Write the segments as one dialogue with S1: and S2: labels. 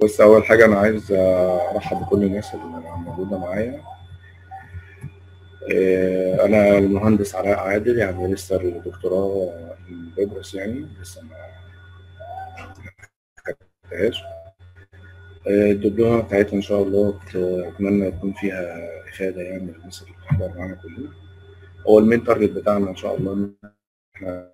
S1: بس اول حاجه انا عايز ارحب بكل الناس اللي موجوده معايا آه، انا المهندس علاء عادل يعني لسه الدكتوراه بدرس يعني لسه ما خدتهاش آه، الدبلومه بتاعتها ان شاء الله ت- اتمنى يكون فيها افاده يعني للناس اللي بتحضر معانا كلنا هو المين تارجت بتاعنا ان شاء الله ان احنا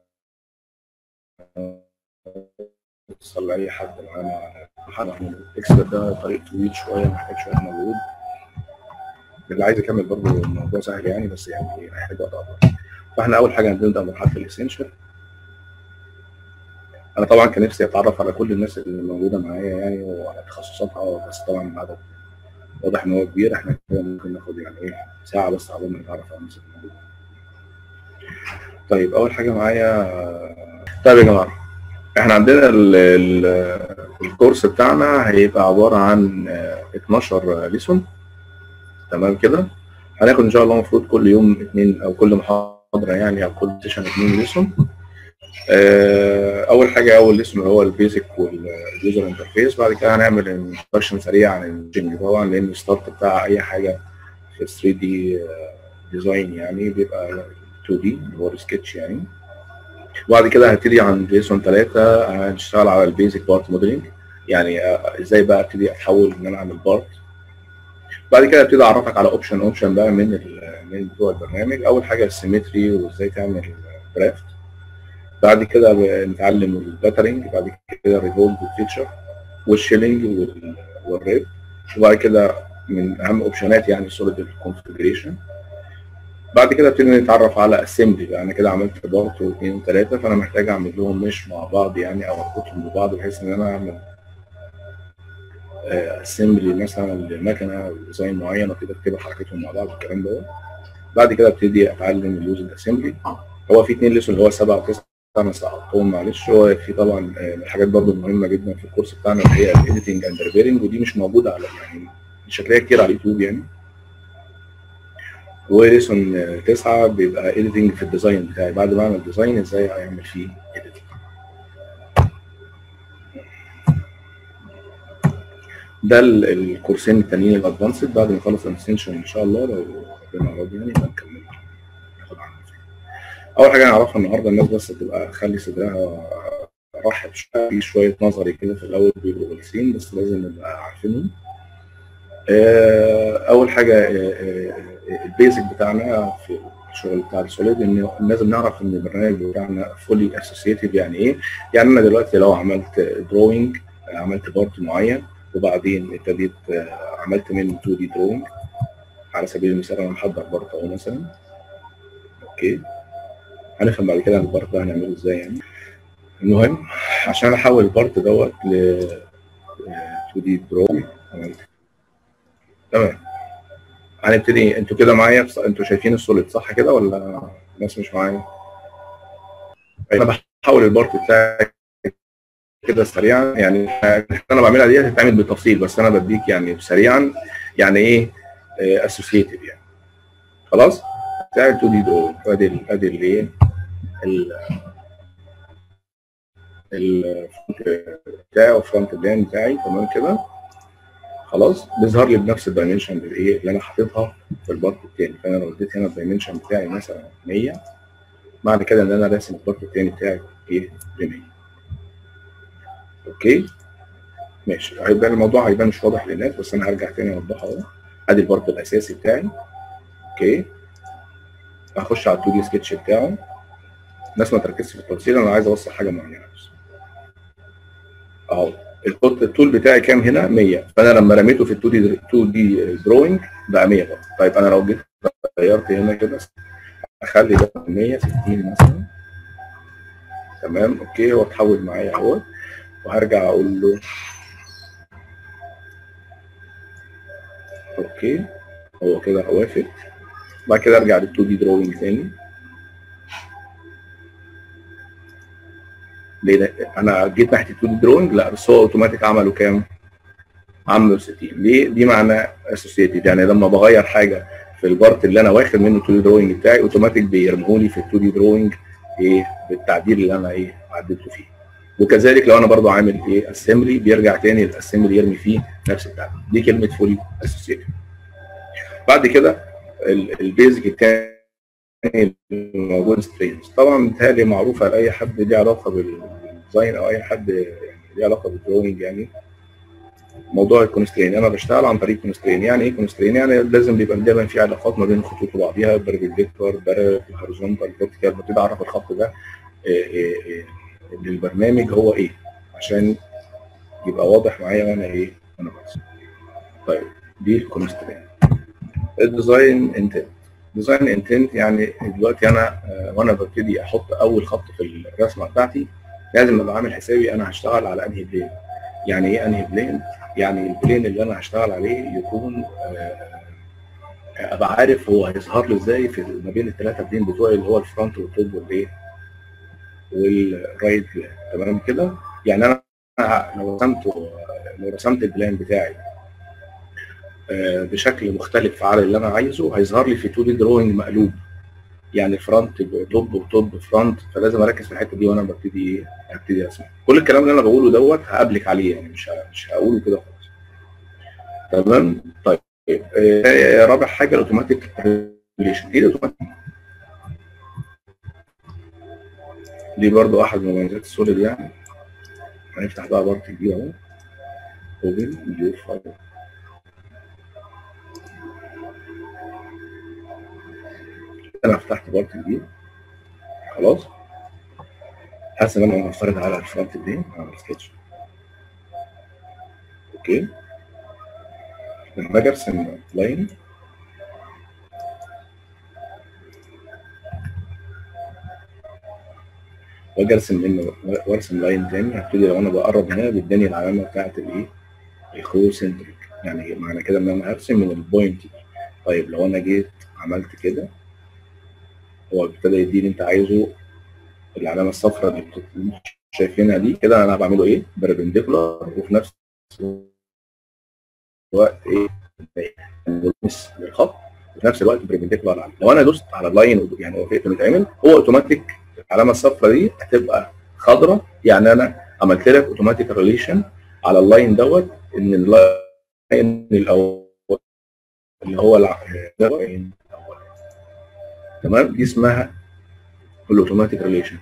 S1: نوصل لاي حد معانا حد الاكسبرت ده طريق طويل شويه محتاج شويه مجهود اللي عايز يكمل برضه الموضوع سهل يعني بس يعني هيحتاج وقت اطول فاحنا اول حاجه هنبدا مرحله الاسينشال انا طبعا كان نفسي اتعرف على كل الناس اللي موجوده معايا يعني وعلى تخصصاتها بس طبعا العدد واضح ان هو كبير احنا كده ممكن ناخد يعني ايه ساعه بس على ما نتعرف على الناس اللي موجوده طيب اول حاجه معايا طيب يا جماعه احنا عندنا ال ال الكورس بتاعنا هيبقى عباره عن آه، 12 ليسون تمام كده هناخد ان شاء الله المفروض كل يوم اثنين او كل محاضره يعني او كل سيشن اثنين ليسون آه، اول حاجه اول ليسون اللي هو البيزك واليوزر انترفيس بعد كده هنعمل انتروداكشن سريع عن الجيم طبعا لان الستارت بتاع اي حاجه في 3 دي ديزاين يعني بيبقى 2 دي اللي هو السكتش يعني وبعد كده هبتدي عن ليسون ثلاثة هنشتغل على البيزك بارت موديلنج يعني آه، ازاي بقى ابتدي اتحول ان انا اعمل بارت بعد كده ابتدي اعرفك على اوبشن اوبشن بقى من ال- من بتوع البرنامج اول حاجه السيمتري وازاي تعمل درافت بعد كده نتعلم الباترنج بعد كده الريفولد والفيتشر والشيلنج وال- والريب وبعد كده من اهم اوبشنات يعني سوليد الكونفجريشن بعد كده ابتدي نتعرف على اسمبلي بقى انا كده عملت بارت واثنين وثلاثه فانا محتاج اعمل لهم مش مع بعض يعني او اربطهم ببعض بحيث ان انا اعمل اسمبلي مثلا لمكنه ديزاين معين وابتدي اكتب حركتهم مع بعض والكلام ده بعد كده ابتدي اتعلم اليوزنج اسمبلي هو في اثنين ليسون اللي هو سبعه وتسعه انا سقطتهم معلش هو في طبعا آه، من الحاجات برضو المهمه جدا في الكورس بتاعنا اللي هي الايديتنج اند ريبيرنج ودي مش موجوده على يعني مش هتلاقيها كتير على اليوتيوب يعني وليسون آه، تسعه بيبقى ايديتنج في الديزاين بتاعي بعد ما اعمل ديزاين ازاي اعمل فيه ايديتنج ده ال- الكورسين التانيين الادفانسد بعد ما نخلص الاسنشن ان شاء الله لو ربنا راضي يعني يبقى نكمل ناخد عنه اول حاجه نعرفها النهارده الناس بس تبقى تخلي صدرها رحب شويه في شويه نظري كده في الاول بيبقوا غلسين بس لازم نبقى عارفينهم آه، اول حاجه آه، آه، البيزك بتاعنا في الشغل بتاع السوليد ان لازم نعرف ان البرنامج بتاعنا فولي اسوسيتيف يعني ايه؟ يعني انا دلوقتي لو عملت دروينج عملت بارت معين وبعدين ابتديت آه، عملت منه 2 دي دروينج على سبيل المثال انا محضر بارت اهو مثلا اوكي هنفهم بعد كده البارت ده هنعمله ازاي يعني المهم عشان احول البارت دوت ل 2 دي دروينج تمام هنبتدي انتوا كده معايا انتوا شايفين السوليد صح كده ولا الناس مش معايا؟ انا بحول البارت بتاعي كده سريعا يعني انا بعملها دي هتتعمل بالتفصيل بس انا بديك يعني سريعا يعني ايه اسوسيتيف يعني خلاص بتاع 2 دي دول ادي ال- ادي الايه ال الفرونت بتاعي والفرونت بلان بتاعي تمام كده خلاص بيظهر لي بنفس الدايمنشن اللي ايه اللي انا حاططها في البارت التاني فانا لو اديت هنا الدايمنشن بتاعي مثلا 100 معنى كده ان انا راسم البارت التاني بتاعي ايه ب 100 اوكي ماشي هيبان الموضوع هيبان مش واضح للناس بس انا هرجع تاني اوضحه اهو ادي البارت الاساسي بتاعي اوكي هخش على ال 2 دي سكتش بتاعه الناس ما تركزش في التفاصيل انا عايز اوصل حاجه معينه بس اهو الكود التول بتاعي كام هنا 100 فانا لما رميته في ال 2 دي 2 دي دروينج بقى 100 برضه طيب انا لو جيت غيرت هنا كده اخلي ده 160 مثلا تمام اوكي هو اتحول معايا اهو وهرجع اقول له اوكي هو كده وافق بعد كده ارجع لل 2 دي دروينج تاني ليه ده؟ انا جيت ناحيه ال 2 دي دروينج لا بس هو اوتوماتيك عمله كام؟ عمله 60 ليه؟ دي معناه اسوسيتيف يعني لما بغير حاجه في البارت اللي انا واخد منه 2 دي دروينج بتاعي اوتوماتيك بيرميه لي في ال 2 دي دروينج ايه بالتعديل اللي انا ايه عدلته فيه وكذلك لو انا برضو عامل ايه اسمبلي بيرجع تاني الاسمبلي يرمي فيه نفس البتاع دي كلمه فولي اسوسيتد بعد كده البيزك الثاني موجود سترينز طبعا متهيألي معروفه لاي حد ليه علاقه بالديزاين او اي حد يعني ليه علاقه بالدروينج يعني موضوع الكونسترين انا بشتغل عن طريق كونسترين يعني ايه كونسترين يعني لازم بيبقى دايما في علاقات ما بين الخطوط وبعضيها بربنديكولار هوريزونتال فيرتيكال ببتدي اعرف الخط ده إيه إيه إيه للبرنامج هو ايه عشان يبقى واضح معايا وانا ايه وانا برسم طيب دي الكونسترين الديزاين انتنت ديزاين انتنت يعني دلوقتي انا وانا ببتدي احط اول خط في الرسمه بتاعتي لازم ابقى عامل حسابي انا هشتغل على انهي بلين يعني ايه انهي بلين يعني البلين اللي انا هشتغل عليه يكون ابقى عارف هو هيظهر لي ازاي في ما بين الثلاثه بلين بتوعي اللي هو الفرونت والتوب والايه والرايت بلان تمام كده يعني انا لو رسمت لو رسمت البلان بتاعي بشكل مختلف على اللي انا عايزه هيظهر لي في 2 دي دروينج مقلوب يعني الفرونت توب وتوب فرونت فلازم اركز في الحته دي وانا ببتدي ايه ابتدي ارسم كل الكلام اللي انا بقوله دوت هقابلك عليه يعني مش مش هقوله كده خالص تمام طيب آه رابع حاجه الاوتوماتيك ريليشن ايه الاوتوماتيك دي برضو احد مميزات السوليد يعني هنفتح بقى بارت جديد اهو اوبن فيو فايل انا فتحت بارت جديد خلاص حاسس ان انا هفترض على الفرونت دي اعمل سكتش اوكي لما باجي ارسم لاين واجي ارسم منه وارسم لاين تاني هبتدي لو انا بقرب هنا بيداني العلامه بتاعت الايه الكرو سنتريك يعني معنى كده ان انا هرسم من البوينت دي طيب لو انا جيت عملت كده هو ابتدى يديني انت عايزه العلامه الصفراء اللي شايفينها دي كده انا بعمله ايه؟ بربنديكولار وفي نفس الوقت ايه؟ بلمس للخط وفي نفس الوقت بربنديكولار عليه لو انا دوست على اللاين يعني وافقت انه يتعمل هو اوتوماتيك العلامه الصفراء دي هتبقى خضراء يعني انا عملت لك اوتوماتيك ريليشن على اللاين دوت ان اللاين الاول اللي هو اللاين تمام دي اسمها الاوتوماتيك ريليشن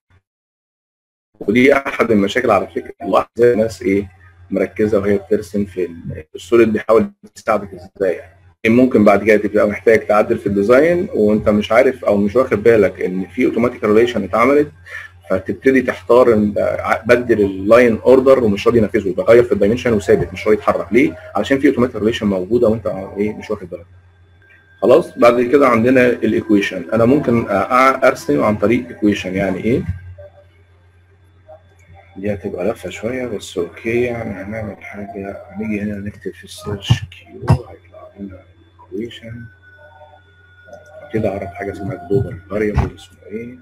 S1: ودي احد المشاكل على فكره الواحد زي الناس ايه مركزه وهي بترسم في السوليد بيحاول يساعدك ازاي يعني ممكن بعد كده تبقى محتاج تعدل في الديزاين وانت مش عارف او مش واخد بالك ان في اوتوماتيك ريليشن اتعملت فتبتدي تحتار ان بدل اللاين اوردر ومش راضي ينفذه بغير في الدايمنشن وثابت مش راضي يتحرك ليه؟ علشان في اوتوماتيك ريليشن موجوده وانت ايه مش واخد بالك خلاص بعد كده عندنا الايكويشن انا ممكن ارسم عن طريق ايكويشن يعني ايه دي هتبقى لفه شويه بس اوكي يعني هنعمل حاجه هنيجي هنا نكتب في السيرش كيو هيطلع لنا ايكويشن كده اعرف حاجه اسمها جلوبال فاريبل اسمه ايه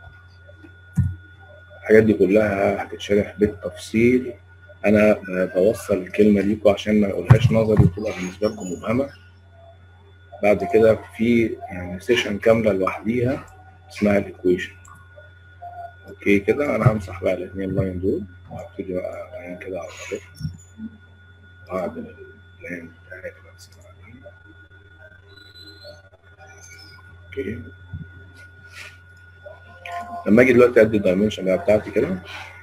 S1: الحاجات دي كلها هتتشرح بالتفصيل انا بوصل الكلمه ليكم عشان ما اقولهاش نظري وتبقى بالنسبه لكم مبهمه بعد كده في يعني سيشن كامله لوحديها اسمها الايكويشن اوكي كده انا همسح بقى الاثنين لاين دول وهبتدي بقى لاين كده على الطرف هعدل اللاين بتاعي بس اوكي لما اجي دلوقتي ادي الدايمنشن بقى بتاعتي كده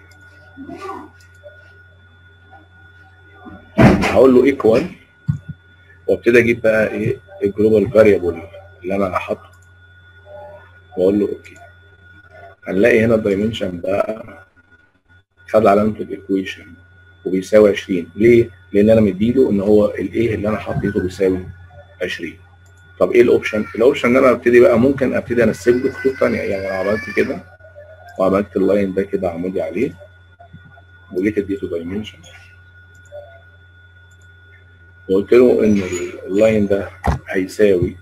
S1: هقول له ايكوال وابتدي اجيب بقى ايه الجلوبال فاريبل اللي انا هحطه واقول له اوكي هنلاقي هنا الدايمنشن ده خد علامه الايكويشن وبيساوي 20 ليه؟ لان انا مديله ان هو الايه اللي انا حطيته بيساوي 20 طب ايه الاوبشن؟ الاوبشن ان انا ابتدي بقى ممكن ابتدي انسب له خطوط ثانيه يعني لو عملت كده وعملت اللاين ده كده عمودي عليه وجيت اديته دايمنشن وقلت له ان اللاين ده هيساوي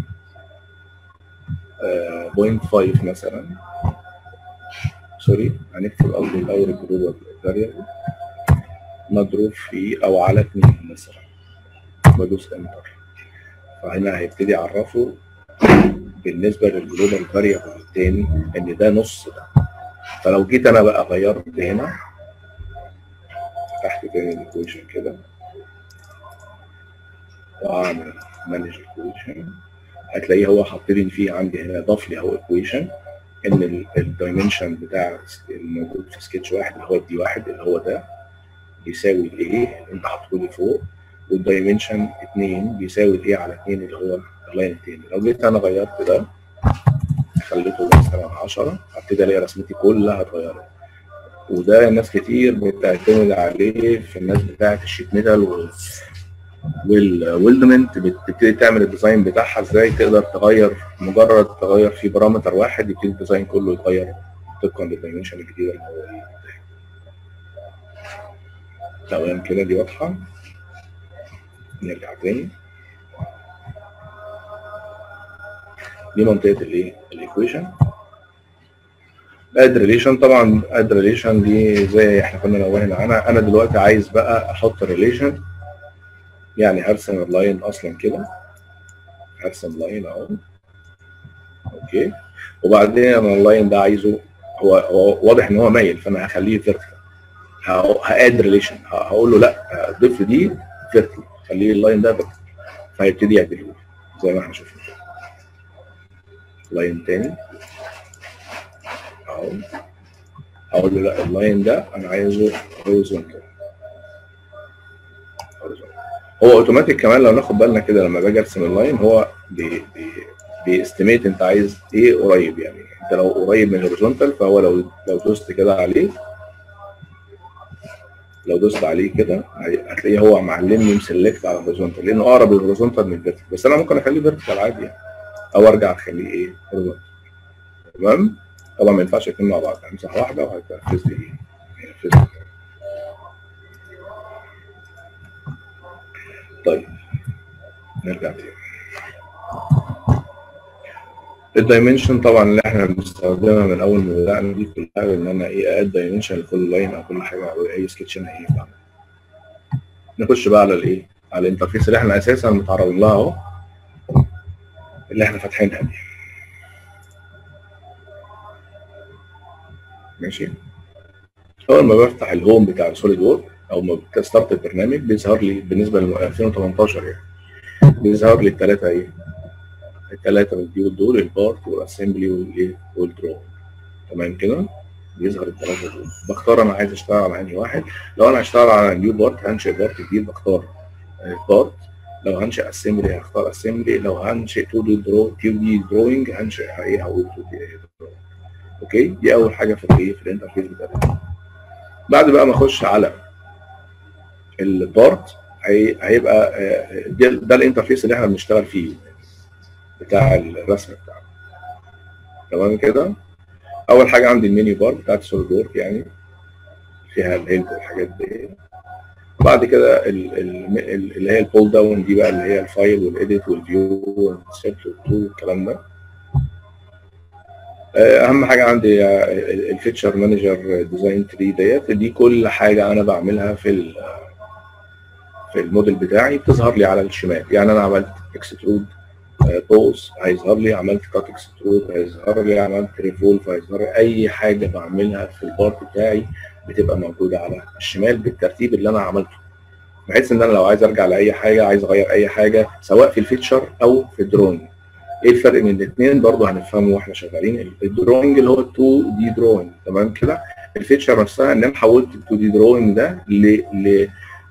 S1: بوينت 5 مثلا سوري هنكتب قصدي الاول الجروب فاريبل مضروب في او على 2 مثلا بدوس انتر فهنا هيبتدي يعرفه بالنسبه للجلوبال فاريبل الثاني ان ده نص ده فلو جيت انا بقى غيرت هنا تحت تاني الايكويشن كده واعمل مانج ايكويشن هتلاقيه هو حاط لي فيه عندي هنا ضاف لي اهو ايكويشن ان الدايمنشن بتاع الموجود في سكتش واحد اللي هو الدي واحد اللي هو ده بيساوي الايه اللي انت حاطه لي فوق والدايمنشن 2 بيساوي الايه على 2 اللي هو اللاين التاني لو جيت انا غيرت ده خليته مثلا 10 هبتدي الاقي رسمتي كلها اتغيرت وده ناس كتير بتعتمد عليه في الناس بتاعت الشيت ميتال والويلدمنت بتبتدي تعمل الديزاين بتاعها ازاي تقدر تغير مجرد تغير في بارامتر واحد يبتدي الديزاين كله يتغير طبقا للدايمنشن الجديده اللي هو تمام كده دي واضحه نرجع تاني دي منطقه الايه الايكويشن اد ريليشن طبعا اد ريليشن دي زي احنا كنا الاول انا انا دلوقتي عايز بقى احط ريليشن يعني هرسم اللاين اصلا كده هرسم لاين اهو اوكي وبعدين انا اللاين ده عايزه هو هو واضح ان هو مايل فانا هخليه فيرتيكال هاد ريليشن هقول له لا ضيف دي فيرتيكال خليه اللاين ده فيرتيكال فهيبتدي يعدله زي ما احنا شفنا لاين تاني اهو هقول له لا اللاين ده انا عايزه هوريزونتال هو اوتوماتيك كمان لو ناخد بالنا كده لما باجي ارسم اللاين هو بي بي بيستيميت انت عايز ايه قريب يعني انت لو قريب من الهوريزونتال فهو لو لو دوست كده عليه لو دوست عليه كده هتلاقيه هو معلمني مسلكت على الهوريزونتال لانه اقرب للهوريزونتال من الفيرتيكال بس انا ممكن اخليه فيرتيكال عادي يعني او ارجع اخليه ايه هوريزونتال تمام طبعا ما ينفعش يكونوا مع بعض همسح واحده وهتنفذ لي ايه هينفذ لي طيب نرجع تاني الدايمنشن طبعا اللي احنا بنستخدمها من اول ما بدانا دي كلها ان انا ايه اد دايمنشن لكل لاين او كل حاجه او اي سكتش انا ايه بعمل نخش بقى على الايه على الانترفيس اللي احنا اساسا متعرضين لها اهو اللي احنا فاتحينها دي ماشي اول ما بفتح الهوم بتاع سوليد وورك او ما بتستارت البرنامج بيظهر لي بالنسبه ل 2018 يعني بيظهر لي الثلاثه ايه الثلاثه مديول دول البارت والاسمبلي والايه والدرو تمام كده بيظهر الثلاثه دول بختار انا عايز اشتغل على انهي واحد لو انا هشتغل على نيو بارت هنشئ بارت جديد بختار بارت لو هنشئ اسمبلي هختار اسمبلي لو هنشئ 2 دي درو 2 دي دروينج هنشئ ايه هقول 2 دي درو اوكي دي اول حاجه في الايه في الانترفيس بتاعتنا بعد بقى ما اخش على البارت هيبقى ده, ده الانترفيس اللي احنا بنشتغل فيه بتاع الرسم بتاعنا تمام كده اول حاجه عندي المنيو بار بتاعت سوليد وورك يعني فيها الهيلب والحاجات دي بعد كده اللي هي البول داون دي بقى اللي هي الفايل والايديت والفيو والسيت والتو والكلام ده اهم حاجه عندي الفيتشر مانجر ديزاين 3 ديت دي كل حاجه انا بعملها في في الموديل بتاعي بتظهر لي على الشمال يعني انا عملت اكسترود بوز هيظهر لي عملت كات اكسترود هيظهر لي عملت ريفولف هيظهر لي اي حاجه بعملها في البارت بتاعي بتبقى موجوده على الشمال بالترتيب اللي انا عملته بحيث ان انا لو عايز ارجع لاي حاجه عايز اغير اي حاجه سواء في الفيتشر او في الدرونج ايه الفرق بين الاثنين برضه هنفهمه واحنا شغالين الدروينج اللي هو 2 دي دروينج تمام كده الفيتشر نفسها ان انا حولت ال 2 دي دروينج ده ل ل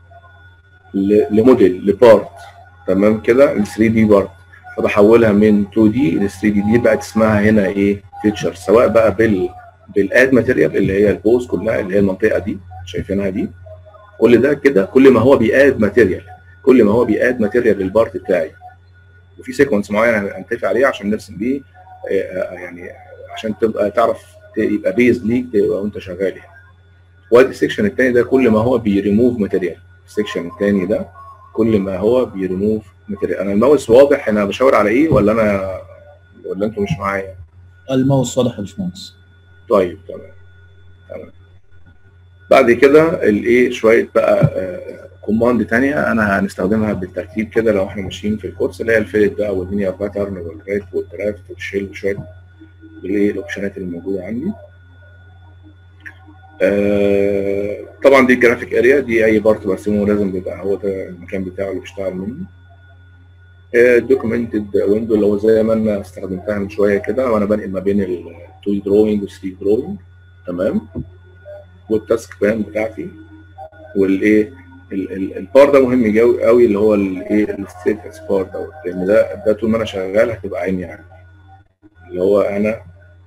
S1: لموديل لبارت تمام كده ل 3 دي بارت فبحولها من 2 دي ل 3 دي دي بقت اسمها هنا ايه فيتشر سواء بقى بال بالاد ماتيريال اللي هي البوز كلها اللي هي المنطقه دي شايفينها دي كل ده كده كل ما هو بياد ماتيريال كل ما هو بياد ماتيريال للبارت بتاعي وفي سيكونس معين هنتفق عليه عشان نرسم بيه يعني عشان تبقى تعرف يبقى بيز ليك تبقى وانت شغال يعني وادي السكشن الثاني ده كل ما هو بيريموف ماتيريال السكشن الثاني ده كل ما هو بيريموف ماتيريال انا الماوس واضح انا بشاور على ايه ولا انا ولا انتوا مش معايا
S2: الماوس واضح يا باشمهندس
S1: طيب تمام تمام بعد كده الايه شويه بقى كوماند ثانيه انا هنستخدمها بالترتيب كده لو احنا ماشيين في الكورس اللي هي الفيلت بقى واللينير باترن والريت والدرافت والشيل وشويه الايه الاوبشنات اللي موجوده عندي آه طبعا دي الجرافيك اريا دي اي بارت برسمه لازم بيبقى هو ده المكان بتاعه اللي بيشتغل منه دوكيومنتد ويندو اللي هو زي ما انا استخدمتها من شويه كده وانا بنقل ما بين ال 2 دي دروينج وال 3 دروينج تمام والتاسك بلان بتاعتي والايه البار ده مهم قوي قوي اللي هو الايه الستيتس بار دوت لان ده ده طول ما انا شغال هتبقى عيني يعني اللي هو انا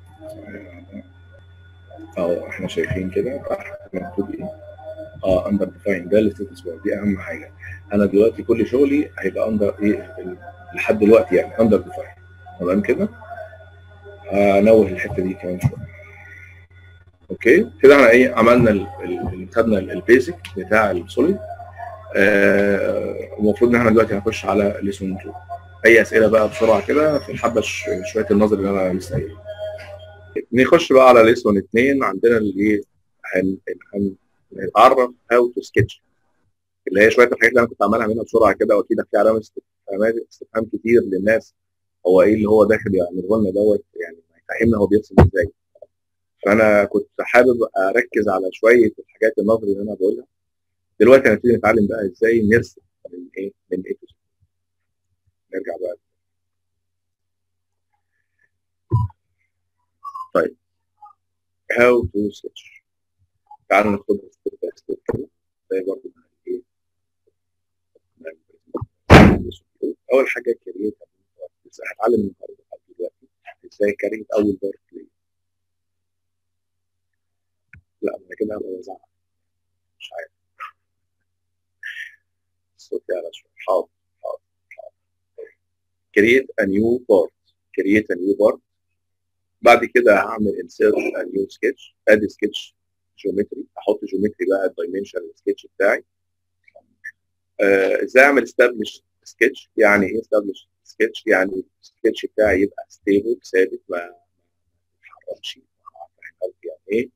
S1: اه احنا شايفين كده مكتوب ايه اه اندر ديفاين ده الستيتس بار دي اهم حاجه انا دلوقتي كل شغلي هيبقى اندر ايه لحد دلوقتي يعني اندر ديفاين تمام كده هنوه الحته دي كمان شويه اوكي كده احنا ايه عملنا ال ال خدنا البيزك بتاع السوليد المفروض ان احنا دلوقتي هنخش على ليسون 2 اي اسئله بقى بسرعه كده في الحبه شويه النظر اللي انا لسه قايله نخش بقى على ليسون 2 عندنا الايه هنعرف هاو تو سكتش اللي هي شويه الحاجات اللي انا كنت عمالها منها بسرعه كده واكيد في علامه استفهامات استفهام كتير للناس هو ايه اللي هو داخل يعمله لنا دوت يعني يفهمنا هو بيرسم ازاي فانا كنت حابب اركز على شويه الحاجات النظري اللي انا بقولها دلوقتي هنبتدي نتعلم بقى ازاي نرسم من ايه من ايه تو نرجع بقى طيب how to sketch تعالوا ناخدها ستيب باي ستيب كده زي برضه ايه اول حاجه كريت هتعلم النهارده لحد دلوقتي ازاي كريت اول بارت ليه لا انا كده هبقى بزعق مش عارف الصوت يعلى شويه حاضر حاضر حاضر create a new part create a new part بعد كده هعمل insert a new sketch ادي sketch جيومتري احط جيومتري بقى الدايمنشن السكتش بتاعي ازاي اعمل establish sketch يعني ايه establish sketch يعني السكتش بتاعي يبقى ستيبل ثابت ما يتحركش يعني ايه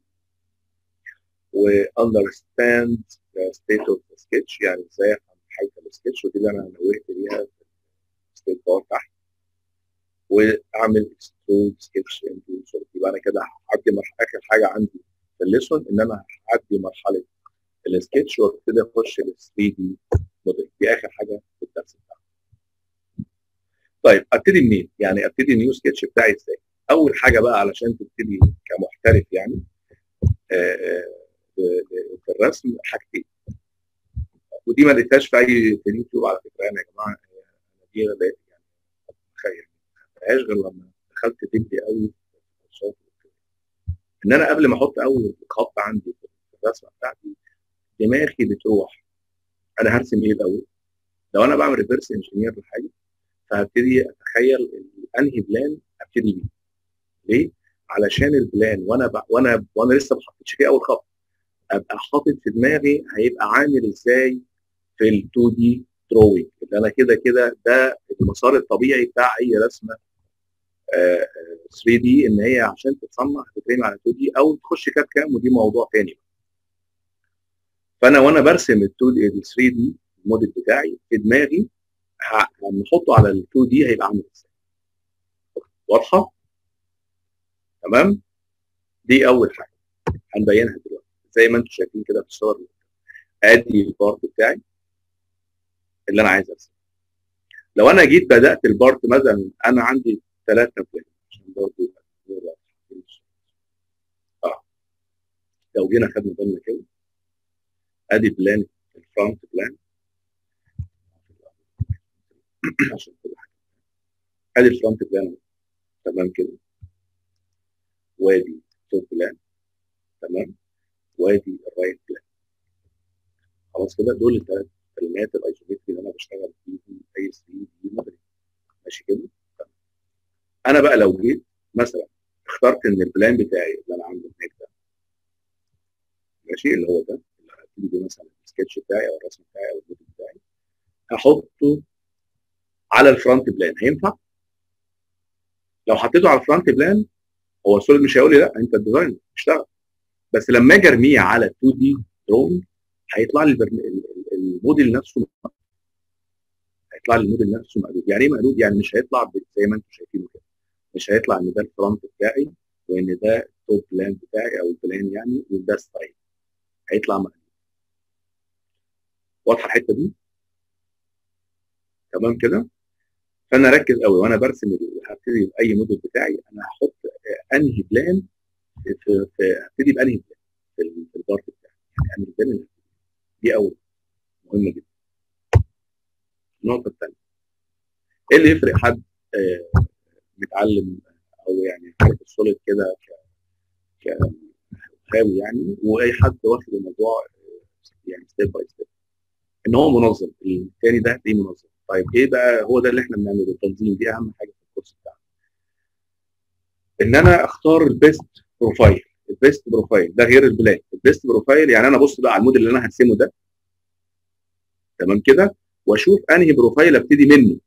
S1: و understand the state of the sketch يعني ازاي افهم حاجه السكتش ودي اللي انا نوهت ليها في الستيت بار تحت واعمل extrude sketch into solid يبقى انا كده هعدي مرحله اخر حاجه عندي في الليسون ان انا هعدي مرحله السكتش وابتدي اخش لل 3 دي موديل دي اخر حاجه في الدرس بتاعنا. طيب ابتدي منين؟ يعني ابتدي النيو سكتش بتاعي ازاي؟ اول حاجه بقى علشان تبتدي كمحترف يعني في الرسم حاجتين ودي ما لقيتهاش في اي في اليوتيوب على فكره يعني يا جماعه دي يعني تخيل ما خدتهاش غير لما دخلت دبي قوي في الكورسات ان انا قبل ما احط اول خط عندي في الرسمه بتاعتي دماغي بتروح انا هرسم ايه الاول؟ لو انا بعمل ريفرس انجينير لحاجه فهبتدي اتخيل انهي بلان ابتدي بيه. ليه؟ علشان البلان وانا ب... وانا وانا لسه ما حطيتش فيه اول خط ابقى حاطط في دماغي هيبقى عامل ازاي في ال 2 دي دروينج اللي انا كده كده ده المسار الطبيعي بتاع اي رسمه 3 دي ان هي عشان تتصنع هتترمي على 2 دي او تخش كاب كام ودي موضوع تاني فانا وانا برسم ال 2 دي ال 3 دي الموديل بتاعي في دماغي لما احطه على ال 2 دي هيبقى عامل ازاي واضحه تمام دي اول حاجه هنبينها دلوقتي زي ما انتم شايفين كده في الصور ادي البارت بتاعي اللي انا عايز ارسمه لو انا جيت بدات البارت مثلا انا عندي ثلاثه بلان عشان برضه اه لو جينا خدنا بالنا كده ادي بلان الفرونت بلان عشان كل حاجه ادي الفرونت بلان تمام كده وادي توب بلان تمام وادي الرايت بلان خلاص كده دول الثلاث كلمات الايزومتري اللي انا بشتغل بيهم اي 3 دي موديل ماشي كده تمام. انا بقى لو جيت مثلا اخترت ان البلان بتاعي اللي انا عامله هناك ده ماشي اللي هو ده اللي هبتدي بيه مثلا السكتش بتاعي او الرسم بتاعي او الموديل بتاعي هحطه على الفرونت بلان هينفع؟ لو حطيته على الفرونت بلان هو السوليد مش هيقول لي لا انت الديزاين اشتغل بس لما اجي ارميه على 2 دي دروينج هيطلع لي الموديل نفسه هيطلع لي الموديل نفسه مقلوب يعني ايه مقلوب يعني مش هيطلع زي ما انتم شايفينه كده مش هيطلع ان ده الفرونت بتاعي وان ده التوب بلان بتاعي او البلان يعني وده ستايل هيطلع مقلوب واضحه الحته دي تمام كده فانا اركز قوي وانا برسم ال- هبتدي باي موديل بتاعي انا هحط آه، انهي بلان في في في- هبتدي بانهي بلان في ال- في البارت بتاعي يعني انهي بلان اللي هبتدي بيه. دي اول مهمه جدا النقطه الثانيه ايه اللي يفرق حد آه، متعلم او يعني عارف السوليد كده ك كخاوي يعني واي حد واخد الموضوع آه، يعني ستيب باي ستيب ان هو منظم الثاني ده هتلاقيه منظم طيب ايه بقى هو ده اللي احنا بنعمله التنظيم دي اهم حاجه في الكورس بتاعنا ان انا اختار البيست بروفايل البيست بروفايل ده غير البلان البيست بروفايل يعني انا ابص بقى على الموديل اللي انا هرسمه ده تمام كده واشوف انهي بروفايل ابتدي منه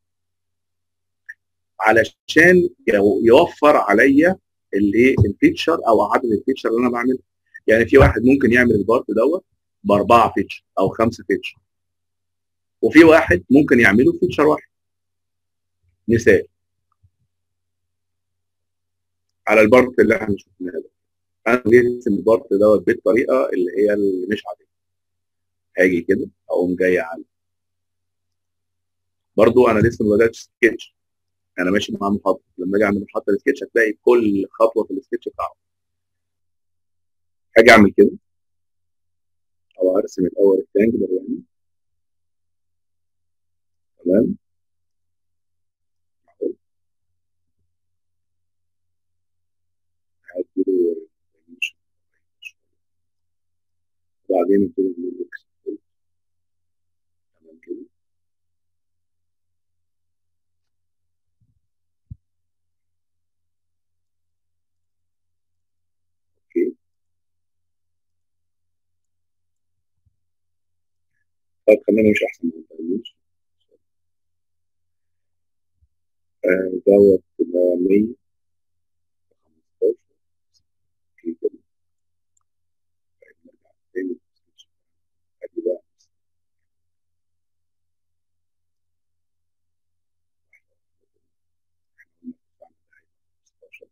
S1: علشان يو- يوفر عليا الايه الفيتشر او عدد الفيتشر اللي انا بعمله يعني في واحد ممكن يعمل البارت دوت باربعه فيتشر او خمسه فيتشر وفي واحد ممكن يعمله فيتشر واحد مثال على البارت اللي احنا شفناه ده انا جيت البارت دوت بالطريقه اللي هي اللي مش عاديه هاجي كده اقوم جاي على برضو انا لسه ما بداتش سكتش انا ماشي مع محاضر لما اجي اعمل محاضره السكتش هتلاقي كل خطوه في السكتش بتاعه هاجي اعمل كده او ارسم الاول ريكتانجلر يعني تمام هديله dimension. وبعدين ابتدي اعمل اكس تمام كده اوكي طب خلينا نمشي احسن من الدايمنشن آه دوت ده 100 15 اوكي كده طيب نرجع تاني ادي بقى احنا قلنا 15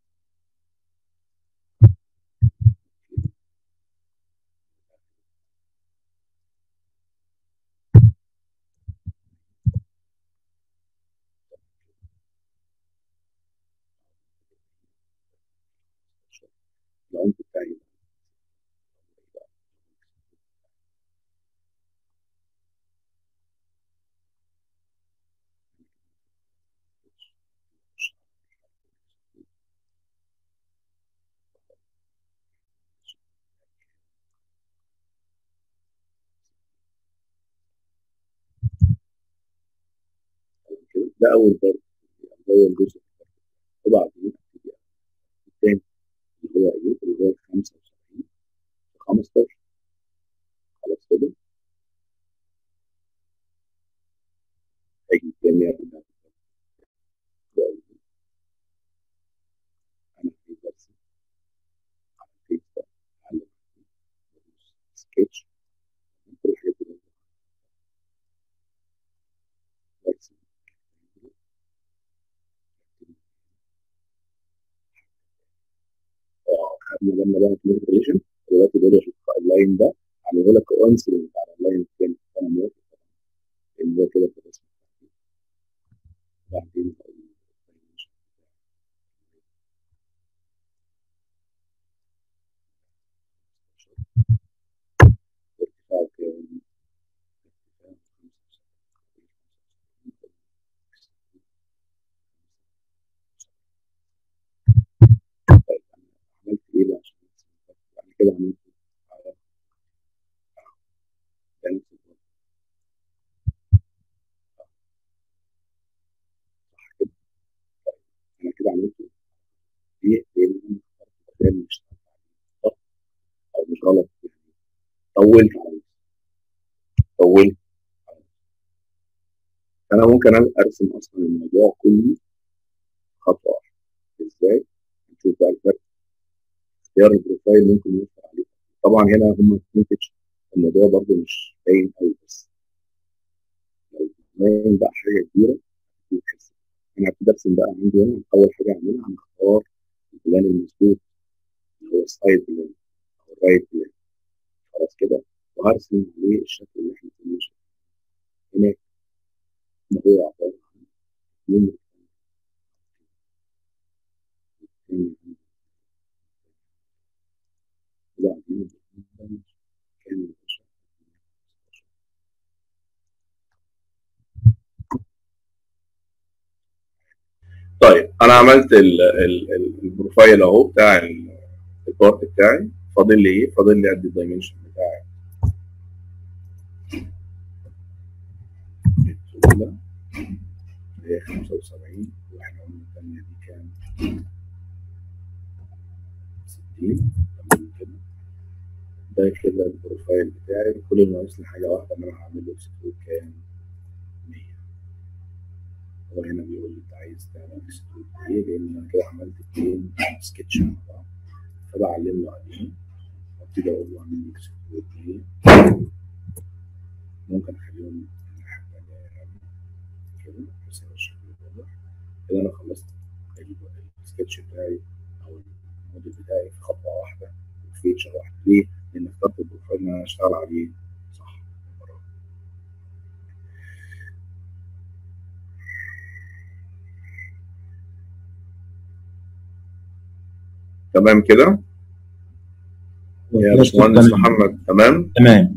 S1: العمق بتاعي كده ده اول بارت ده اول جزء وبعدين ابتدي الثاني اللي هو ايه اللي هو 75 15 خلاص كده اجي تاني ارجع انا في درسي على الفيس ده اتعلم سكتش كل الحاجات دي برسم خدنا بالنا بقى من الريليشن دلوقتي بقول لك اللاين ده عامله لك كونسلنت على اللاين الثاني فانا موافق طبعا اللي هو كده في الرسم بعدين بقى الدايمنشن ارتفاعه كام؟ ارتفاعه 75 طيب انا عملت ايه بقى عشان بعد كده عملت على ده نفس الوضع صح كده انا كده عملت ايه؟ لان انا اخترت مكان مش صح او مش غلط يعني طولت على نفسي طولت على نفسي انا ممكن ارسم اصلا الموضوع كله خطوه واحده ازاي؟ نشوف بقى الفرق اختيار البروفايل ممكن يوفر عليه طبعا هنا هم اثنين فيتشر الموضوع برضه مش باين قوي بس لو باين بقى حاجه كبيره بتحس انا هبتدي ارسم بقى عندي هنا اول حاجه اعملها هنختار البلان المظبوط اللي هو السايد بلان او الرايت بلان خلاص كده وهرسم عليه الشكل اللي احنا كنا شايفينه هناك اللي هو عباره عن اتنين rectangle. وبعدين الدايمنشن كان يبقى طيب انا عملت ال ال ال البروفايل اهو بتاع ال- البارت بتاعي فاضل لي ايه؟ فاضل لي قد الدايمنشن بتاعي الطولة اللي هي 75 واحنا قلنا الثانية دي كام؟ 60 تمام كده ده كده البروفايل بتاعي كل اللي ناقص لي حاجة واحدة ان انا هعمل له اكسكلود كام؟ 100 هو هنا بيقول لي انت عايز تعمل اكسكلود ليه؟ لان انا كده عملت اتنين سكتش مع بعض فبعلم له عليهم وابتدي اقول له اعمل لي اكسكلود ليه؟ ممكن اخليهم الناحية التانية كده بس يبقى الشكل واضح كده انا خلصت ال- السكتش بتاعي او الموديل بتاعي في خطوه واحده وفي فيتشر واحده ليه؟ لان اخترت البروفايل اللي انا اشتغل عليه صح المرة دي. تمام كده يا باشمهندس محمد تمام
S2: تمام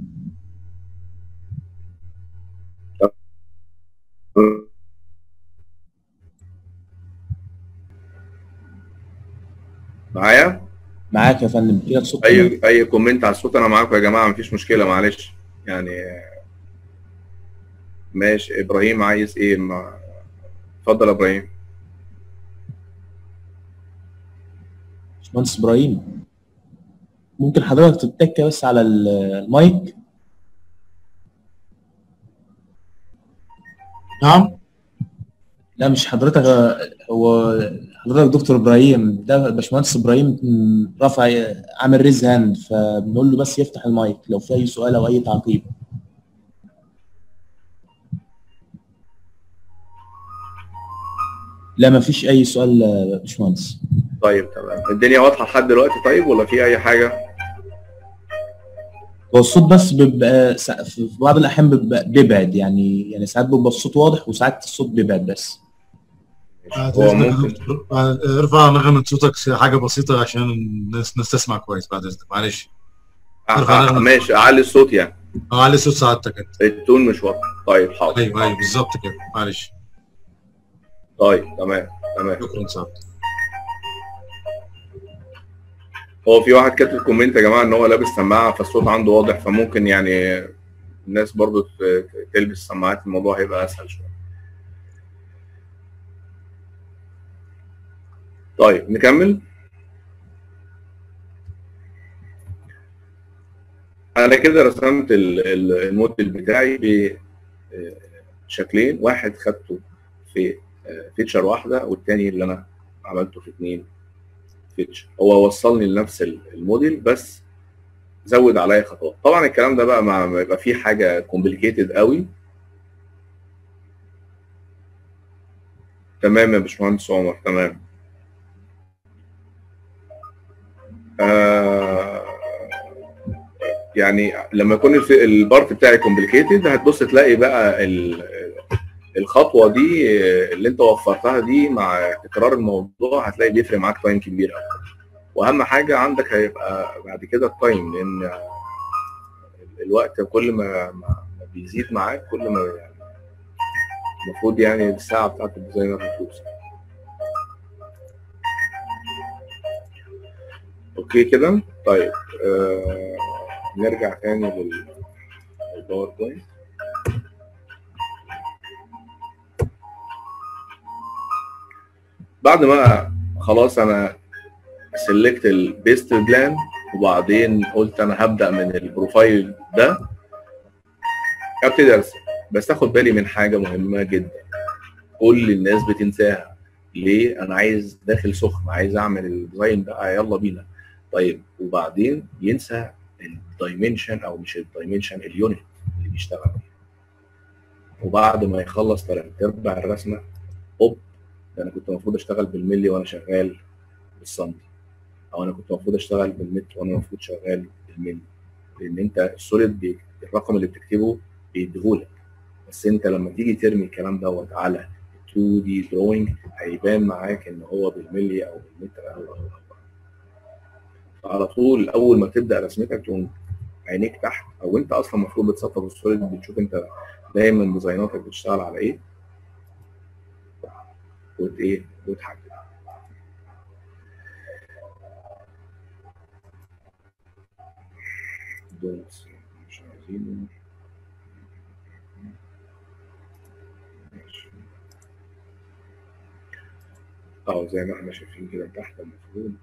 S1: معايا
S2: معاك يا فندم كده الصوت تمام.
S1: اي اي كومنت على الصوت انا معاكم يا جماعه مفيش مشكله معلش يعني ماشي ابراهيم عايز ايه ما اتفضل يا ابراهيم
S2: باشمهندس ابراهيم ممكن حضرتك تتك بس على ال- المايك
S3: نعم
S2: لا مش حضرتك هو حضرتك دكتور ابراهيم ده باشمهندس ابراهيم م، رفع عامل ريز هاند فبنقول له بس يفتح المايك لو في اي سؤال او اي تعقيب لا ما فيش اي سؤال يا باشمهندس
S1: طيب تمام الدنيا واضحه لحد دلوقتي طيب ولا في اي حاجه
S2: هو الصوت بس بيبقى سا- في بعض الاحيان بيبقى بيبعد يعني يعني ساعات بيبقى الصوت واضح وساعات الصوت بيبعد بس
S1: هو ممكن
S3: ارفع نغمة صوتك حاجة بسيطة عشان الناس الناس تسمع كويس بعد اذنك معلش ارفع
S1: آه،
S3: نغمة.
S1: ماشي اعلي الصوت يعني
S3: اه علي صوت سعادتك انت
S1: التون مش واضح طيب حاضر
S3: ايوه ايوه بالظبط كده معلش
S1: طيب تمام تمام
S3: شكرا سعادتك
S1: هو في واحد كاتب كومنت يا جماعه ان هو لابس سماعه فالصوت عنده واضح فممكن يعني الناس برضو ت- تلبس سماعات الموضوع هيبقى اسهل شويه طيب نكمل انا كده رسمت ال- ال- الموديل بتاعي بشكلين واحد خدته في فيتشر واحده والتاني اللي انا عملته في اتنين فيتشر هو وصلني لنفس ال- الموديل بس زود عليا خطوات طبعا الكلام ده بقى ما ما يبقى فيه حاجه كومبليكيتد قوي تمام يا باشمهندس عمر تمام آه يعني لما يكون الف- البارت بتاعي كومبليكيتد هتبص تلاقي بقى ال- الخطوه دي اللي انت وفرتها دي مع تكرار الموضوع هتلاقي بيفرق معاك تايم كبير قوي واهم حاجه عندك هيبقى بعد كده التايم لان الوقت كل ما ما ما بيزيد معاك كل ما يعني المفروض يعني الساعه بتاعت الديزاينر هتوصل اوكي كده طيب آه نرجع تاني لل للباوربوينت بعد ما خلاص انا سلكت البيست بلان وبعدين قلت انا هبدا من البروفايل ده ابتدي ارسم بس اخد بالي من حاجه مهمه جدا كل الناس بتنساها ليه انا عايز داخل سخن عايز اعمل الديزاين بقى يلا بينا طيب وبعدين ينسى الدايمنشن او مش الدايمنشن اليونت اللي بيشتغل بيه وبعد ما يخلص تلات ارباع الرسمه اوب ده انا كنت المفروض اشتغل بالملي وانا شغال بالسنتي او انا كنت المفروض اشتغل بالمتر وانا المفروض شغال بالملي لان انت السوليد بي... الرقم اللي بتكتبه بيديهولك بس انت لما تيجي ترمي الكلام دوت على 2 دي دروينج هيبان معاك ان هو بالملي او بالمتر او او او فعلى طول اول ما تبدا رسمتك تقوم عينيك تحت او انت اصلا المفروض بتسطب السوليد بتشوف انت دايما ديزايناتك بتشتغل على ايه وت ايه وتحدد دول مش عايزينه ماشي. اه زي ما احنا شايفين كده تحت المفروض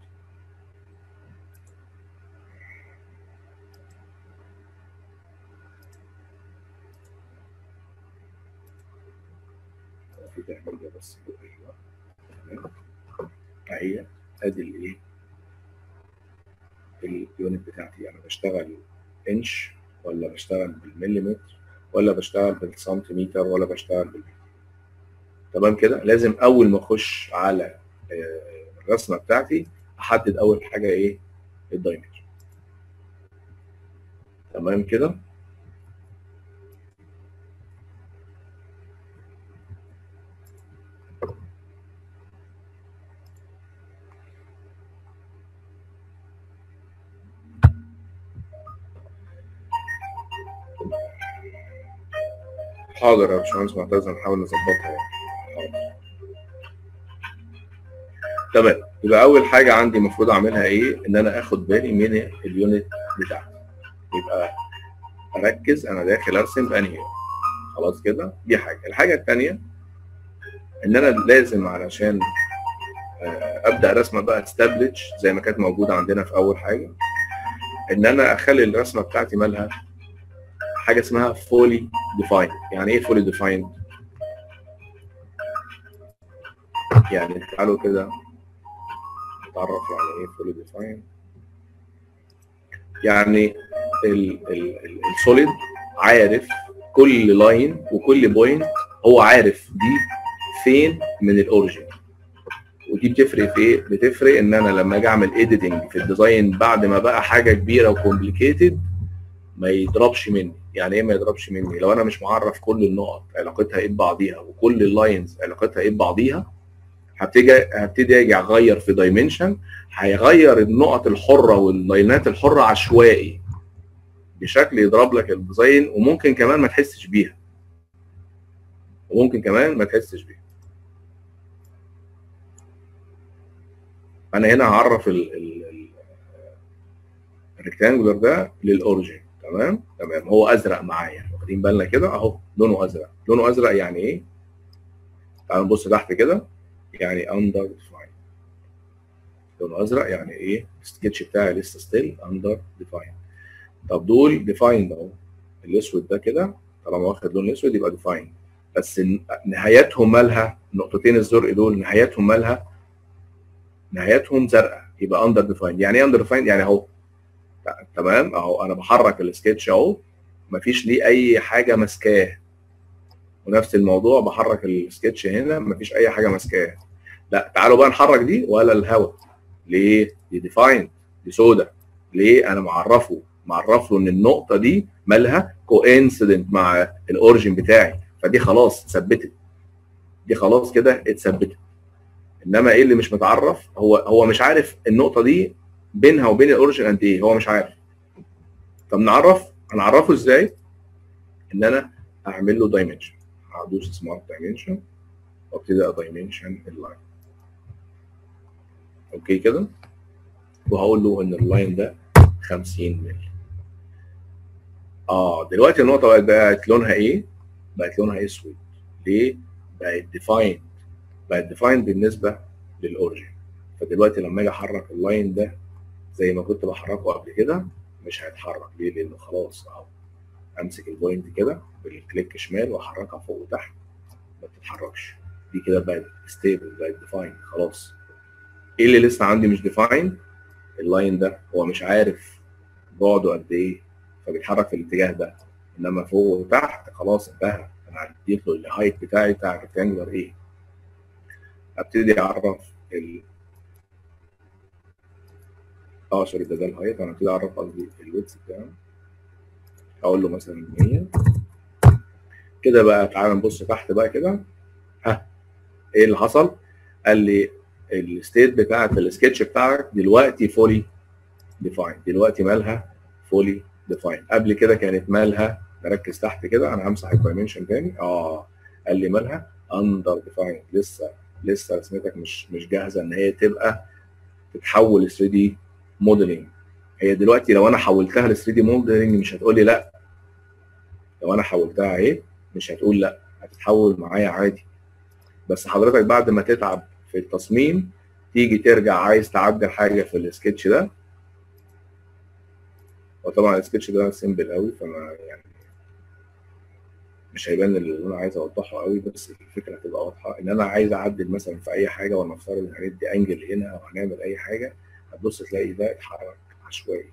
S1: في تعمل ده بس ايوه تمام اهي ادي الايه اليونت بتاعتي انا بشتغل انش ولا بشتغل بالمليمتر ولا بشتغل بالسنتيمتر ولا بشتغل بالمتر تمام كده لازم اول ما اخش على آه، الرسمه بتاعتي احدد اول حاجه ايه الدايمتر تمام كده حاضر يا باشمهندس معتز هنحاول نظبطها يعني حاضر تمام يبقى اول حاجه عندي المفروض اعملها ايه ان انا اخد بالي من اليونت بتاعتي يبقى اركز انا داخل ارسم بانهي يونت. خلاص كده دي حاجه الحاجه الثانيه ان انا لازم علشان آه، ابدا رسمه بقى استابلش زي ما كانت موجوده عندنا في اول حاجه ان انا اخلي الرسمه بتاعتي مالها حاجه اسمها فولي ديفايند يعني ايه فولي ديفايند يعني تعالوا كده نتعرف على ايه فولي ديفايند يعني السوليد عارف كل لاين وكل بوينت هو عارف دي فين من الاوريجن ودي بتفرق في ايه؟ بتفرق ان انا لما اجي اعمل ايديتنج في الديزاين بعد ما بقى حاجه كبيره وكومبليكيتد ما يضربش مني يعني ايه ما يضربش مني لو انا مش معرف كل النقط علاقتها ايه ببعضيها وكل اللاينز علاقتها ايه ببعضيها هبتدي هبتدي اجي اغير في دايمنشن هيغير النقط الحره واللاينات الحره عشوائي بشكل يضرب لك الديزاين وممكن كمان ما تحسش بيها وممكن كمان ما تحسش بيها انا هنا هعرف ال ال ال الريكتانجولر ده للاوريجن تمام تمام هو ازرق معايا واخدين بالنا كده اهو لونه ازرق لونه ازرق يعني ايه تعالوا نبص تحت كده يعني اندر ديفاين لونه ازرق يعني ايه السكتش بتاعي لسه ستيل اندر ديفاين طب دول ديفايند اهو الاسود ده كده طالما واخد لون اسود يبقى ديفاين بس ن- نهايتهم مالها النقطتين الزرق دول نهايتهم مالها نهايتهم زرقاء يبقى اندر ديفايند يعني ايه اندر ديفايند يعني اهو ت- تمام اهو انا بحرك السكتش اهو مفيش ليه اي حاجه ماسكاه ونفس الموضوع بحرك السكتش هنا مفيش اي حاجه ماسكاه لا تعالوا بقى نحرك دي ولا الهواء ليه دي ديفايند دي سودا ليه انا معرفه معرف له ان النقطه دي مالها كوانسيدنت مع الاوريجن بتاعي فدي خلاص اتثبتت دي خلاص كده اتثبتت انما ايه اللي مش متعرف هو هو مش عارف النقطه دي بينها وبين الاوريجن قد ايه هو مش عارف طب نعرف هنعرفه ازاي ان انا اعمل له دايمنشن هدوس سمارت دايمنشن وابتدي ادايمنشن اللاين اوكي كده وهقول له ان اللاين ده 50 مللي اه دلوقتي النقطه بقت بقت لونها ايه بقت لونها اسود ليه بقت ديفايند بقت ديفايند بالنسبه للاوريجن فدلوقتي لما اجي احرك اللاين ده زي ما كنت بحركه قبل كده مش هيتحرك ليه لانه خلاص اهو امسك البوينت كده بالكليك شمال واحركها فوق وتحت ما بتتحركش دي كده بقت ستيبل بقت ديفاين خلاص ايه اللي لسه عندي مش ديفاين اللاين ده هو مش عارف بعده قد ايه فبيتحرك في الاتجاه ده انما فوق وتحت خلاص انتهى انا عديت له الهايت بتاعي بتاع الريكتانجلر ايه ابتدي اعرف ال اه سوري ده ده الهايت انا ابتدي اعرف قصدي الويدث بتاعه اقول له مثلا 100 كده بقى تعالى نبص تحت بقى كده ها ايه اللي حصل؟ قال لي الستيت بتاعت السكتش بتاعك دلوقتي فولي ديفاين دلوقتي مالها فولي ديفاين قبل كده كانت مالها نركز تحت كده انا همسح الدايمنشن تاني اه قال لي مالها اندر ديفاين لسه لسه رسمتك مش مش جاهزه ان هي تبقى تتحول 3 دي موديلنج هي دلوقتي لو انا حولتها ل 3 دي موديلنج مش هتقول لي لا لو انا حولتها اهي مش هتقول لا هتتحول معايا عادي بس حضرتك بعد ما تتعب في التصميم تيجي ترجع عايز تعدل حاجه في السكتش ده وطبعا السكتش ده سيمبل قوي فما يعني مش هيبان اللي انا عايز اوضحه قوي بس الفكره هتبقى واضحه ان انا عايز اعدل مثلا في اي حاجه ولنفترض ان هندي انجل هنا او هنعمل اي حاجه هتبص تلاقي ده اتحرك عشوائي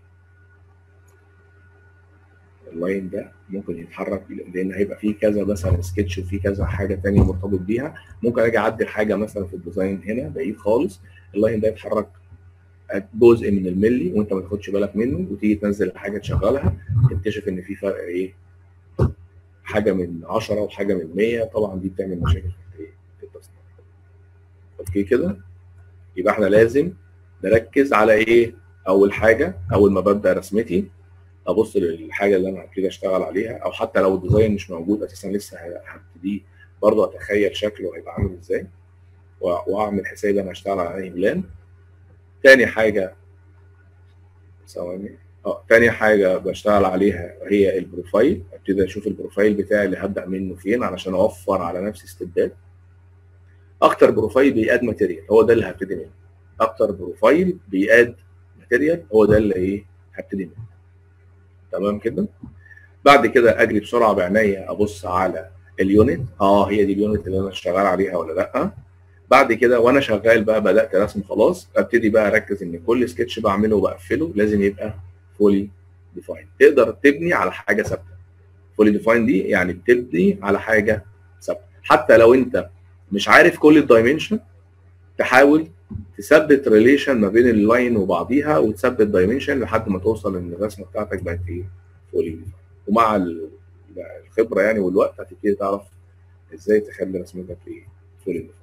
S1: اللاين ده ممكن يتحرك لان هيبقى فيه كذا مثلا سكتش وفيه كذا حاجه تانية مرتبط بيها ممكن اجي اعدل حاجه مثلا في الديزاين هنا بعيد خالص اللاين ده يتحرك جزء من الملي وانت ما تاخدش بالك منه وتيجي تنزل حاجه تشغلها تكتشف ان في فرق ايه حاجه من 10 وحاجه من 100 طبعا دي بتعمل مشاكل في ايه في التصنيع اوكي كده يبقى احنا لازم نركز على ايه اول حاجه اول ما ببدا رسمتي ابص للحاجه اللي انا هبتدي اشتغل عليها او حتى لو الديزاين مش موجود اساسا لسه هبتدي برضه اتخيل شكله هيبقى عامل ازاي واعمل حسابي انا هشتغل على اي بلان تاني حاجه ثواني اه تاني حاجه بشتغل عليها هي البروفايل ابتدي اشوف البروفايل بتاعي اللي هبدا منه فين علشان اوفر على نفسي استبدال اكتر بروفايل بيقاد ماتيريال هو ده اللي هبتدي منه اكتر بروفايل بيقاد ماتيريال هو ده اللي ايه هبتدي منه تمام كده بعد كده اجري بسرعه بعينيا ابص على اليونت اه هي دي اليونت اللي انا شغال عليها ولا لا بعد كده وانا شغال بقى بدات رسم خلاص ابتدي بقى اركز ان كل سكتش بعمله وبقفله لازم يبقى فولي ديفاين تقدر تبني على حاجه ثابته فولي ديفاين دي يعني بتبني على حاجه ثابته حتى لو انت مش عارف كل الدايمنشن تحاول تثبت ريليشن ما بين اللاين وبعضيها وتثبت دايمنشن لحد ما توصل ان الرسمه بتاعتك بقت ايه فولي ديفاين ومع الخبره يعني والوقت هتبتدي تعرف ازاي تخلي رسمتك ايه فولي ديفاين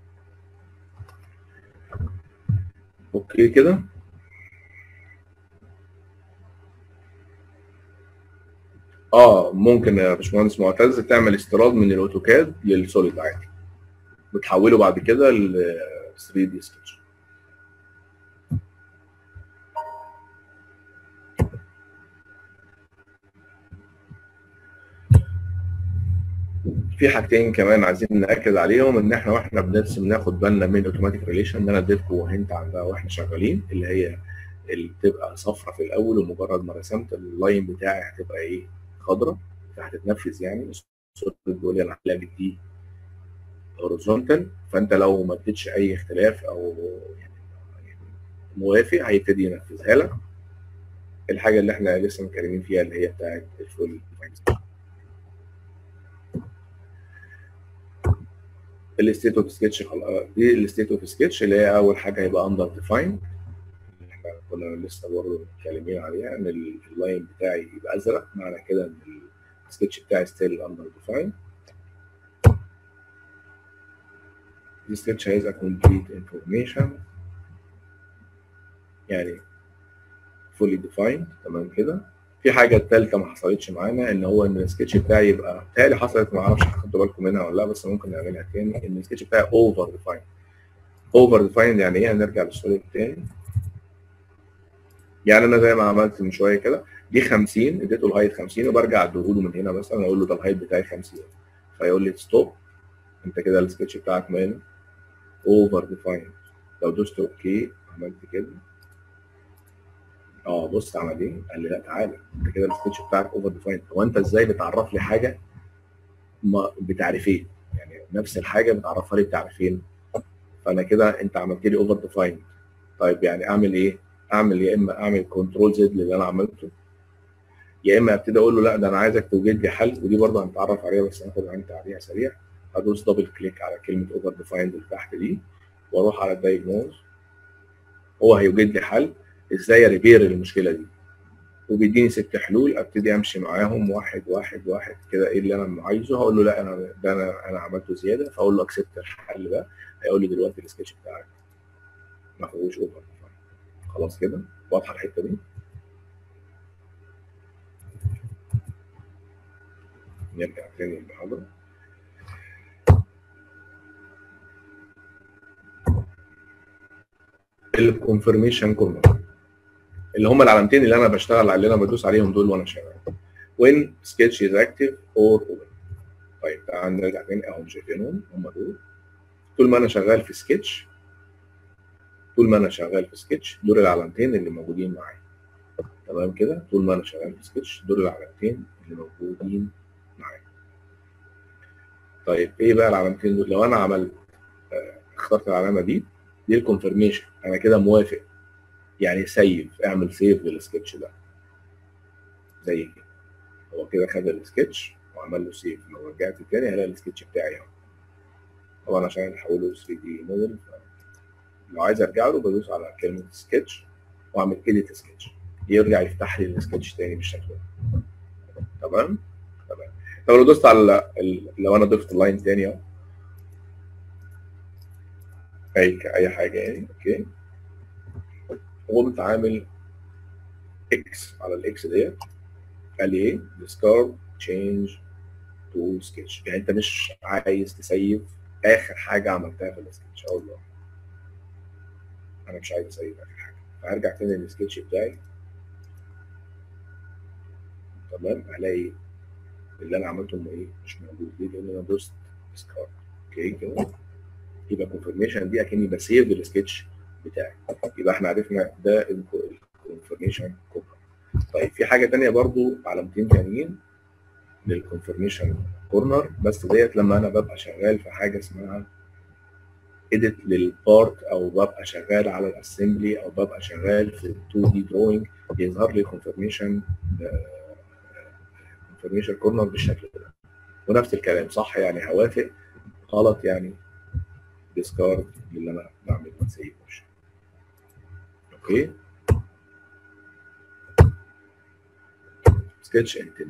S1: اوكي كده اه ممكن يا باشمهندس معتز تعمل استيراد من الاوتوكاد للسوليد عادي بتحوله بعد كده ل 3 دي سكتش في حاجتين كمان عايزين ناكد عليهم ان احنا واحنا بنرسم ناخد بالنا من اوتوماتيك ريليشن ان انا اديتكم هنت عنها واحنا شغالين اللي هي اللي بتبقى صفرة في الاول ومجرد ما رسمت اللاين بتاعي هتبقى ايه خضراء فهتتنفذ يعني الصوت بيقول لي انا هلاقي دي هوريزونتال فانت لو ما اديتش اي اختلاف او يعني موافق هيبتدي ينفذها لك الحاجه اللي احنا لسه متكلمين فيها اللي هي بتاعت الفول الستيت اوف سكتش دي الستيت اوف سكتش اللي هي اول حاجه هيبقى اندر ديفاين احنا كنا لسه برضه متكلمين عليها ان اللاين بتاعي يبقى ازرق معنى كده ان السكتش بتاعي ستيل اندر ديفاين السكتش عايزه كومبليت انفورميشن يعني فولي ديفايند تمام كده في حاجه الثالثه ما حصلتش معانا ان هو ان السكتش بتاعي يبقى بتهيألي حصلت ما اعرفش خدتوا بالكم منها ولا لا بس ممكن نعملها تاني ان السكتش بتاعي اوفر ديفايند اوفر ديفايند يعني ايه هنرجع للسوليد تاني يعني انا زي ما عملت من شويه كده دي 50 اديته الهايت 50 وبرجع اديهوله من هنا مثلا اقول له ده الهايت بتاعي 50 فيقول لي ستوب انت كده السكتش بتاعك ماله اوفر ديفايند لو دوست اوكي عملت كده اه بص عمل ايه؟ قال لي لا تعالى انت كده السكتش بتاعك اوفر ديفايند هو انت ازاي بتعرف لي حاجه ما بتعرفين يعني نفس الحاجه بتعرفها لي بتعرفين فانا كده انت عملت لي اوفر ديفايند طيب يعني اعمل ايه؟ اعمل يا اما اعمل كنترول زد للي انا عملته يا اما ابتدي اقول له لا ده انا عايزك توجد لي حل ودي برضه هنتعرف عليها بس هناخد انت عليها سريع هدوس دبل كليك على كلمه اوفر ديفايند اللي تحت دي واروح على الدايجنوز هو هيوجد لي حل ازاي ريبير المشكله دي وبيديني ست حلول ابتدي امشي معاهم واحد واحد واحد كده ايه اللي انا عايزه هقول له لا انا ده انا انا عملته زياده فاقول له اكسبت الحل ده هيقول لي دلوقتي السكتش بتاعك ما فيهوش اوفر خلاص كده واضحه الحته دي نرجع تاني للمحاضره الكونفرميشن كورنر اللي هم العلامتين اللي انا بشتغل اللي انا بدوس عليهم دول وانا شغال when sketch is active or open طيب تعال نرجع تاني اهم شايفينهم هم دول طول ما انا شغال في سكتش طول ما انا شغال في سكتش دول العلامتين اللي موجودين معايا تمام كده طول ما انا شغال في سكتش دول العلامتين اللي موجودين معايا طيب ايه بقى العلامتين دول لو انا عملت آه، اخترت العلامه دي دي الكونفرميشن انا كده موافق يعني سيف اعمل سيف للسكتش ده زي كده هو كده خد السكتش وعمل له سيف لو رجعت تاني هلاقي السكتش بتاعي اهو طبعا عشان احوله 3 دي موديل لو عايز ارجع له بدوس على كلمه سكتش واعمل اديت سكتش يرجع يفتح لي السكتش تاني بالشكل ده تمام تمام طب لو دوست على ال... لو انا ضفت لاين تاني اهو اي اي حاجه يعني اوكي وقمت عامل اكس على الاكس ديت قال لي ايه ديسكارد تشينج تو سكتش يعني انت مش عايز تسيف اخر حاجه عملتها في السكتش اقول له انا مش عايز اسيف اخر حاجه فهرجع تاني للسكتش بتاعي تمام هلاقي اللي انا عملته انه ايه مش موجود ليه لان انا دوست ديسكارد اوكي كده يبقى كونفرميشن دي اكني بسيف السكتش بتاعي يبقى احنا عرفنا ده الكونفرميشن كوبر طيب في حاجه تانية برضو علامتين تانيين للكونفرميشن كورنر بس ديت لما انا ببقى شغال في حاجه اسمها اديت للبارت او ببقى شغال على الاسمبلي او ببقى شغال في 2 دي دروينج يظهر لي كونفرميشن كونفرميشن كورنر بالشكل ده ونفس الكلام صح يعني هوافق غلط يعني ديسكارد اللي انا بعمله سيف اوكي سكتش انتنتي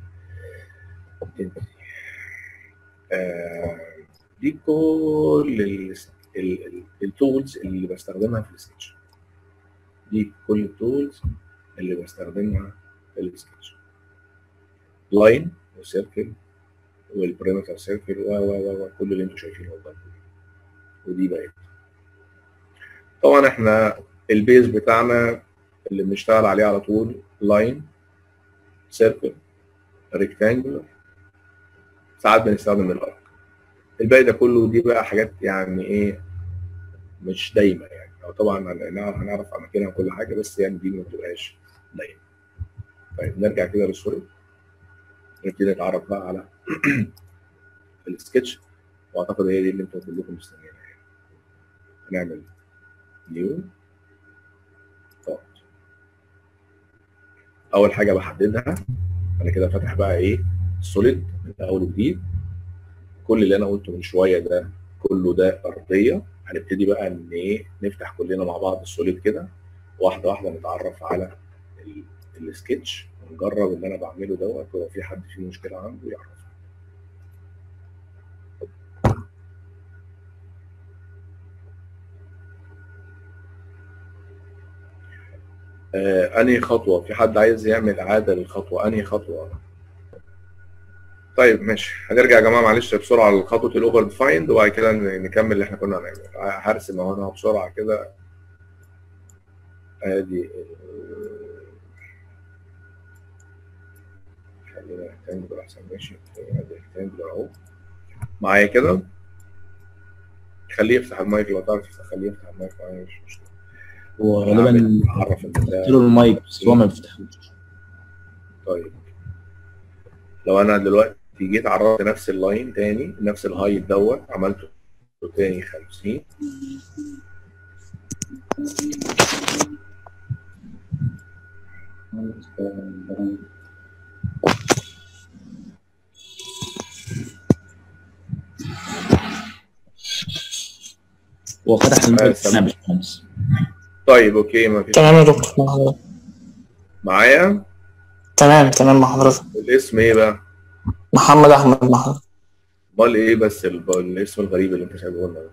S1: دي كل التولز اللي بستخدمها في السكتش دي كل التولز اللي بستخدمها في السكتش لاين وسيركل والبريمتر سيركل و و و كل اللي انتم شايفينه قدامكم ودي بقت طبعا احنا البيز بتاعنا اللي بنشتغل عليه على طول لاين سيركل ريكتانجلر ساعات بنستخدم الارك الباقي ده كله دي بقى حاجات يعني ايه مش دايما يعني او طبعا هنعرف اماكنها وكل حاجه بس يعني دي ما بتبقاش دايما طيب نرجع كده للصوره نبتدي نتعرف بقى على السكتش واعتقد هي دي اللي انتوا كلكم مستنيينها يعني هنعمل نيو ثوت اول حاجه بحددها انا كده فاتح بقى ايه سوليد من اول وجديد كل اللي انا قلته من شويه ده كله ده ارضيه هنبتدي بقى ان ايه نفتح كلنا مع بعض السوليد كده واحده واحده نتعرف على السكتش ونجرب اللي انا بعمله دوت ولو في حد فيه مشكله عنده يعرف آه انهي خطوه في حد عايز يعمل اعاده للخطوه انهي خطوه طيب ماشي هنرجع يا جماعه معلش بسرعه لخطوه الاوفر ديفايند وبعد كده نكمل اللي احنا كنا هنعمله هرسم اهو انا بسرعه كده ادي خلينا ريكتانجلر احسن ماشي ادي ريكتانجلر اهو معايا كده خليه يفتح المايك لو تعرف خليه يفتح المايك معايا مش مشكله
S2: هو غالبا
S1: اعرف ان ده
S2: قلت له المايك بس هو ما بيفتحوش
S1: طيب لو انا دلوقتي جيت عرضت نفس اللاين تاني نفس الهايت دوت عملته تاني 50
S2: هو فتح المايك
S1: تمام.
S2: انا يا باشمهندس
S1: طيب اوكي ما فيش
S4: تمام يا دكتور
S1: معايا
S4: تمام تمام مع حضرتك
S1: الاسم ايه بقى
S4: محمد احمد مع حضرتك
S1: امال ايه بس الب- الاسم الغريب اللي انت سايبه لنا ده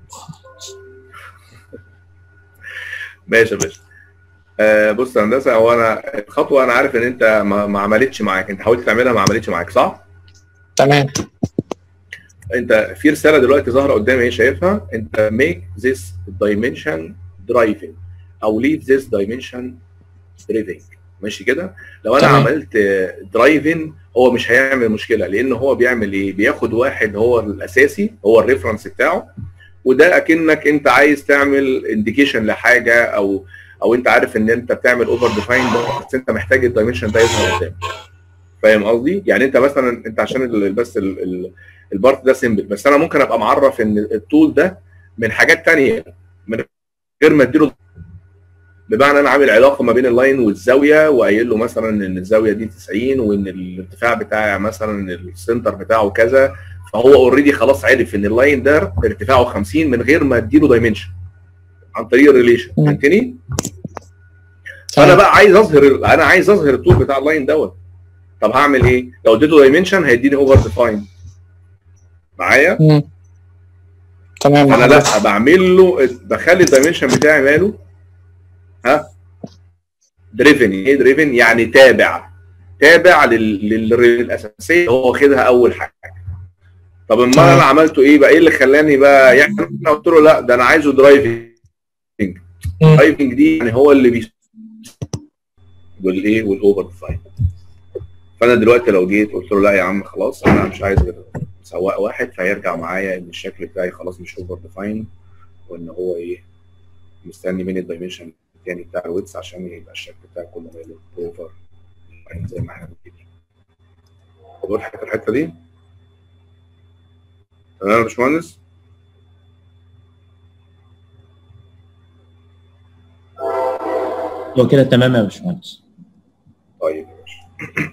S1: ماشي يا باشا آه بص يا هندسه هو انا الخطوه انا عارف ان انت ما, ما عملتش معاك انت حاولت تعملها ما عملتش معاك صح؟
S4: تمام
S1: انت في رساله دلوقتي ظاهره قدامي ايه شايفها انت make this dimension driving او leave this dimension driving ماشي كده لو انا
S4: تمام.
S1: عملت درايفن هو مش هيعمل مشكله لان هو بيعمل ايه بياخد واحد هو الاساسي هو الريفرنس بتاعه وده اكنك انت عايز تعمل انديكيشن لحاجه او او انت عارف ان انت بتعمل اوفر ديفاين بس انت محتاج الدايمنشن ده يظهر قدامك فاهم قصدي؟ يعني انت مثلا انت عشان ال- بس ال- ال- البارت ده سيمبل بس انا ممكن ابقى معرف ان الطول ده من حاجات تانية من غير ما اديله بمعنى انا عامل علاقه ما بين اللاين والزاويه وقايل له مثلا ان الزاويه دي 90 وان الارتفاع بتاعي مثلا السنتر بتاعه كذا فهو اوريدي خلاص عرف ان اللاين ده ارتفاعه 50 من غير ما اديله دايمنشن عن طريق الريليشن
S4: مم.
S1: فهمتني؟ فانا
S4: تمام
S1: بقى عايز اظهر انا عايز اظهر الطول بتاع اللاين دوت طب هعمل ايه؟ لو اديته دايمنشن هيديني اوفر ديفاين معايا؟
S4: مم. تمام مع
S1: انا
S4: حضرتك
S1: لا بعمل له بخلي الدايمنشن بتاعي ماله ها دريفن ايه دريفن يعني تابع تابع لل- للريل الاساسيه اللي هو واخدها اول حاجه طب امال
S4: تمام.
S1: انا عملته ايه بقى ايه اللي خلاني بقى يعني انا قلت له لا ده انا عايزه درايفنج
S4: مم.
S1: درايفنج دي يعني هو اللي بي والايه والاوفر ديفاين فانا دلوقتي لو جيت قلت له لا يا عم خلاص انا مش عايز غير سواق واحد فيرجع معايا ان الشكل بتاعي خلاص مش اوفر ديفاين وان هو ايه مستني من الدايمنشن التاني بتاع الويتس عشان يبقى الشكل بتاعي كله ماله اوفر زي ما احنا بنقول وضحت الحته دي تمام يا باشمهندس
S2: هو كده تمام يا باشمهندس
S1: طيب يا باشا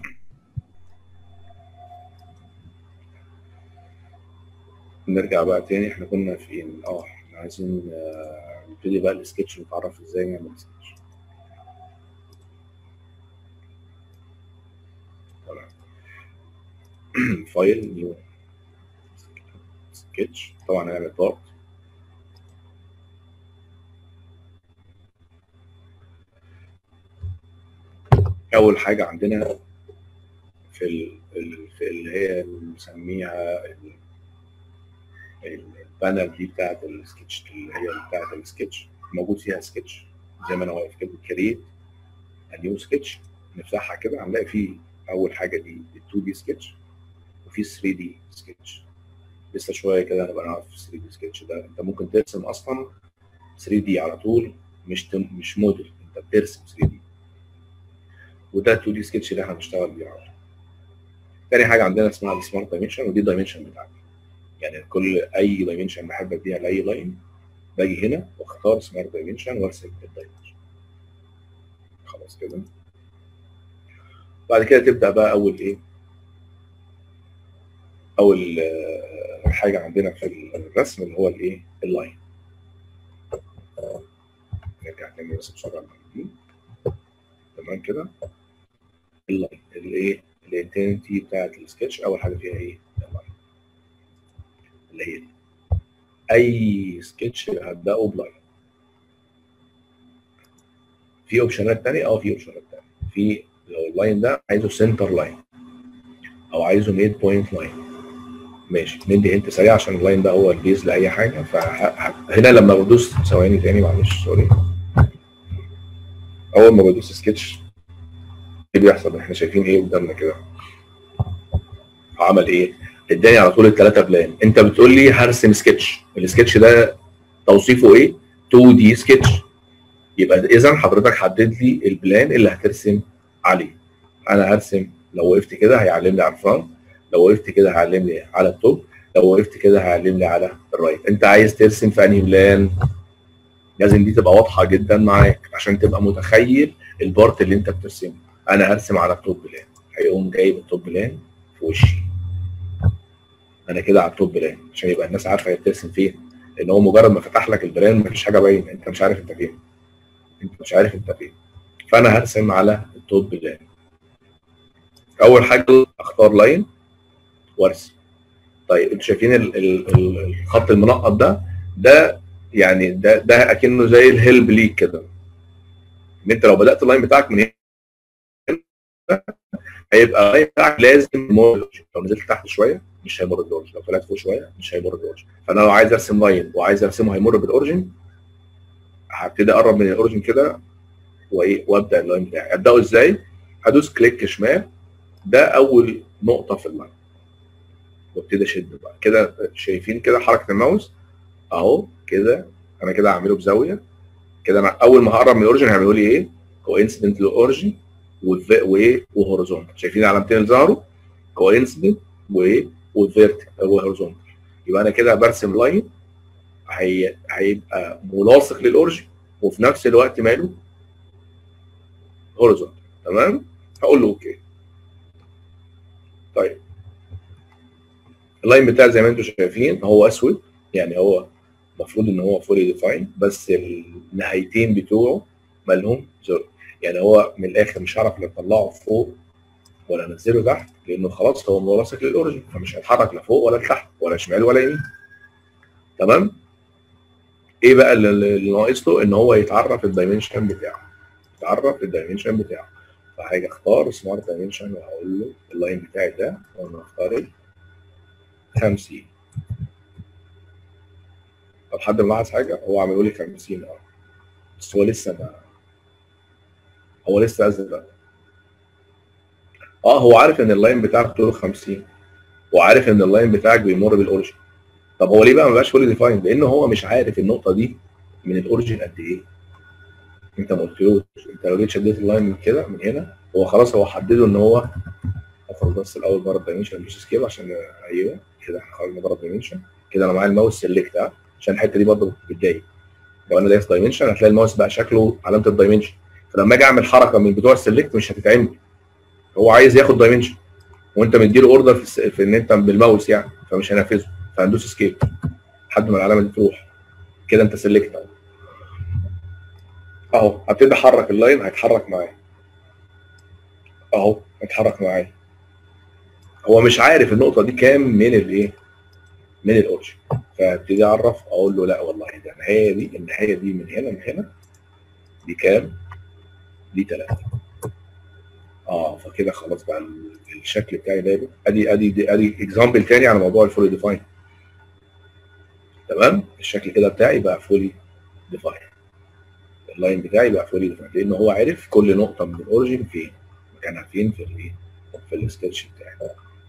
S1: نرجع بقى تاني احنا كنا فين اه احنا عايزين آه، نبتدي بقى السكتش نتعرف ازاي نعمل سكتش تمام فايل نيو سكتش طبعا هنعمل ضغط اول حاجه عندنا في ال... ال- في اللي هي بنسميها ال- البانل دي بتاعت السكتش اللي هي بتاعت السكتش موجود فيها سكتش زي ما انا واقف كده كريت نيو سكتش نفتحها كده هنلاقي فيه اول حاجه دي ال 2 دي سكتش وفي 3 دي سكتش لسه شويه كده هنبقى نعرف 3 دي سكتش ده انت ممكن ترسم اصلا 3 دي على طول مش تم مش موديل انت بترسم 3 دي وده 2 دي سكتش اللي احنا هنشتغل بيه على طول. تاني حاجه عندنا اسمها السمارت دايمنشن ودي الدايمنشن بتاعتي يعني كل اي دايمنشن بحب اديها لاي لاين باجي هنا واختار سمارت دايمنشن وارسم الدايمنشن خلاص كده بعد كده تبدا بقى اول ايه اول آه، حاجه عندنا في الرسم اللي هو الايه اللاين نرجع تاني بس بسرعه دي. تمام كده اللاين الايه الانتنتي بتاعت السكتش اول حاجه فيها ايه اللاين اللي هي دي اي سكتش هبداه بلاين في اوبشنات تانية اه في اوبشنات تانية في لو اللاين ده عايزه سنتر لاين او عايزه ميد بوينت لاين ماشي ندي هنت سريع عشان اللاين ده هو البيز لاي حاجه فهنا لما بدوس ثواني تاني معلش سوري اول ما بدوس سكتش ايه بيحصل احنا شايفين ايه قدامنا كده عمل ايه اداني على طول الثلاثه بلان انت بتقول لي هرسم سكتش السكتش ده توصيفه ايه 2 دي سكتش يبقى اذا حضرتك حدد لي البلان اللي هترسم عليه انا هرسم لو وقفت كده هيعلم لي على الفرونت لو وقفت كده هيعلم لي على التوب لو وقفت كده هيعلم لي على الرايت انت عايز ترسم في انهي بلان لازم دي تبقى واضحه جدا معاك عشان تبقى متخيل البارت اللي انت بترسمه انا هرسم على التوب بلان هيقوم جايب التوب بلان في وشي انا كده على التوب بلان عشان يبقى الناس عارفه هي بترسم فين لان هو مجرد ما فتح لك البلان مفيش حاجه باينه انت مش عارف انت فين انت مش عارف انت فين فانا هرسم على التوب دوت بلان اول حاجه اختار لاين وارسم طيب انتوا شايفين ال- ال- ال- الخط المنقط ده ده يعني ده ده اكنه زي الهيلب ليك كده ان انت لو بدات اللاين بتاعك من هنا هيبقى اللاين بتاعك لازم يمر بالأوريجين. لو نزلت تحت شويه مش هيمر بالاوريجن لو طلعت فوق شويه مش هيمر بالاوريجن فانا لو عايز ارسم لاين وعايز ارسمه هيمر بالاوريجن هبتدي اقرب من الاوريجن كده وايه وابدا اللاين بتاعي ابداه ازاي؟ هدوس كليك شمال ده اول نقطه في اللاين وابتدي اشد بقى كده شايفين كده حركه الماوس اهو كده انا كده هعمله بزاويه كده انا اول ما هقرب من الاوريجن هيعملوا لي ايه؟ كوانسيدنت للاوريجن وايه وهوريزونتال شايفين العلامتين اللي ظهروا؟ كوانسيدنت وايه؟ وفيرتيكال وهوريزونتال يبقى انا كده برسم لاين هي... هيبقى ملاصق للاوريجن وفي نفس الوقت ماله؟ هوريزونتال تمام؟ هقول له اوكي طيب اللاين بتاعي زي ما انتم شايفين هو اسود يعني هو المفروض ان هو فولي ديفاين بس النهايتين بتوعه مالهم زر يعني هو من الاخر مش هعرف لا اطلعه فوق ولا انزله تحت لانه خلاص هو ملاصق للاوريجن فمش هيتحرك لا فوق ولا لتحت ولا شمال ولا يمين تمام ايه بقى اللي اللي ناقص له ان هو يتعرف الدايمنشن بتاعه يتعرف الدايمنشن بتاعه فهاجي اختار سمارت دايمنشن وهقول له اللاين بتاعي ده وانا اختار ايه 50 طب حد ملاحظ حاجه هو عملوا لي 50 اه بس هو لسه ما هو لسه ازرق اه هو عارف ان اللاين بتاعك طوله 50 وعارف ان اللاين بتاعك بيمر بالاوريجن طب هو ليه بقى ما بقاش فولي ديفاين لان هو مش عارف النقطه دي من الاوريجن قد ايه انت ما قلتلوش انت لو جيت شديت اللاين من كده من هنا هو خلاص هو حدده ان هو اخرج بس الاول بره الدايمنشن مش سكيب عشان ايوه كده احنا خرجنا بره الدايمنشن كده انا معايا الماوس سيلكت ها عشان الحته دي برضه بتضايق لو انا دايس دايمنشن هتلاقي الماوس بقى شكله علامه الدايمنشن فلما اجي اعمل حركه من بتوع السلكت مش هتتعمل هو عايز ياخد دايمنشن وانت مديله اوردر في, الس... في ان انت بالماوس يعني فمش هينفذه فهندوس سكيب لحد ما العلامه دي تروح كده انت سلكت اهو اهو هبتدي احرك اللاين هيتحرك معايا اهو هيتحرك معايا هو مش عارف النقطه دي كام من الايه من الاورجن فابتدي اعرف اقول له لا والله ده النهايه دي النهايه دي من هنا من هنا دي كام دي 3 اه فكده خلاص بقى ال- الشكل بتاعي ده ادي ادي ادي اكزامبل تاني على موضوع الفولي ديفاين تمام الشكل كده بتاعي بقى فولي ديفاين اللاين بتاعي بقى فولي ديفاين لان هو عرف كل نقطه من الاوريجن فين مكانها فين في الايه في السكتش بتاعي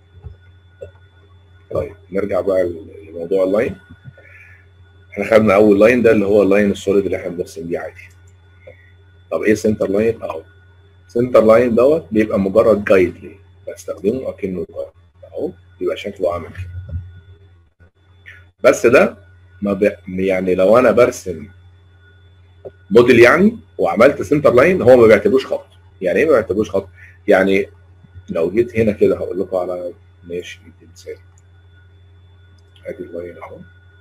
S1: طيب نرجع بقى لموضوع اللاين احنا خدنا اول لاين ده اللي هو اللاين السوليد اللي احنا بنرسم بيه عادي طب ايه سنتر لاين اهو سنتر لاين دوت بيبقى مجرد جايد ليه بستخدمه اكنه جايد اهو بيبقى شكله عامل كده بس ده ما ب... يعني لو انا برسم موديل يعني وعملت سنتر لاين هو ما بيعتبروش خط يعني ايه ما بيعتبروش خط يعني لو جيت هنا كده هقول لكم على ماشي ندي مثال ادي اللاين اهو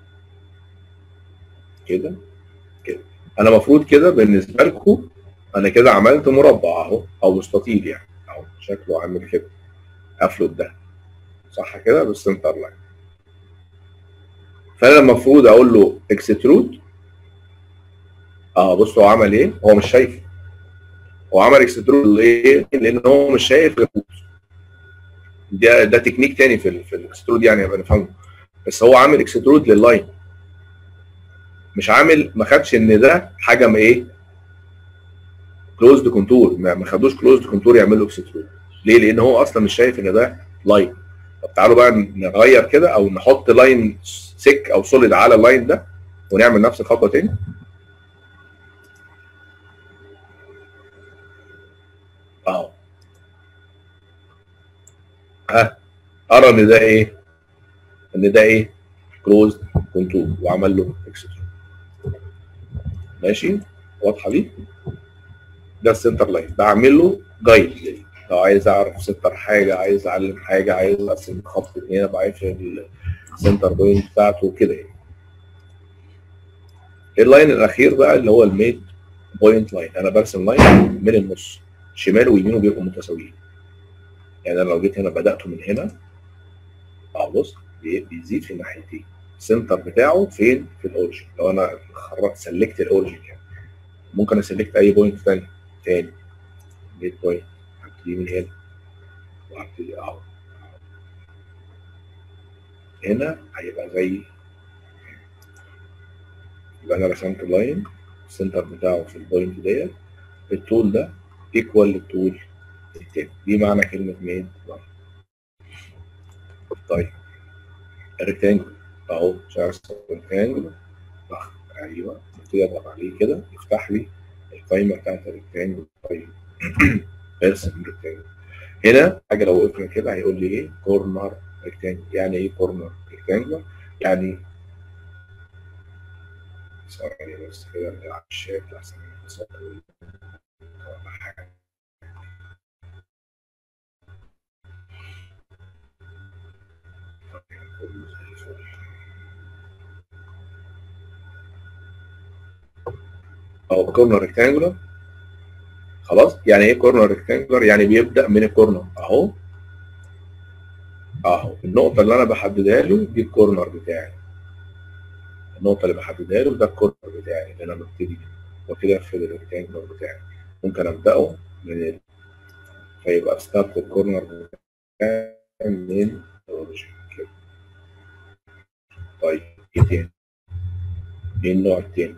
S1: كده كده انا المفروض كده بالنسبه لكم انا كده عملت مربع اهو او مستطيل يعني اهو شكله عامل كده افلت ده صح كده بالسنتر لاين فانا المفروض اقول له اكسترود اه بص هو عمل ايه هو مش شايف هو عمل اكسترود ليه لان هو مش شايف الخطوط ده ده تكنيك تاني في ال في الاكسترود يعني ابقى نفهمه بس هو عامل اكسترود لللاين مش عامل ما خدش ان ده حاجه ما ايه كلوزد كونتور ما ما خدوش كلوزد كونتور يعمل له اكسترود ليه لان هو اصلا مش شايف ان ده لاين طب تعالوا بقى نغير كده او نحط لاين سيك او سوليد على اللاين ده ونعمل نفس الخطوه تاني اهو ها ارى ان ده ايه ان ده ايه كلوزد كونتور وعمل له اكسترود ماشي واضحه دي ده السنتر لاين بعمل له جايد لو عايز اعرف سنتر حاجه عايز اعلم حاجه عايز ارسم خط هنا بعرف السنتر بوينت بتاعته كده يعني اللاين الاخير بقى اللي هو الميد بوينت لاين انا برسم لاين من النص شماله ويمينه بيبقوا متساويين يعني انا لو جيت هنا بداته من هنا اه بص بي- بيزيد في الناحيتين السنتر بتاعه فين في الاوريجن لو انا خرجت سلكت الاوريجن يعني ممكن اسلكت اي بوينت تاني تاني ميد بوينت هبتدي من هنا وهبتدي اهو هنا هيبقى زي يبقى انا رسمت لاين السنتر بتاعه في البوينت ديت الطول ده ايكوال للطول التاني دي معنى كلمة ميد لاين طيب الريكتانجل اهو شايف الريكتانجل ضغط ايوه ابتدي اضغط عليه كده يفتح لي القايمة بتاعت الريكتانجل طيب ارسم الريكتانجل هنا حاجة لو وقفنا كده هيقول لي ايه كورنر ريكتانجل يعني ايه كورنر ريكتانجل يعني ثواني بس كده ارجع على الشات احسن من الصوت ولا حاجة كله زي الفل. اهو كورنر ريكتانجولار خلاص يعني ايه كورنر ريكتانجولار يعني بيبدا من الكورنر اهو اهو النقطه اللي انا بحددها له دي الكورنر بتاعي النقطه اللي بحددها له ده الكورنر بتاعي اللي انا ببتدي وابتدي اقفل الريكتانجولار بتاعي ممكن ابداه من ال... فيبقى ستارت الكورنر بتاعي من الاوريجن كده طيب ايه تاني؟ ايه النوع التاني؟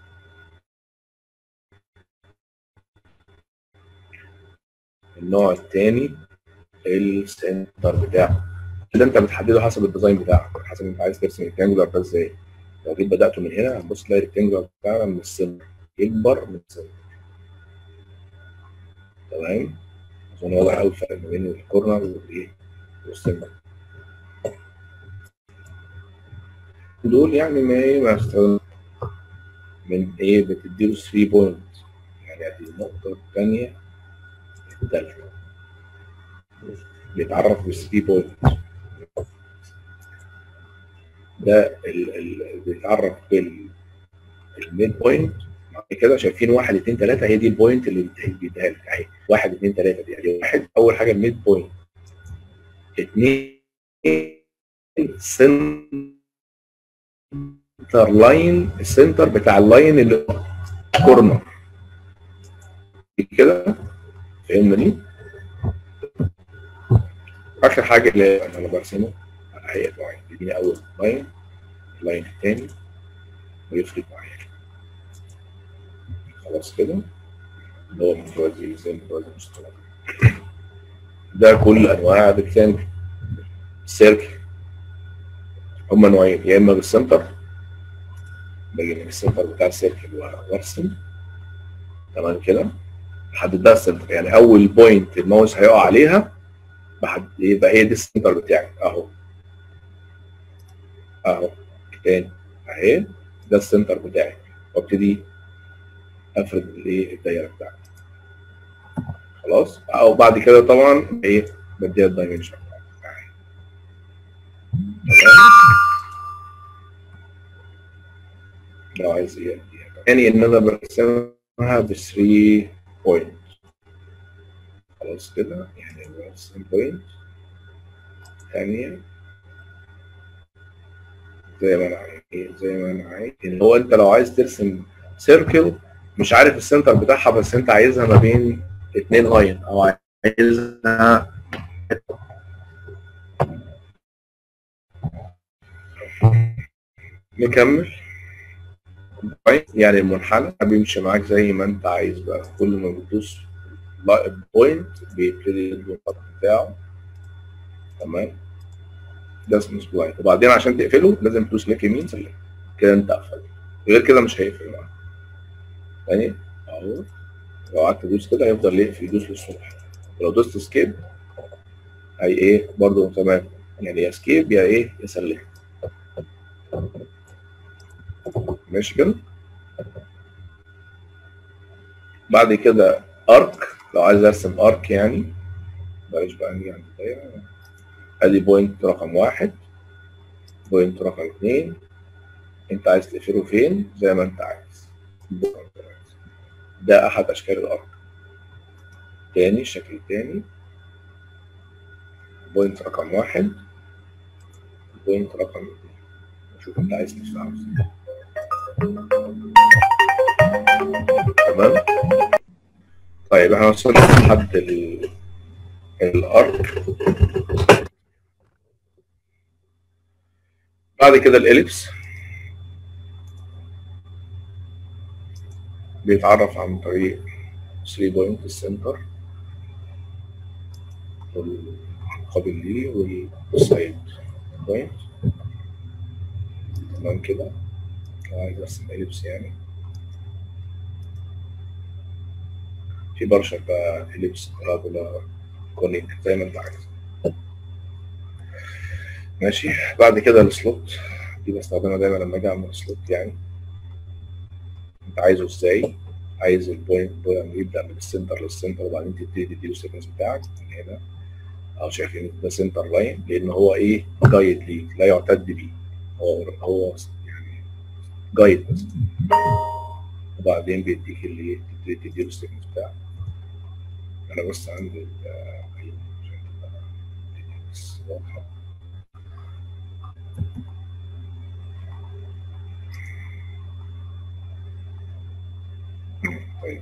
S1: النوع التاني السنتر بتاعه اللي انت بتحدده حسب الديزاين بتاعك حسب انت عايز ترسم الريكتانجولار ده ازاي لو جيت بدأته من هنا هتبص تلاقي الريكتانجولار بتاعنا من السنتر يكبر من السنتر تمام اظن واضح قوي الفرق ما بين الكورنر والايه والسنتر دول يعني ما ايه ما استخدم من ايه بتديله 3 بوينت يعني ادي النقطة الثانية الثالثة بيتعرف بال 3 بوينت ده ال ال بيتعرف بال الميد بوينت بعد كده شايفين واحد اثنين ثلاثة هي دي البوينت اللي بيديها لك اهي واحد اثنين ثلاثة دي يعني واحد أول حاجة الميد بوينت اثنين سنتر لاين السنتر بتاع اللاين اللي كورنر كده فهمنا دي اخر حاجه اللي انا برسمه على هيئه معينه يديني اول لاين اللاين الثاني ويفرق معايا خلاص كده اللي هو متوازي زي متوازي مستوى ده كل انواع الريكتانجل السيركل هما نوعين يا اما بالسنتر باجي من السنتر بتاع السيركل وارسم تمام كده بحدد لها السنتر يعني اول بوينت الماوس هيقع عليها بحد يبقى هي دي السنتر بتاعي اهو اهو تاني اهي ده السنتر بتاعي وابتدي افرد الايه الدايره بتاعتي خلاص او بعد كده طبعا ايه بديها الدايمنشن لو عايز ايه يعني ان انا برسمها ب 3 بوينت خلاص كده يعني برسم بوينت ثانية زي ما انا عايز زي ما انا عايز ان هو انت لو عايز ترسم سيركل مش عارف السنتر بتاعها بس انت عايزها ما بين اتنين لاين او عايزها نكمل يعني المنحنى بيمشي معاك زي ما انت عايز بقى كل ما بتدوس بوينت بيبتدي يدي الخط بتاعه تمام ده اسمه سبلاين وبعدين عشان تقفله لازم تدوس كليك يمين سلك كده انت قفل غير كده مش هيقفل معاك تاني اهو لو قعدت تدوس كده هيفضل يقفل يدوس للصبح ولو دوست سكيب هي ايه برضه تمام يعني يا سكيب يا ايه يا سلك ماشي كده بعد كده ارك لو عايز ارسم ارك يعني بلاش بقى نيجي عند الدايره ادي بوينت رقم واحد بوينت رقم اتنين انت عايز تقفله فين زي ما انت عايز ده احد اشكال الارك تاني الشكل التاني بوينت رقم واحد بوينت رقم اتنين شوف انت عايز ترفعه ازاي تمام طيب احنا وصلنا لحد ال- الارك بعد كده الاليبس بيتعرف عن طريق 3 بوينت السنتر والمقابل ليه والسايد بوينت تمام كده لو عايز ارسم اليبس يعني في برشا بقى اليبس بارابولا كونيك زي ما انت عايز ماشي بعد كده السلوت دي بستخدمها دايما لما اجي اعمل سلوت يعني انت عايزه ازاي عايز البوينت بوينت يبدا من السنتر للسنتر وبعدين تبتدي تديله السيكونس بتاعك من هنا او شايفين ده سنتر لاين لان هو ايه جايد ليك لا يعتد بيه هو هو يعني جايد بس وبعدين بيديك اللي تبتدي تديله السيكونس بتاعك انا بس عندي ال- أيوة، عشان تبقى الدنيا بس واضحه طيب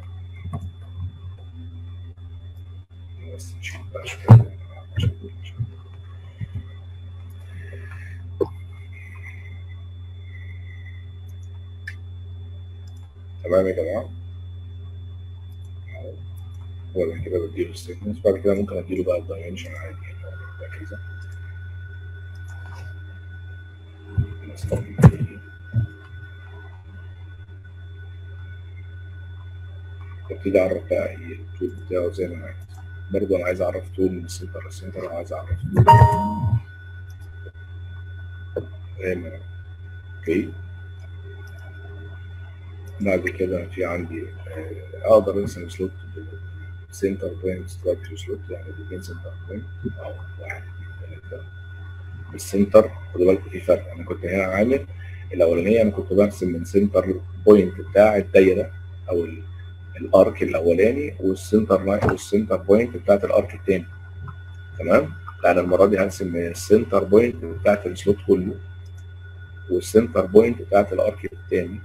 S1: بس نشيل بقى شوية عشان عشان- تمام يا جماعة أهو. وبعد كده بديله السيكونس بعد كده ممكن اديله بقى الدايمنشن عادي يعني لو ده كذا مثلا وابتدي اعرف بقى ايه التول بتاعه زي ما انا عايز برضه انا عايز اعرف تول من السنتر للسنتر وعايز اعرف تول زي ما أنا. اوكي بعد كده في عندي آه، اقدر ارسم سلوت سنتر بوينت ستراكشر سلوت يعني الاثنين سنتر بوينت او واحد اثنين ثلاثه السنتر خدوا بالكم في فرق انا كنت هنا عامل الاولانيه انا كنت برسم من سنتر بوينت بتاع الدايره او ال- الارك الاولاني والسنتر لاين والسنتر بوينت بتاعت الارك الثاني تمام لا انا المره دي هرسم من السنتر بوينت بتاعت السلوت كله والسنتر بوينت بتاعت الارك الثاني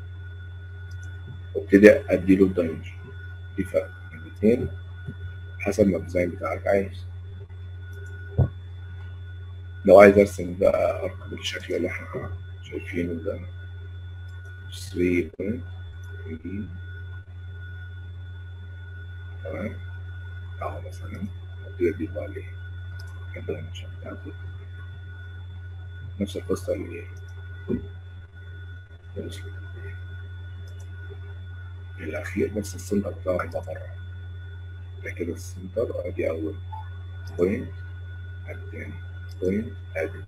S1: وابتدي اديله الدايمنشن في فرق بين الاثنين حسب ما الديزاين بتاعك عايز لو عايز ارسم بقى ارك بالشكل اللي احنا شايفينه ده 3 بوينت تمام اهو مثلا ابتدي اضيف بقى عليه الدايمنشن بتاعته نفس القصه اللي ايه الأسلوب. الاخير بس السنتر بتاعه هيبقى بره ده كده السنتر ادي اول بوينت ادي تاني بوينت ادي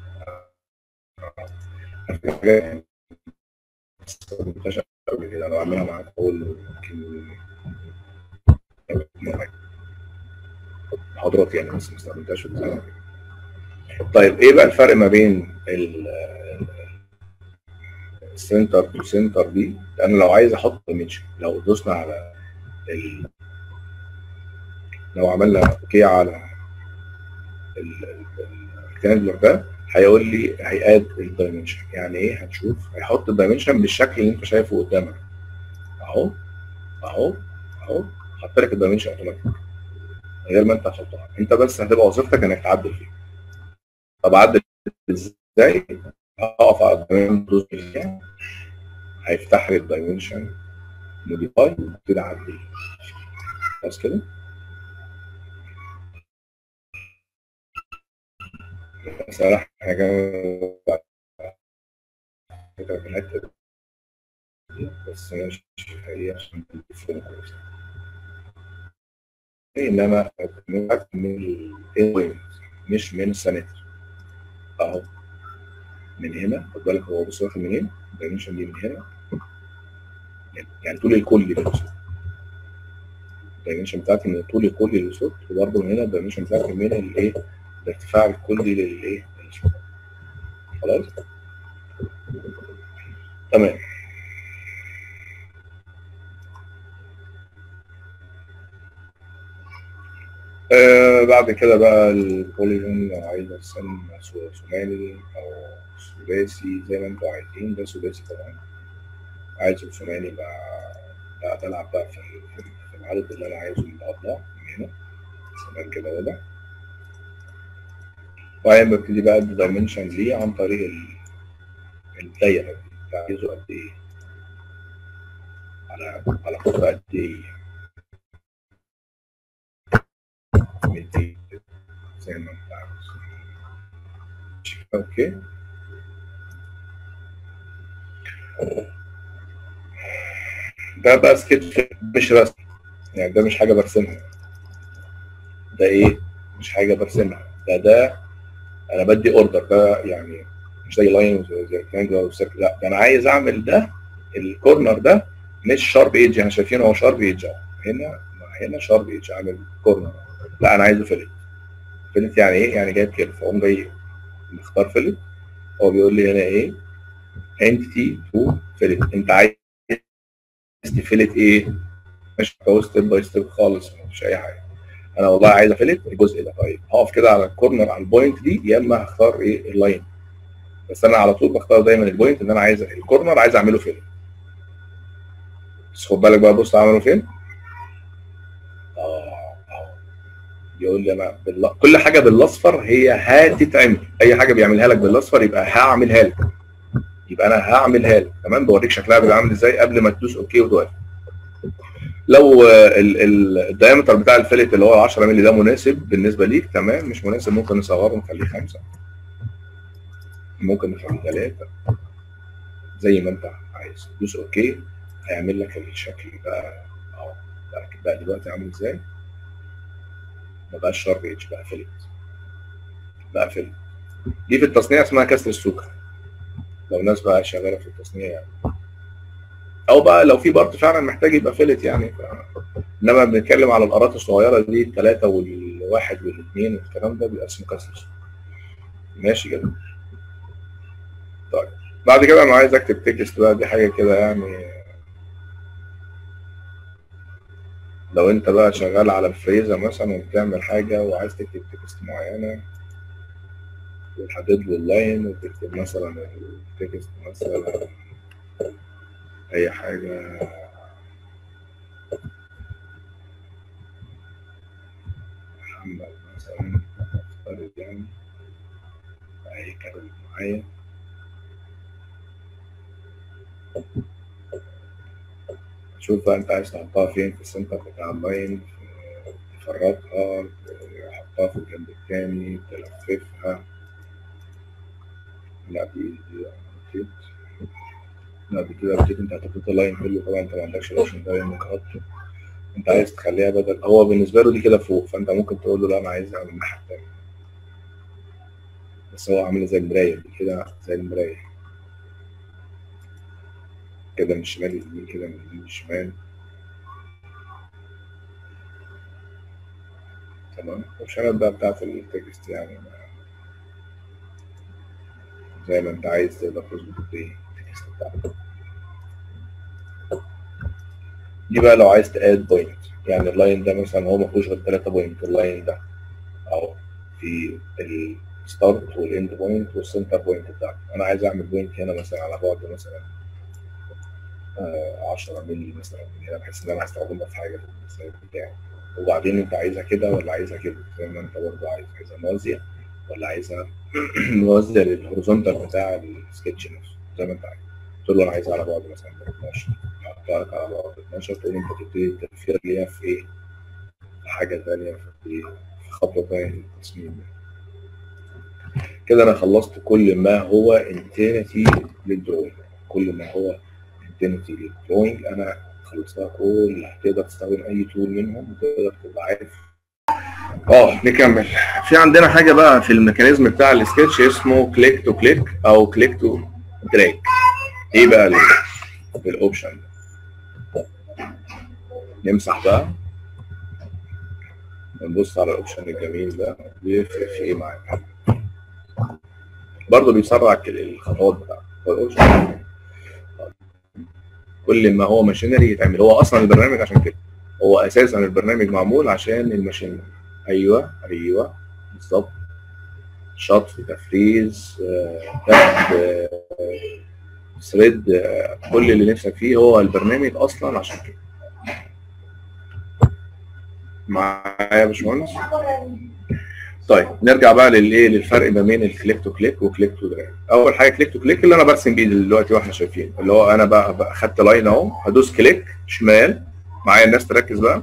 S1: حاجة قبل كده انا بعملها معاك اقول له يمكن محاضرات يعني بس ما استخدمتهاش في الديزاين طيب ايه بقى الفرق ما بين ال السنتر تو سنتر دي لان لو عايز احط دايمنشن لو دوسنا على ال... لو عملنا اوكي على الكانجلر ده هيقول لي هيقاد الدايمنشن يعني ايه هتشوف هيحط الدايمنشن بالشكل اللي انت شايفه قدامك اهو اهو اهو حط لك الدايمنشن اوتوماتيك من غير ما انت تحطها انت بس هتبقى وظيفتك انك تعدل فيه طب اعدل ازاي هقف على الدايمنشن هيفتح لي الدايمنشن موديفاي وابتدي اعدل بس كده مثلا حاجه فكره في الحته دي بس مش هي عشان تفهم كويس انما من البوينت مش من السنتر اهو من هنا خد بالك هو بص واخد منين الدايمنشن دي من هنا يعني طول الكل للصوت الدايمنشن بتاعتي من طول الكل للصوت وبرضه من هنا الدايمنشن بتاعتي من الايه الارتفاع الكلي للايه للصوت خلاص تمام آه بعد كده بقى البوليجون لو عايز ارسم ث- ثماني او ثلاثي زي ما انتوا عايزين ده ثلاثي طبعا عايز ثماني بقى بقى بلعب بقى في ال- في العدد اللي انا عايزه من الاضلاع من هنا تمام كده وضع وبعدين ببتدي بقى الدايمنشن ليه عن طريق ال- الدايره دي انت عايزه قد ايه على على قطر قد ايه 200 زي ما انت عاوز اوكي ده بقى سكتش مش رسم يعني ده مش حاجه برسمها ده ايه مش حاجه برسمها ده ده انا بدي اوردر ده يعني مش زي لاين زي ترينجل او سيركل لا ده انا عايز اعمل ده الكورنر ده مش شارب ايدج احنا شايفين هو شارب ايدج اهو هنا هنا شارب ايدج عامل كورنر لا انا عايزه فيلت فيلت يعني ايه يعني جايب كده فاقوم جاي مختار فيلت هو بيقول لي هنا ايه انتيتي تو فيلت انت عايز تفيلت ايه مش هو ستيب باي ستيب خالص مفيش اي حاجه انا والله عايز افيلت الجزء ده طيب هقف كده على الكورنر على البوينت دي يا اما هختار ايه اللاين بس انا على طول بختار دايما البوينت ان انا عايز الكورنر عايز اعمله فين بس خد بالك بقى بص عمله فين اه اه يقول لي انا بالل... كل حاجه بالاصفر هي هتتعمل اي حاجه بيعملها لك بالاصفر يبقى هعملها لك يبقى انا هعملها لك تمام بوريك شكلها بيبقى عامل ازاي قبل ما تدوس اوكي وتوقف لو الدايمتر بتاع الفلت اللي هو 10 مللي ده مناسب بالنسبه ليك تمام مش مناسب ممكن نصغره ونخليه خمسه ممكن نخليه ثلاثه زي ما انت عايز دوس اوكي هيعمل لك الشكل بقى اهو بقى- بقى دلوقتي عامل ازاي ما بقاش شارب اتش بقى فلت بقى فلت دي في التصنيع اسمها كسر السوكه لو ناس بقى شغاله في التصنيع يعني او بقى لو في بارت فعلا محتاج يبقى فلت يعني ف... انما بنتكلم على الارات الصغيره دي الثلاثه والواحد والاثنين والكلام ده بيبقى اسمه كسر السوكه ماشي كده طيب بعد كده انا عايز اكتب تكست بقى دي حاجه كده يعني لو انت بقى شغال على الفريزر مثلا وبتعمل حاجه وعايز تكتب تكست معينه وتحدد له اللاين وتكتب مثلا التكست مثلا اي حاجه محمد مثلا افترض يعني اي كلمه معايا شوف بقى انت عايز تحطها فين في السنتر بتاع اللاين تفرطها تحطها في الجنب التاني تلففها لا دي دي نسيت لا دي كده نسيت انت هتحط اللاين كله طبعا انت ما عندكش الاوبشن ده انك تحطه انت عايز تخليها بدل هو بالنسبه له دي كده فوق فانت ممكن تقول له لا انا عايز اعمل الناحيه التانيه بس هو عامل زي المرايه دي كده زي المرايه كده من الشمال لليمين كده من اليمين للشمال تمام الاوبشنات بقى بتاعت التكست يعني ما- زي ما انت عايز تقدر تظبط ايه التكست بتاعك دي بقى لو عايز تاد بوينت يعني اللاين ده مثلا هو ما فيهوش غير 3 بوينت اللاين ده اهو في الستارت والاند بوينت والسنتر بوينت بتاعته انا عايز اعمل بوينت هنا مثلا على بعد مثلا آه، 10 مللي مثلا من هنا بحيث ان انا هستخدمها في حاجه في السلايد بتاعي وبعدين انت عايزها كده ولا عايزها كده زي ما انت برضه عايز عايزها موازيه ولا عايزها موازيه للهوريزونتال بتاع السكتش نفسه زي ما انت عايز تقول له انا عايزها على بعد مثلا 12 احطها لك على بعد 12 تقول انت تبتدي تفكير ليها في ايه في حاجه ثانيه في ايه في خطوه ثانيه في التصميم كده انا خلصت كل ما هو انتينيتي للدروينج كل ما هو انتينيتي للدروينج انا خلصتها كلها تقدر تستخدم اي تول منهم وتقدر تبقى عارف اه نكمل في عندنا حاجه بقى في الميكانيزم بتاع السكتش اسمه كليك تو كليك او كليك تو دراج ايه بقى ال- الاوبشن ده نمسح بقى ونبص على الاوبشن الجميل ده بيفرق في ايه معاك برضه بيسرع ال- الخطوات بتاعته هو الاوبشن كل ما هو ماشينري يتعمل هو اصلا البرنامج عشان كده هو اساسا البرنامج معمول عشان الماشين ايوه ايوه بالظبط شطف تفريز آه، كتب آه، ثريد آه، كل اللي نفسك فيه هو البرنامج اصلا عشان كده معايا يا باشمهندس طيب نرجع بقى للايه للفرق ما بين الكليك تو كليك وكليك تو دراج اول حاجه كليك تو كليك اللي انا برسم بيه دلوقتي واحنا شايفين اللي هو انا بقى, بقى خدت لاين اهو هدوس كليك شمال معايا الناس تركز بقى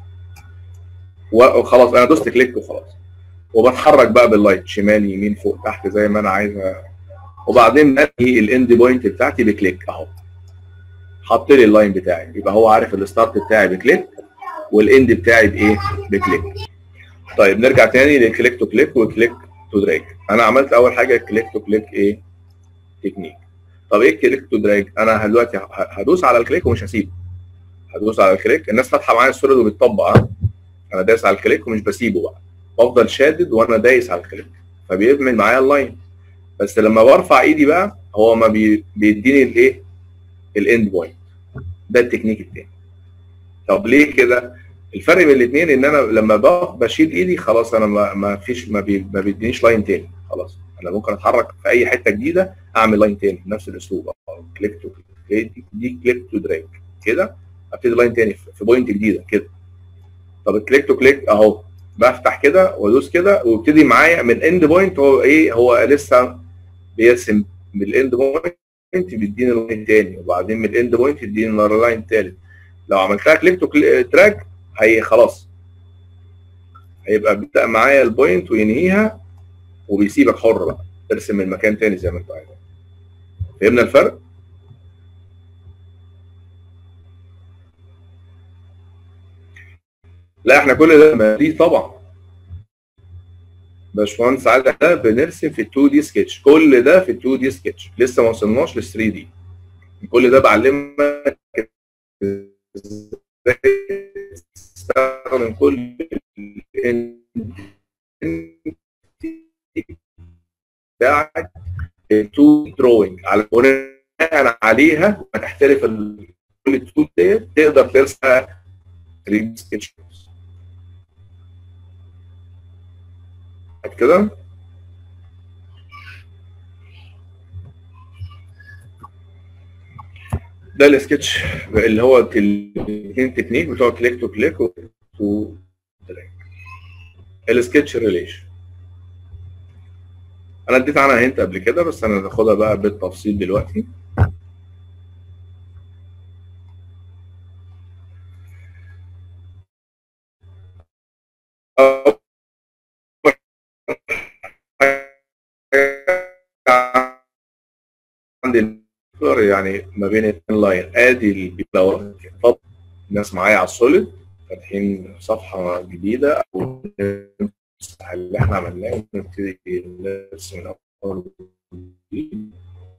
S1: وخلاص انا دوست كليك وخلاص وبتحرك بقى باللاين شمال يمين فوق تحت زي ما انا عايز وبعدين بنهي الاند بوينت بتاعتي بكليك اهو حط لي اللاين بتاعي يبقى هو عارف الستارت بتاعي بكليك والاند بتاعي بايه بكليك طيب نرجع تاني للكليك تو كليك وكليك تو دراج انا عملت اول حاجه كليك تو كليك ايه تكنيك طب ايه كليك تو دراج انا دلوقتي ه- هدوس على الكليك ومش هسيبه هدوس على الكليك الناس فاتحه معايا السوليد وبتطبق ها؟ انا دايس على الكليك ومش بسيبه بقى بفضل شادد وانا دايس على الكليك فبيعمل معايا اللاين بس لما برفع ايدي بقى هو ما بي... بيديني الايه الاند بوينت ده التكنيك التاني طب ليه كده الفرق بين الاثنين ان انا لما بقف بشيل ايدي خلاص انا ما, ما فيش ما, بي... ما بيدينيش لاين تاني خلاص انا ممكن اتحرك في اي حته جديده اعمل لاين تاني بنفس الاسلوب أو كليك تو كليك دي, دي كليك تو دراج كده ابتدي لاين تاني في في بوينت جديده كده طب الكليك تو كليك اهو بفتح كده وادوس كده وابتدي معايا من اند بوينت هو ايه هو لسه بيرسم من الاند بوينت بيديني لاين تاني وبعدين من الاند بوينت يديني لاين تالت لو عملتها كليك تو تراك هي خلاص هيبقى بيبدا معايا البوينت وينهيها وبيسيبك حر بقى ترسم من مكان تاني زي ما انت عايز فهمنا الفرق؟ لا احنا كل ده ما دي طبعا باشمهندس عادل ده بنرسم في ال 2 دي سكتش كل ده في ال 2 دي سكتش لسه ما وصلناش لل 3 دي كل ده بعلمك ازاي تستخدم كل ال بتاعك تو دروينج على بناء عليها هتحترف ال- كل التول ديت تقدر ترسم 3 دي سكتش كده ده السكتش اللي هو الاثنين تكنيك بتوع كليك تو كليك تو دراج السكتش ريليشن انا اديت عنها هنت قبل كده بس انا هاخدها بقى بالتفصيل دلوقتي عندي الفلور يعني ما بين الاثنين لاين ادي البيبلاور الناس معايا على السوليد فاتحين صفحه جديده او نمسح اللي احنا عملناه ونبتدي نرسم من اول وجديد.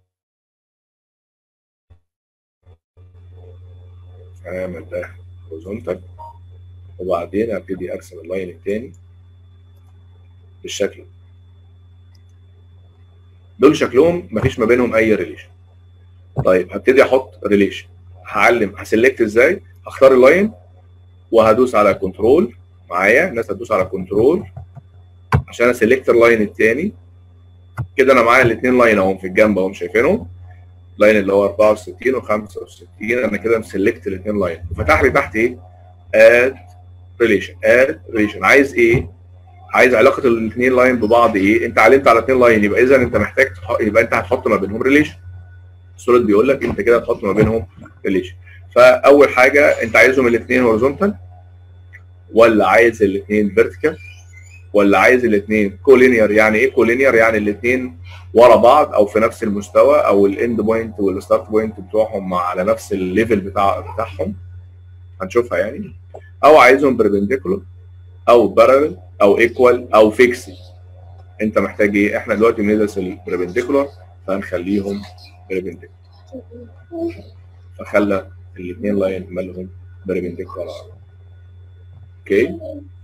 S1: هعمل ده هوريزونتال وبعدين ابتدي ارسم اللاين التاني بالشكل ده. دول شكلهم مفيش ما بينهم اي ريليشن طيب هبتدي احط ريليشن هعلم هسلكت ازاي هختار اللاين وهدوس على كنترول معايا الناس هتدوس على كنترول عشان اسلكت اللاين الثاني كده انا معايا الاثنين لاين اهم في الجنب اهم شايفينهم لاين اللي هو 64 و65 انا كده مسلكت الاثنين لاين وفتح لي تحت ايه اد ريليشن اد ريليشن عايز ايه عايز علاقه الاثنين لاين ببعض ايه انت علمت على اثنين لاين يبقى اذا انت محتاج تح... يبقى انت هتحط ما بينهم ريليشن السوليد بيقول لك انت كده هتحط ما بينهم ريليشن فاول حاجه انت عايزهم الاثنين هوريزونتال ولا عايز الاثنين فيرتيكال ولا عايز الاثنين كولينير يعني ايه كولينير يعني الاثنين ورا بعض او في نفس المستوى او الاند بوينت والستارت بوينت بتوعهم مع على نفس الليفل بتاع بتاعهم هنشوفها يعني او عايزهم بربنديكولار او بارالل او ايكوال او فيكسد انت محتاج ايه احنا دلوقتي بندرس البربنديكولار فهنخليهم بربنديكولار فخلى الاثنين لاين مالهم بربنديكولار اوكي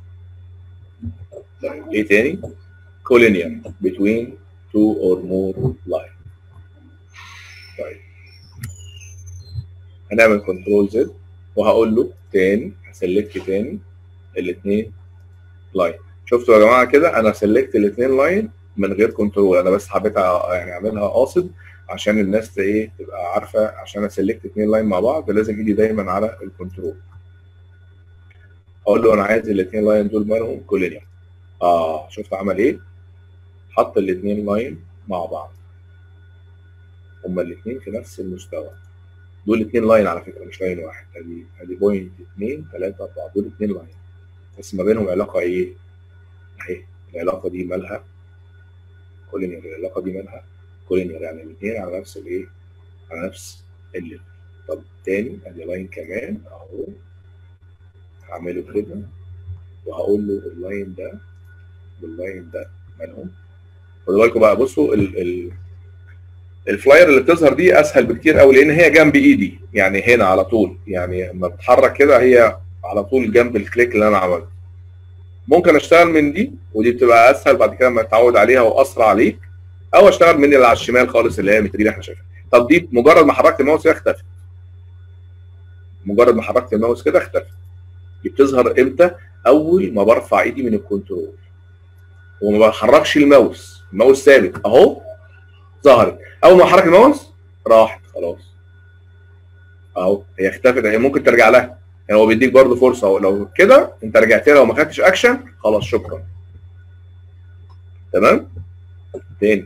S1: طيب ايه تاني كولينير between two or more line طيب هنعمل كنترول زد وهقول له تاني هسلكت تاني الاثنين لاين شفتوا يا جماعه كده انا سلكت الاثنين لاين من غير كنترول انا بس حبيت أ- يعني اعملها قاصد عشان الناس ت- ايه تبقى عارفه عشان اسلكت اثنين لاين مع بعض لازم ايدي دايما على الكنترول اقول له انا عايز الاثنين لاين دول مالهم كولينيوم اه شفت عمل ايه حط الاثنين لاين مع بعض هما الاثنين في نفس المستوى دول اثنين لاين على فكره مش لاين واحد ادي ادي بوينت اثنين ثلاثه اربعه دول اثنين لاين بس ما بينهم علاقه ايه؟ اهي العلاقه دي مالها كولينير العلاقه دي مالها كولينير يعني الاثنين على نفس الايه؟ على نفس الليفل طب تاني ادي لاين كمان اهو هعمله كده وهقول له اللاين ده واللاين ده مالهم خدوا بالكم بقى بصوا ال ال الفلاير اللي بتظهر دي اسهل بكتير قوي لان هي جنب ايدي يعني هنا على طول يعني لما بتحرك كده هي على طول جنب الكليك اللي انا عملته ممكن اشتغل من دي ودي بتبقى اسهل بعد كده لما اتعود عليها واسرع عليك او اشتغل من اللي على الشمال خالص اللي هي متري اللي احنا شايفينها طب دي مجرد ما حركت الماوس كده اختفت مجرد ما حركت الماوس كده اختفت دي بتظهر امتى اول ما برفع ايدي من الكنترول وما بحركش الماوس الماوس ثابت اهو ظهرت اول ما احرك الماوس راحت خلاص اهو هي اختفت هي ممكن ترجع لها يعني هو بيديك برضه فرصه أهو لو كده انت رجعت لها وما خدتش اكشن خلاص شكرا تمام تاني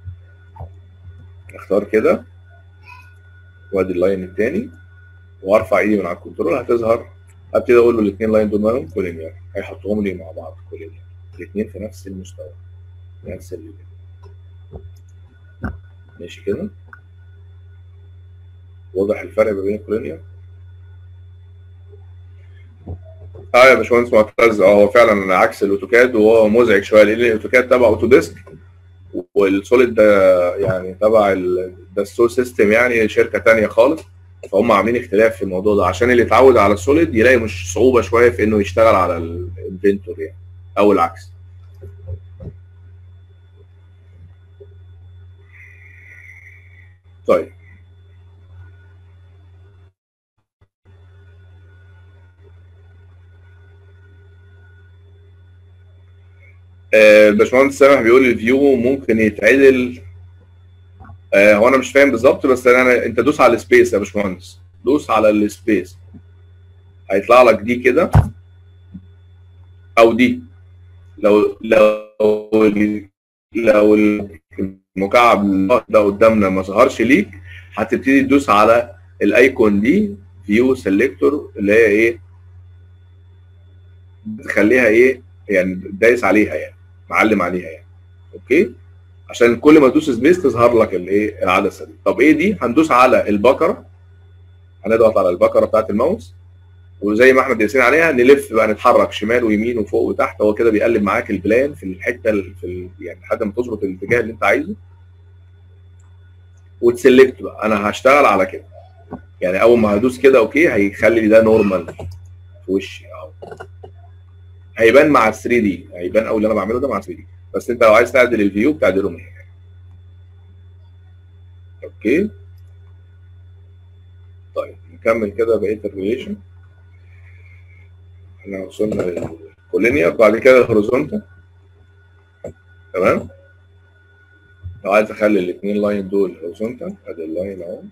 S1: اختار كده وادي اللاين التاني وارفع ايدي من على الكنترول هتظهر ابتدي اقول له الاثنين لاين دول مالهم كولينير هيحطهم لي مع بعض كولينير الاثنين في نفس المستوى نفس الليفل ماشي كده واضح الفرق ما بين الكولينير اه يا باشمهندس معتز اه هو فعلا عكس الاوتوكاد وهو مزعج شويه لان الاوتوكاد تبع اوتوديسك والسوليد ده يعني تبع ال- ده السول سيستم يعني شركه تانية خالص فهم عاملين اختلاف في الموضوع ده عشان اللي اتعود على السوليد يلاقي مش صعوبه شويه في انه يشتغل على الانفنتور يعني او العكس طيب آه، الباشمهندس سامح بيقول الفيو ممكن يتعدل آه، هو انا مش فاهم بالظبط بس انا انت دوس على السبيس يا باشمهندس دوس على السبيس هيطلع لك دي كده او دي لو لو لو المكعب ده قدامنا ما ظهرش ليك هتبتدي تدوس على الايكون دي فيو سيلكتور اللي هي ايه بتخليها ايه يعني دايس عليها يعني معلم عليها يعني اوكي عشان كل ما تدوس سبيس تظهر لك الايه العدسه دي طب ايه دي هندوس على البكره هنضغط على البكره بتاعت الماوس وزي ما احنا دايسين عليها نلف بقى نتحرك شمال ويمين وفوق وتحت هو كده بيقلب معاك البلان في الحته ال- في ال... يعني لحد ما تظبط الاتجاه اللي انت عايزه وتسلكت بقى انا هشتغل على كده يعني اول ما هدوس كده اوكي هيخلي لي ده نورمال في وشي اهو هيبان مع ال 3 دي هيبان اول اللي انا بعمله ده مع 3 دي بس انت لو عايز تعدل الفيو بتعدله من هنا اوكي طيب نكمل كده بقيه الريليشن احنا وصلنا للكولينيا بعد كده الهوريزونتال تمام لو عايز اخلي الاثنين لاين دول هوريزونتال ادي اللاين اهو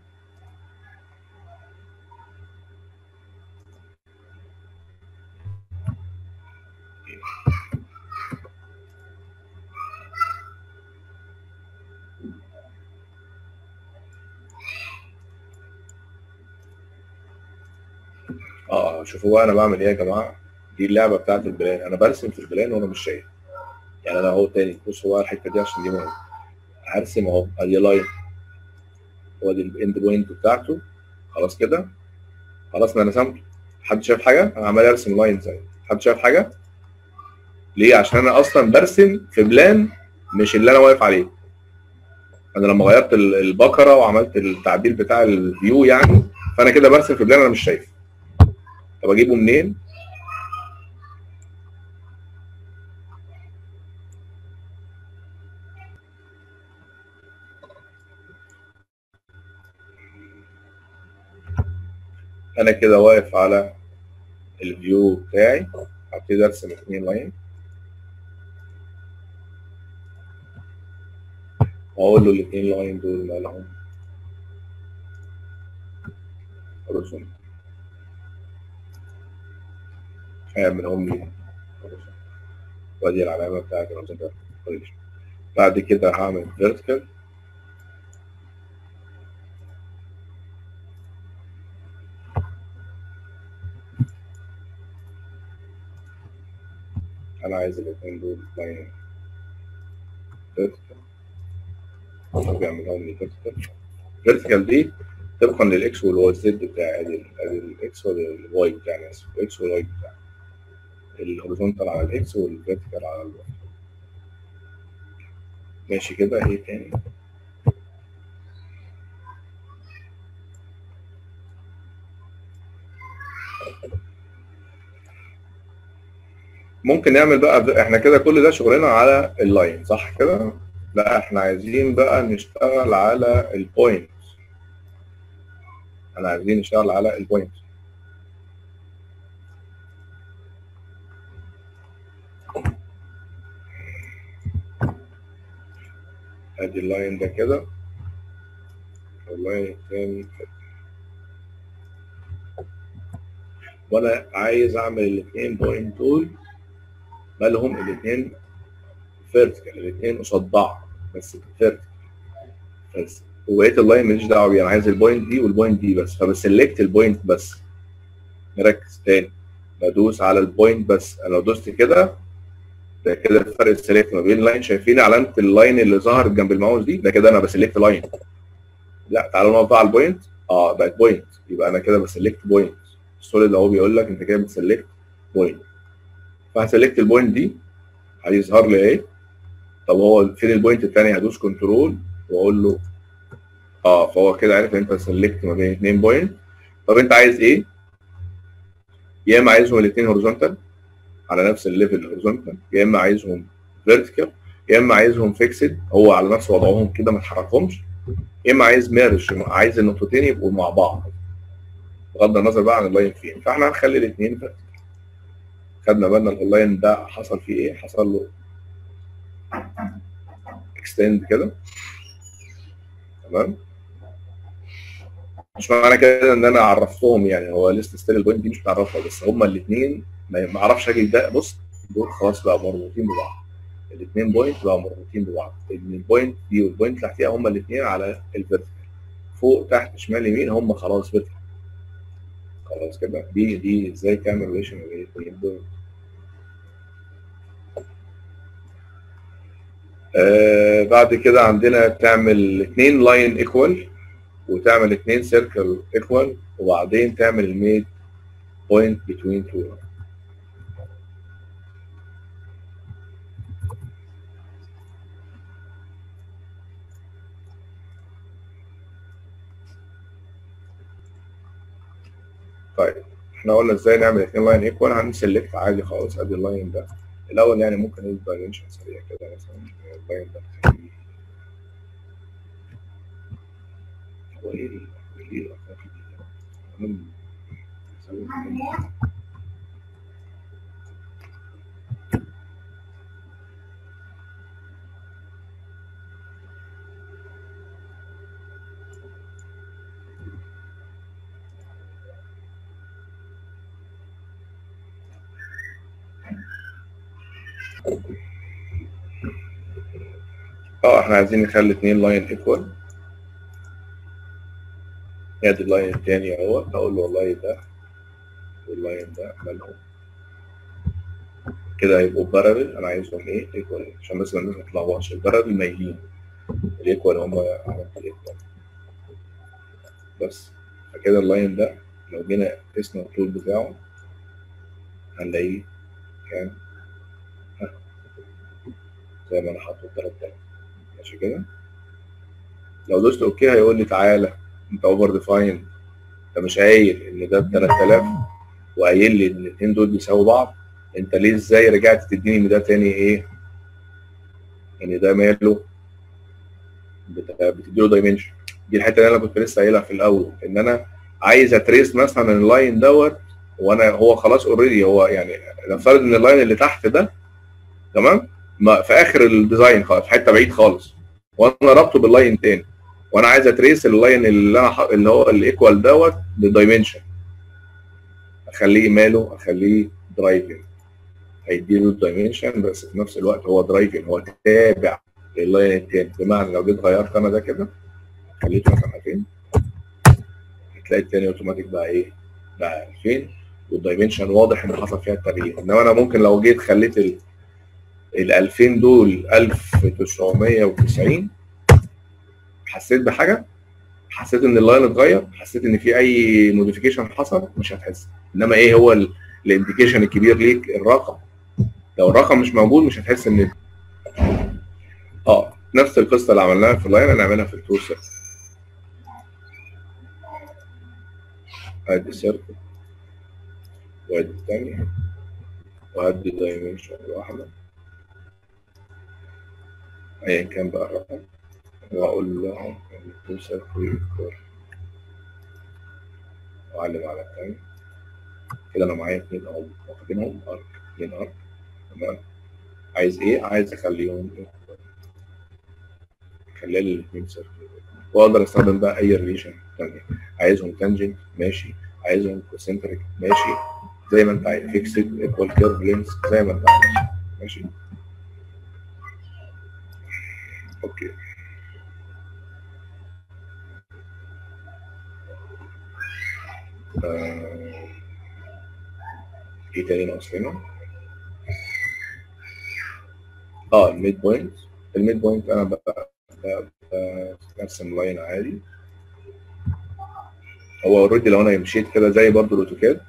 S1: اه شوفوا بقى انا بعمل ايه يا جماعه دي اللعبه بتاعت البلان انا برسم في البلان وانا مش شايف يعني انا اهو تاني بصوا بقى الحته دي عشان دي مهمه هرسم اهو ادي لاين وادي الاند بوينت بتاعته خلاص كده خلاص انا رسمته حد شايف حاجه انا عمال ارسم لاين زي حد شايف حاجه ليه عشان انا اصلا برسم في بلان مش اللي انا واقف عليه انا لما غيرت ال- البكره وعملت التعديل بتاع الفيو يعني فانا كده برسم في بلان انا مش شايف طب اجيبه منين انا كده واقف على الفيو بتاعي هبتدي ارسم اتنين لاين واقول له الاثنين لاين دول مالهم هوريزونتال هيعملهم لي horizontal. وادي العلامه بتاعت الهوريزونتال كوريليشن بعد كده هعمل فيرتيكال انا عايز الاثنين دول لاين فيرتيكال بيعملهم لي فيرتيكال فيرتيكال دي طبقا للاكس والواي زد بتاعي ادي ال- ادي الاكس والواي بتاعي اسف الاكس والواي بتاعي الهوريزونتال على الاكس والفيرتيكال على الواي ماشي كده ايه تاني ممكن نعمل بقى احنا كده كل ده شغلنا على اللاين صح كده لا احنا عايزين بقى نشتغل على البوينت احنا عايزين نشتغل على البوينت ادي اللاين ده كده واللاين التاني كده وانا عايز اعمل الاثنين بوينت دول مالهم الاثنين فيرتيكال الاثنين قصاد بعض بس فيرتيكال بس وبقيه اللاين ماليش دعوه بيه انا عايز البوينت دي والبوينت دي بس فبسلكت البوينت بس نركز تاني بدوس على البوينت بس انا لو دوست كده ده كده فرق السلكت ما بين اللاين شايفين علامه اللاين اللي ظهرت جنب الماوس دي ده كده انا بسلكت لاين لا تعالوا نقف بقى على البوينت اه بقت بوينت يبقى انا كده بسلكت بوينت السوليد اهو بيقول لك انت كده بتسلكت بوينت فهسلكت البوينت دي هيظهر لي ايه طب هو فين البوينت الثاني هدوس كنترول واقول له اه فهو كده عارف انت سلكت ما بين اثنين بوينت طب انت عايز ايه يا اما عايزهم الاثنين هوريزونتال على نفس الليفل هوريزونتال يا اما عايزهم فيرتيكال يا اما عايزهم فيكسد هو على نفس وضعهم كده ما تحركهمش يا اما عايز ميرج عايز النقطتين يبقوا مع بعض بغض النظر بقى عن اللاين فين فاحنا هنخلي الاثنين فيرتيكال خدنا بالنا اللاين ده حصل فيه ايه حصل له اكستند كده تمام مش معنى كده ان انا عرفتهم يعني هو لسه ستيل البوينت دي مش متعرفها بس هما الاثنين ما اعرفش اجي ده بص دول خلاص بقى مربوطين ببعض الاثنين بوينت بقى مربوطين ببعض ان البوينت دي والبوينت اللي تحتيها هما الاثنين على الفيرتيكال فوق تحت شمال يمين هما خلاص فيرتيكال خلاص كده دي دي ازاي تعمل ريليشن ما بين الاثنين بوينت آه بعد كده عندنا تعمل اثنين لاين ايكوال وتعمل اثنين سيركل ايكوال وبعدين تعمل الميد بوينت بتوين تو طيب احنا قلنا ازاي نعمل اثنين لاين ايكوال هنسلكت عادي خالص ادي اللاين ده الاول يعني ممكن ندي دايمنشن سريع كده مثلا اللاين ده نخليه هو ايه ال- ايه الأرقام دي؟ المهم نسوي كده. اه احنا عايزين نخلي اتنين لاين ايكوال ادي اللاين التاني اهو اقول له والله ده واللاين ده مالهم كده هيبقوا بارابل انا عايزهم ايه ايكوال عشان بس الناس ما تتلخبطش البارابل مايلين الايكوال هم عملت الايكوال بس فكده اللاين ده لو جينا قسنا الطول بتاعه هنلاقيه كام ها. زي ما انا حاطه 3000 ماشي كده لو دوست اوكي هيقول لي تعالى انت اوفر ديفايند انت مش قايل ان ده ب 3000 وقايل لي ان الاثنين دول بيساووا بعض انت ليه ازاي رجعت تديني ان ده تاني ايه ان ده ماله بت- بتديله دايمنشن دي الحته اللي انا كنت لسه قايلها في الاول ان انا عايز اتريس مثلا اللاين دوت وانا هو خلاص اوريدي هو يعني نفترض ان اللاين اللي تحت ده تمام ما في اخر الديزاين خالص في حته بعيد خالص وانا رابطه باللاين تاني وانا عايز اتريس اللاين اللي انا ح- اللي هو الايكوال دوت بالدايمنشن اخليه ماله اخليه درايفنج هيديله الدايمنشن بس في نفس الوقت هو درايفنج هو تابع لللاين التاني بمعنى لو جيت غيرت انا ده كده خليته مثلا 2000 هتلاقي التاني اوتوماتيك بقى ايه بقى 2000 والدايمنشن واضح ان حصل فيها التغيير انما انا ممكن لو جيت خليت ال ال 2000 دول 1990 حسيت بحاجه حسيت ان اللاين اتغير حسيت ان في اي موديفيكيشن حصل مش هتحس انما ايه هو الانديكيشن الكبير ليك الرقم لو الرقم مش موجود مش هتحس ان اه نفس القصه اللي عملناها في اللاين هنعملها في التور سيركل ادي سيركل وادي الثانيه وادي دايمنشن واحده ايا كان بقى الرقم واقول له التور سيركل يكبر واعلم على الثاني كده انا معايا اثنين اهو واخدينهم ارك اثنين ارك تمام عايز ايه؟ عايز اخليهم خلال الاثنين سيركل واقدر استخدم بقى اي ريليشن تانية عايزهم تانجنت ماشي عايزهم كونسنتريك ماشي زي ما انت عايز فيكسد ايكوال كيرف لينس زي ما انت عايز ماشي اوكي آه، ايه تاني ناقص لنا؟ اه الميد بوينت الميد بوينت انا بقى برسم لاين عادي هو اوريدي لو انا مشيت كده زي برضو الاوتوكاد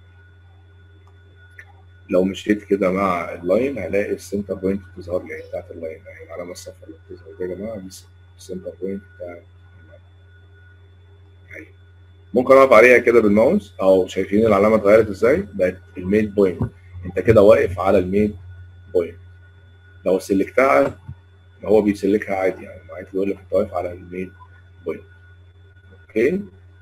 S1: لو مشيت كده مع اللاين هلاقي السنتر بوينت بتظهر لي بتاعت اللاين اهي العلامه الصفراء اللي بتظهر دي يا جماعه دي السنتر بوينت بتاعت اللاين اهي ممكن اقف عليها كده بالماوس او شايفين العلامه اتغيرت ازاي بقت الميد بوينت انت كده واقف على الميد بوينت لو سلكتها هو بيسلكها عادي يعني عادي بيقول لك انت واقف على الميد بوينت اوكي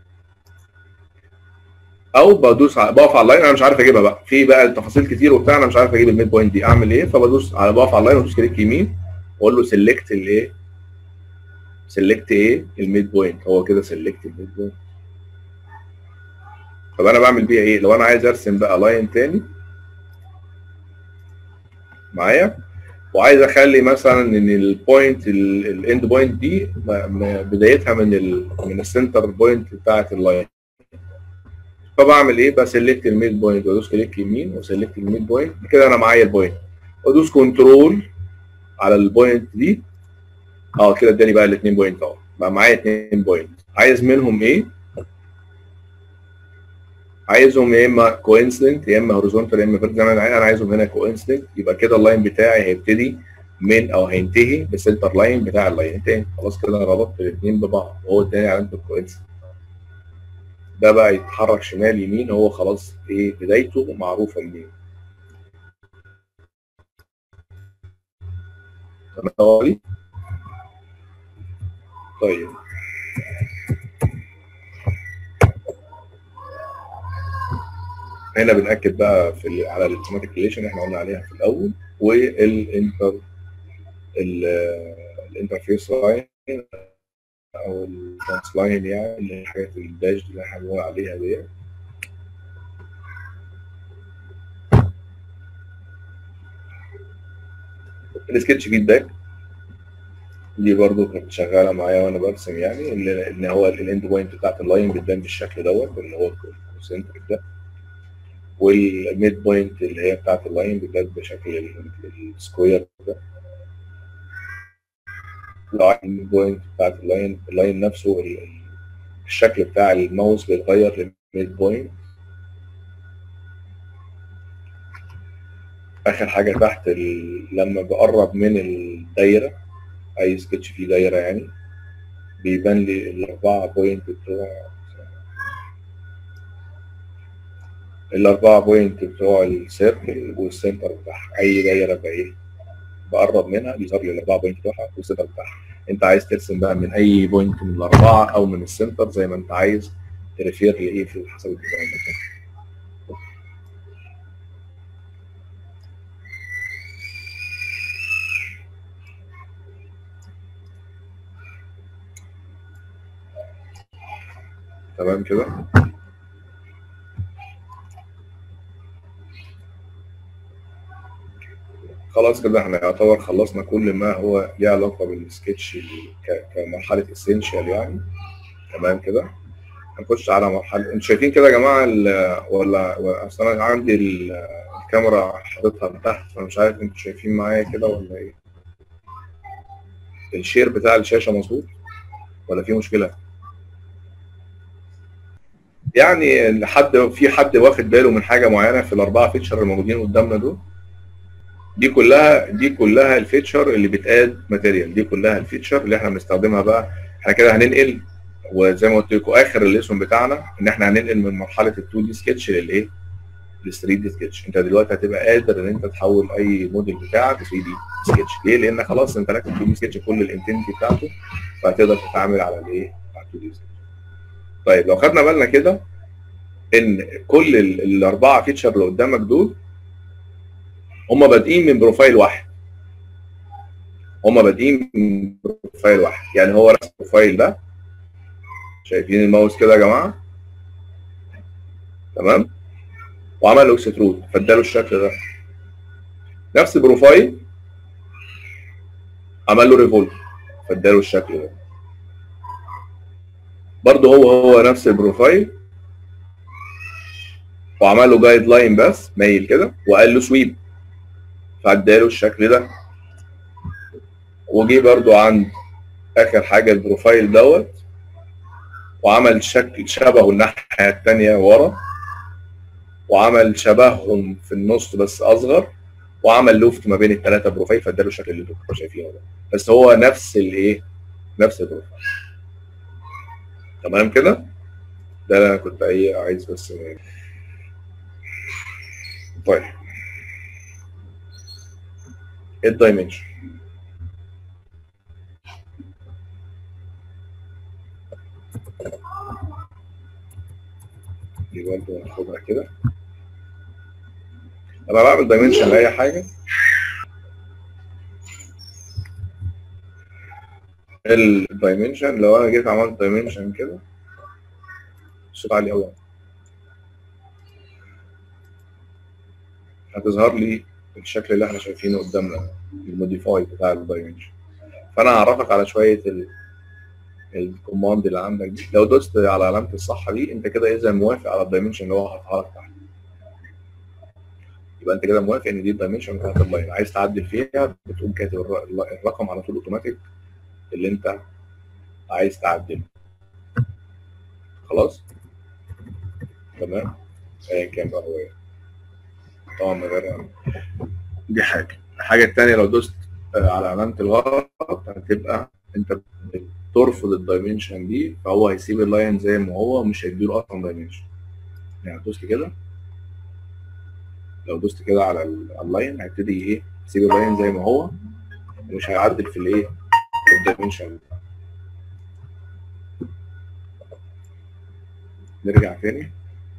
S1: او بدوس على بقف على اللاين انا مش عارف اجيبها بقى في بقى التفاصيل كتير وبتاع انا مش عارف اجيب الميد بوينت دي اعمل ايه فبدوس على بقف على اللاين وادوس كليك يمين واقول له سيلكت الايه سيلكت ايه الميد بوينت هو كده سيلكت الميد بوينت طب انا بعمل بيها ايه لو انا عايز ارسم بقى لاين تاني معايا وعايز اخلي مثلا ان البوينت الاند بوينت دي بدايتها من ال من السنتر بوينت بتاعه اللاين فبعمل ايه بسلكت الميد بوينت وادوس كليك يمين وسلكت الميد بوينت كده انا معايا البوينت وادوس كنترول على البوينت دي اه كده اداني بقى الاثنين بوينت اهو بقى معايا اثنين بوينت عايز منهم ايه عايزهم يا اما كوينسيدنت يا اما هوريزونتال يا اما فيرتيكال زي ما انا انا عايزهم هنا كوينسيدنت يبقى كده اللاين بتاعي هيبتدي من او هينتهي بالسنتر لاين بتاع اللاين التاني خلاص كده انا ربطت الاثنين ببعض وهو التاني علامه الكوينسيدنت ده بقى يتحرك شمال يمين هو خلاص ايه بدايته معروفه منين تمام طيب هنا بنأكد بقى في ال على الاوتوماتيك ريليشن احنا قلنا عليها في الاول والانتر الانترفيس لاين او الترانس لاين يعني اللي هي الحاجات الداش اللي احنا بنقول عليها دي السكتش فيدباك دي برضو كانت شغاله معايا وانا برسم يعني اللي ان هو الاند بوينت بتاعت اللاين بتبان بالشكل دوت اللي هو الكونسنتريك ده والميد بوينت اللي هي بتاعت اللاين بتبان بشكل السكوير ده الميد بوينت بتاعت اللاين اللاين نفسه الشكل بتاع الماوس بيتغير للميد بوينت اخر حاجه تحت لما بقرب من الدايره اي سكتش فيه دايره يعني بيبان لي الاربعه بوينت بتوع الاربعه بوينت بتوع السيركل والسنتر بتاعها اي دايره بقى ايه بقرب منها بيظهر لي الاربعه بوينت بتوعها والسنتر بتاعها انت عايز ترسم بقى من اي بوينت من الاربعه او من السنتر زي ما انت عايز تريفير لايه في حسب الديزاين تمام كده خلاص كده احنا يعتبر خلصنا كل ما هو ليه علاقه بالسكتش ك- كمرحله اسينشال يعني تمام كده هنخش على مرحله انتوا شايفين كده يا جماعه ال- ولا ولا- اصل انا عندي ال- الكاميرا حاططها من تحت فمش عارف انتوا شايفين معايا كده ولا ايه الشير بتاع الشاشه مظبوط ولا في مشكله يعني حد في حد واخد باله من حاجه معينه في الاربعه فيتشر الموجودين قدامنا دول دي كلها دي كلها الفيتشر اللي بتاد ماتيريال دي كلها الفيتشر اللي احنا بنستخدمها بقى احنا كده هننقل وزي ما قلت لكم اخر الليسون بتاعنا ان احنا هننقل من مرحله ال 2 دي سكتش للايه؟ لل 3 دي سكتش انت دلوقتي هتبقى قادر ان انت تحول اي موديل بتاعك ل 3 دي سكتش ليه؟ لان خلاص انت لك 2 دي سكتش كل الانتنتي بتاعته فهتقدر تتعامل على الايه؟ على 2 دي سكتش طيب لو خدنا بالنا كده ان كل ال- الاربعه فيتشر اللي قدامك دول هم بادئين من بروفايل واحد هم بادئين من بروفايل واحد يعني هو نفس البروفايل ده شايفين الماوس كده يا جماعه تمام وعمل له اكسترود فاداله الشكل ده نفس البروفايل عمل له ريفولف فاداله الشكل ده برضه هو هو نفس البروفايل وعمل له جايد لاين بس مايل كده وقال له سويب فاداله الشكل ده وجي برضو عند اخر حاجه البروفايل دوت وعمل شكل شبهه الناحيه التانية ورا وعمل شبههم في النص بس اصغر وعمل لوفت ما بين الثلاثه بروفايل فاداله الشكل اللي انتوا شايفينه ده بس هو نفس الايه نفس البروفايل تمام كده ده اللي انا كنت ايه عايز بس طيب الدايمنشن دي برضه هناخدها كده انا بعمل دايمنشن لاي حاجه الدايمنشن لو انا جيت عملت دايمنشن كده الصوت عالي قوي هتظهر لي الشكل اللي احنا شايفينه قدامنا الموديفاي بتاع الدايمنشن فانا هعرفك على شويه ال الكوماند اللي عندك دي لو دوست على علامه الصح دي انت كده اذا موافق على الدايمنشن اللي هو حاطها لك تحت يبقى انت كده موافق ان دي الدايمنشن بتاعت اللاين عايز تعدل فيها بتقوم كاتب الر- الرقم على طول اوتوماتيك اللي انت عايز تعدله خلاص تمام ايا كان بقى هو ايه طبعا من غير دي حاجه الحاجه الثانيه لو دوست آه، على علامه الغلط هتبقى انت ترفض الدايمنشن دي فهو هيسيب اللاين زي ما هو مش هيديله اصلا دايمنشن يعني دوست كده لو دوست كده على ال- على اللاين هيبتدي ايه يسيب اللاين زي ما هو ومش هيعدل في الايه في الدايمنشن نرجع تاني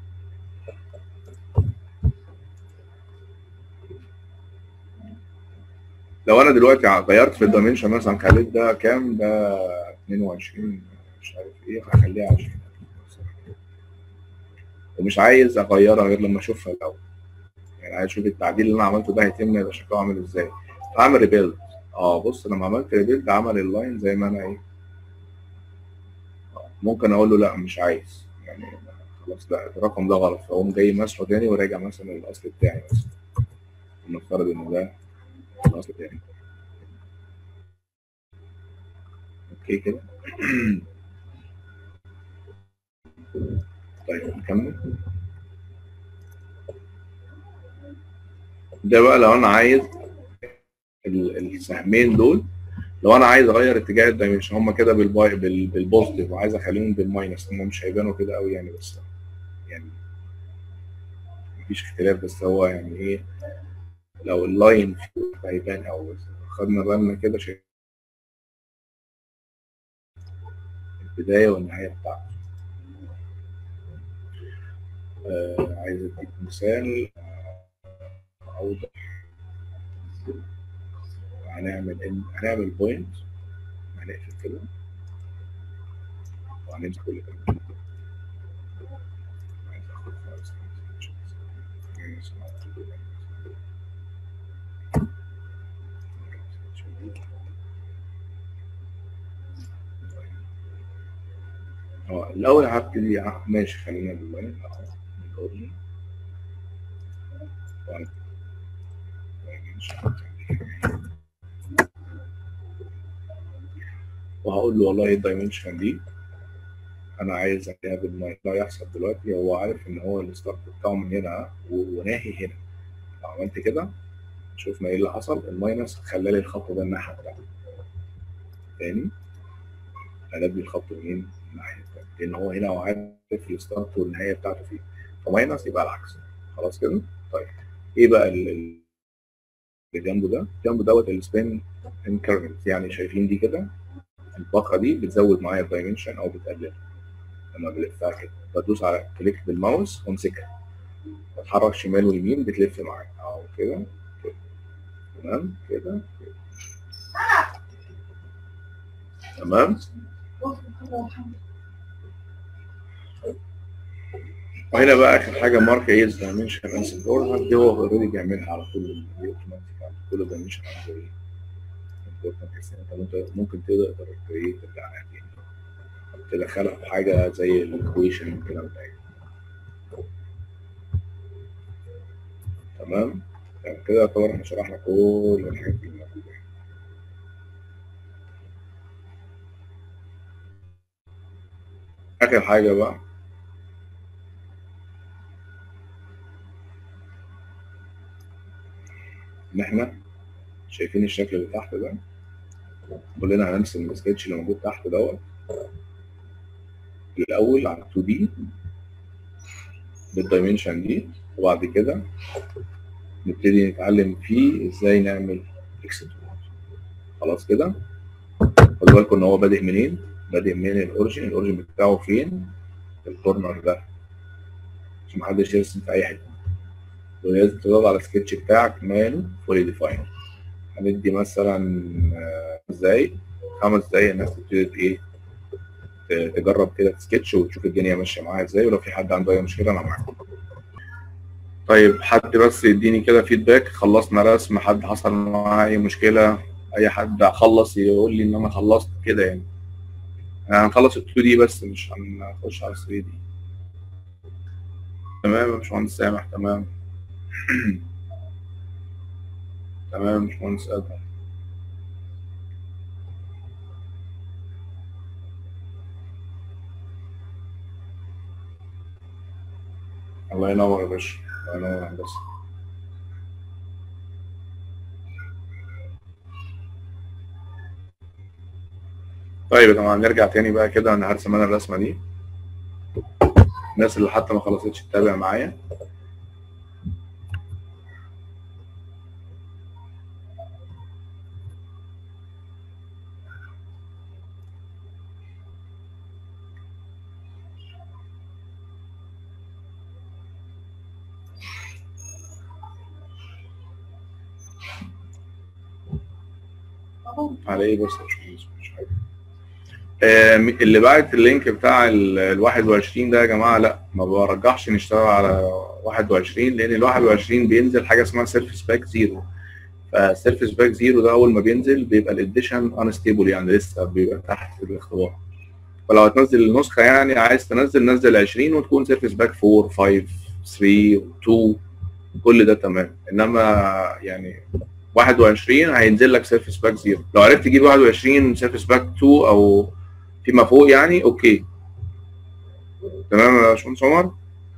S1: لو انا دلوقتي غيرت في الدايمنشن مثلا خليت ده كام ده 22 مش عارف ايه هخليها 20 ومش عايز اغيرها غير لما اشوفها الاول يعني عايز اشوف التعديل اللي انا عملته ده هيتم يبقى شكله عامل ازاي فاعمل ريبيلد اه بص لما عملت ريبيلد عمل اللاين زي ما انا ايه آه، ممكن اقول له لا مش عايز يعني خلاص لا الرقم ده غلط فاقوم جاي مسحه تاني وراجع مثلا للاصل بتاعي مثلا نفترض ان ده الاصل بتاعي اوكي كده طيب نكمل ده بقى لو انا عايز ال- السهمين دول لو انا عايز اغير اتجاه الدايمنشن هم كده بالباي بال- بالبوزيتيف وعايز اخليهم بالماينس هم مش هيبانوا كده قوي يعني بس يعني مفيش اختلاف بس هو يعني ايه لو اللاين فيه هيبان او خدنا بالنا كده شايف البدايه والنهايه بتاعته آه عايز اديك مثال آه، اوضح هنعمل ان هنعمل بوينت هنقفل كده وهنمسك كل ده اه الاول هبتدي ع- ماشي خلينا باللاين اهو الأوريجين. طيب. وهقول له والله الدايمنشن دي انا عايز عليها بالمايك لا يحصل دلوقتي هو عارف ان هو الستارت بتاعه من هنا و- وناهي هنا لو عملت كده شوفنا ايه اللي حصل الماينس خلى لي الخط ده الناحيه التانيه تاني قلب لي الخط منين؟ من الناحيه التانيه لان هو هنا هو عارف الستارت والنهايه بتاعته فين فماينس يبقى العكس خلاص كده؟ طيب ايه بقى ال- ال- اللي جنبه ده؟ جنبه دوت السبين انكرمنت يعني شايفين دي كده الباقه دي بتزود معايا الدايمنشن او بتقلل لما بلفها كده بدوس على كليك بالماوس وامسكها بتحرك شمال ويمين بتلف معايا اهو كده كده تمام كده كده تمام وهنا بقى اخر حاجه مارك ايز دايمنشن انسل اورنر دي هو اوريدي بيعملها على طول دي اوتوماتيك على كل دايمنشن عنده ايه important بحيث ان انت ممكن- ممكن تقدر ايه ترجع لها تاني تدخلها في حاجه زي الايكويشن والكلام ده يعني. تمام يعني كده يعتبر احنا شرحنا كل الحاجات اللي موجوده اخر حاجه بقى ان احنا شايفين الشكل اللي تحت ده كلنا هنرسم السكتش اللي موجود تحت دوت الاول على 2 دي بالدايمنشن دي وبعد كده نبتدي نتعلم فيه ازاي نعمل اكسترود خلاص كده خدوا بالكم ان هو بادئ منين بادئ من الاوريجن الاوريجن بتاعه فين في الكورنر ده عشان محدش يرسم في اي حته ولازم تضغط على السكتش بتاعك ماله فولي ديفاين هندي مثلا آه، ازاي خمس دقايق الناس تبتدي ايه ت- تجرب كده سكتش وتشوف الدنيا ماشيه معاها ازاي ولو في حد عنده اي مشكله انا معاكم طيب حد بس يديني كده فيدباك خلصنا رسم حد حصل معاه اي مشكله اي حد خلص يقول لي ان انا خلصت كده يعني يعني هنخلص ال 2 دي بس مش هنخش على 3 دي تمام يا باشمهندس سامح تمام تمام يا باشمهندس ادهم الله ينور يا باشا الله ينور يا هندسه طيب يا جماعه نرجع تاني بقى كده انا هرسم انا الرسمه دي الناس اللي حتى ما خلصتش تتابع معايا على ايه بس يا باشمهندس مش حاجه آم، اللي بعت اللينك بتاع ال ال 21 ده يا جماعه لا ما برجحش نشتغل على 21 لان ال 21 بينزل حاجه اسمها سيرفيس باك زيرو فالسيرفيس باك زيرو ده اول ما بينزل بيبقى الاديشن انستيبل يعني لسه بيبقى تحت الاختبار فلو هتنزل النسخه يعني عايز تنزل نزل 20 وتكون سيرفيس باك 4 5 3 2 كل ده تمام انما يعني 21 هينزل لك سيرفيس باك زيرو لو عرفت تجيب 21 سيرفيس باك 2 او فيما فوق يعني اوكي تمام يا باشمهندس عمر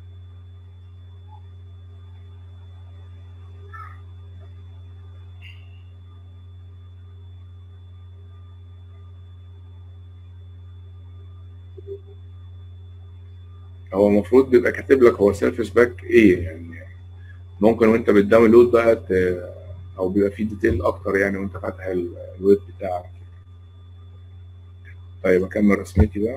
S1: هو المفروض بيبقى كاتب لك هو سيرفيس باك ايه يعني ممكن وانت بتداونلود بقى ت- او بيبقى فيه ديتيل اكتر يعني وانت فاتح ال- الويب بتاعك طيب اكمل رسمتي بقى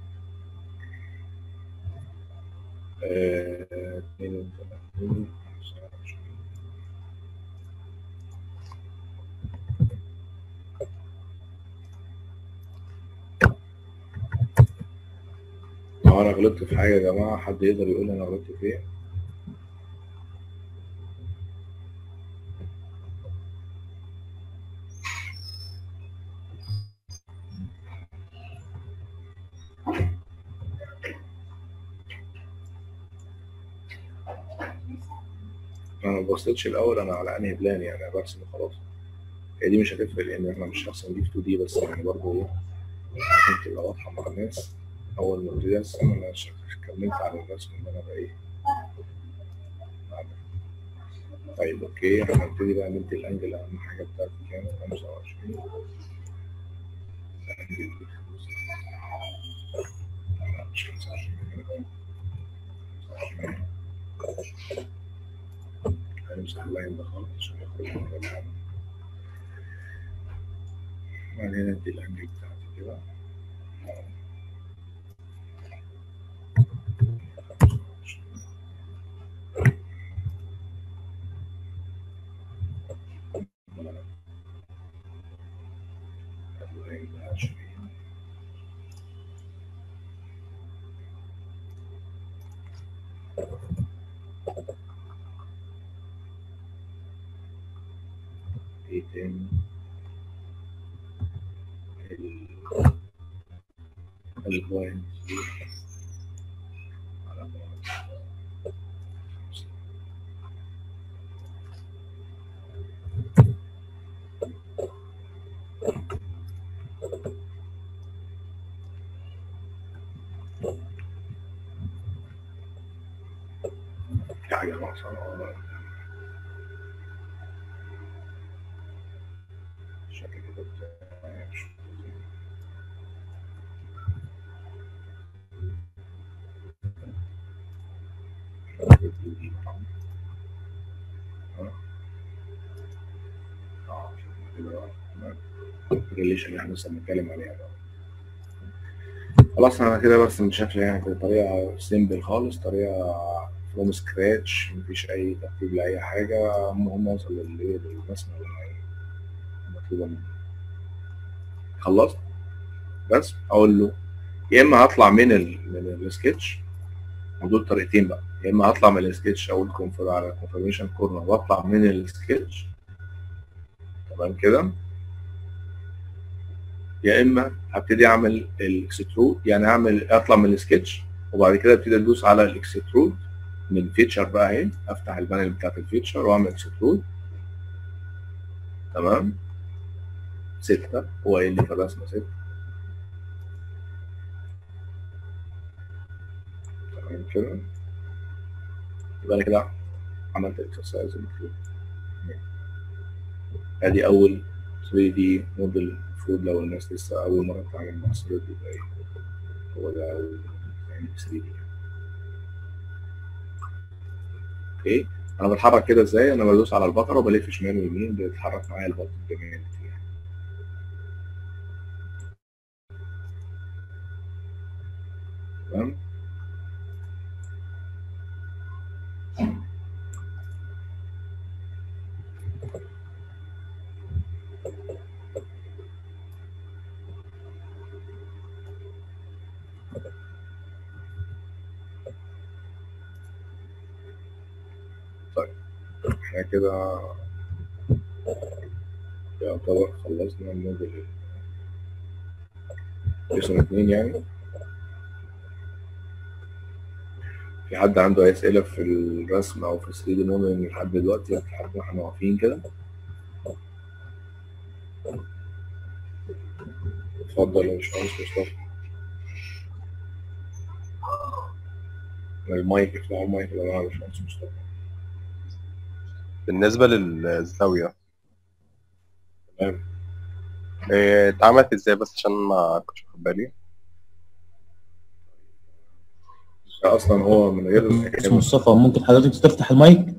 S1: آه، 32 لو انا غلطت في حاجه يا جماعه حد يقدر يقول لي انا غلطت في ايه انا ما بصيتش الاول انا على انهي بلان يعني أنا برسم وخلاص هي دي مش هتفرق لان احنا مش هرسم دي في 2 دي بس يعني برضه ايه ممكن تبقى واضحه مع الناس اول ما ابتدي ارسم انا ش- كملت على الرسم ان انا بقى ايه بعمل. طيب اوكي احنا هنبتدي بقى ندي الانجل اهم حاجه بتاعتي كام 25 الانجل دي خمسة. لا، مش 25 25. هنمسح اللاين ده خالص عشان يخرج من اللاين بعدين ادي الانجل بتاعتي كده اللاين ده 20 ايه تاني ال- البوينت دي على بعد خمسة. في حاجة ناقصة والله. شكل كده بتاع- مش الريليشن اللي احنا لسه بنتكلم عليها بقى. خلاص انا كده برسم بشكل يعني كده طريقه سيمبل خالص طريقه فروم سكراتش مفيش اي ترتيب لاي حاجه المهم اوصل للايه للرسمه اللي انا ايه مطلوبه مني خلصت بس اقول له يا اما هطلع من ال من السكتش ودول طريقتين بقى يا اما هطلع من السكتش اقول كونفر على كونفرميشن كورنر واطلع من السكتش تمام كده يا اما هبتدي اعمل الاكسترود يعني اعمل اطلع من السكتش وبعد كده ابتدي ادوس على الاكسترود من فيتشر بقى اهي افتح البانل بتاعت الفيتشر واعمل اكسترود تمام ستة هو قايل لي في الرسمة ستة تمام كده يبقى انا كده عملت الاكسرسايز المفروض ادي اول 3 دي موديل المفروض لو الناس لسه اول مره تتعامل مع سوليد يبقى ايه هو ده اول يعني 3 دي اوكي انا بتحرك كده ازاي انا بدوس على البقره وبلف شمال ويمين بيتحرك معايا البطن الجميل فيها تمام احنا كده يعتبر خلصنا الموديل رقم اتنين يعني في حد عنده أي أسئلة في الرسم أو في 3 دي موديلنج لحد دلوقتي لحد ما احنا واقفين كده اتفضل يا باشمهندس مصطفى المايك افتحوا المايك يا جماعة يا باشمهندس مصطفى
S5: بالنسبة للزاوية
S1: تمام
S5: إيه، اتعملت ازاي بس عشان ما كنتش واخد بالي
S1: ده أصلا هو من غير
S2: اسمه مصطفى ممكن حضرتك تفتح المايك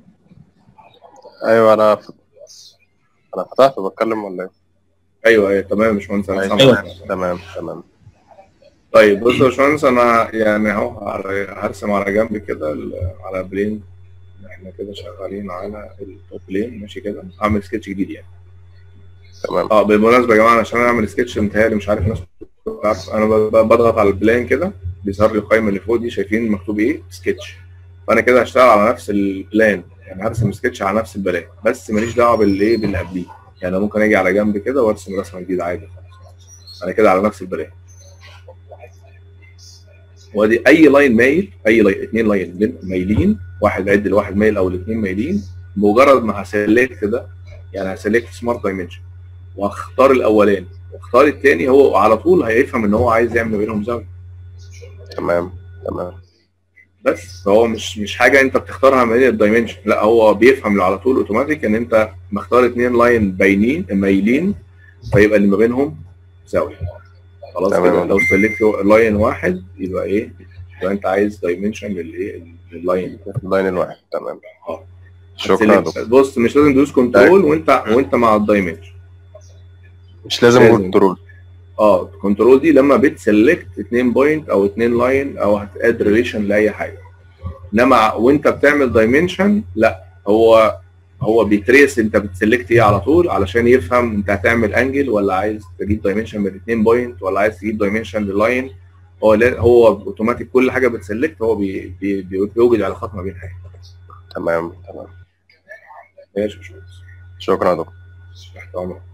S5: ايوه انا ف... انا فتحت بتكلم ولا ايه؟
S1: أيوه أيوه تمام يا باشمهندس أنا سامعك.
S2: أيوة.
S5: تمام تمام
S1: طيب بص يا باشمهندس انا يعني اهو على- هرسم على جنب كده ال- على بلين احنا كده شغالين على التوب بلين ماشي كده اعمل سكتش جديد يعني
S5: تمام
S1: اه بالمناسبه يا جماعه عشان اعمل سكتش متهيألي مش عارف ناس عارف انا ب- ب- بضغط على البلان كده بيظهر لي القائمه اللي فوق دي شايفين مكتوب ايه سكتش فانا كده هشتغل على نفس البلان يعني هرسم سكتش على نفس البلان بس ماليش دعوه بالايه باللي قبليه يعني أنا ممكن اجي على جنب كده وارسم رسمه جديده عادي خالص انا كده على نفس البلان وادي اي لاين مايل اي لاين اتنين لاين مايلين واحد عد لواحد مايل او الاثنين مايلين مجرد ما هسلكت ده يعني هسلكت سمارت دايمنشن واختار الاولاني واختار الثاني هو على طول هيفهم ان هو عايز يعمل ما بينهم زاويه
S5: تمام تمام
S1: بس فهو مش مش حاجه انت بتختارها من الدايمنشن لا هو بيفهم على طول اوتوماتيك ان انت مختار اثنين لاين باينين مايلين فيبقى اللي ما بينهم زاويه خلاص
S5: تمام.
S1: كده لو سلكت لاين واحد يبقى ايه يبقى انت عايز دايمنشن للايه لللاين
S5: اللاين الواحد تمام
S1: اه
S5: شكرا يا
S1: هتسلكت-
S5: دكتور
S1: بص مش لازم تدوس كنترول وانت وانت مع الدايمنشن
S5: مش لازم
S1: لازم.
S5: كنترول
S1: اه كنترول دي لما بتسلكت اتنين بوينت او اتنين لاين او هتاد ريليشن لاي حاجه انما وانت بتعمل دايمنشن لا هو هو بيتريس انت بتسلكت ايه على طول علشان يفهم انت هتعمل انجل ولا عايز تجيب دايمنشن من اتنين بوينت ولا عايز تجيب دايمنشن للاين هو لا هو اوتوماتيك كل حاجه بتسلكت هو بي بي بي بيوجد علاقات ما بين حاجه
S5: تمام تمام
S1: ماشي يا باشمهندس
S5: شكرا يا دكتور
S1: تحت امرك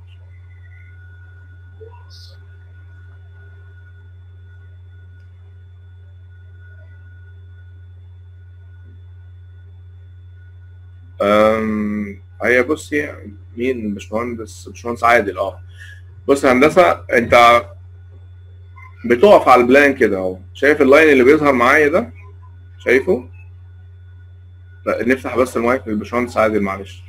S1: أم، هي بصي مين باشمهندس باشمهندس عادل اه بص يا هندسه انت بتقف على البلان كده اهو شايف اللاين اللي بيظهر معايا ده شايفه لا نفتح بس المايك للباشمهندس عادل معلش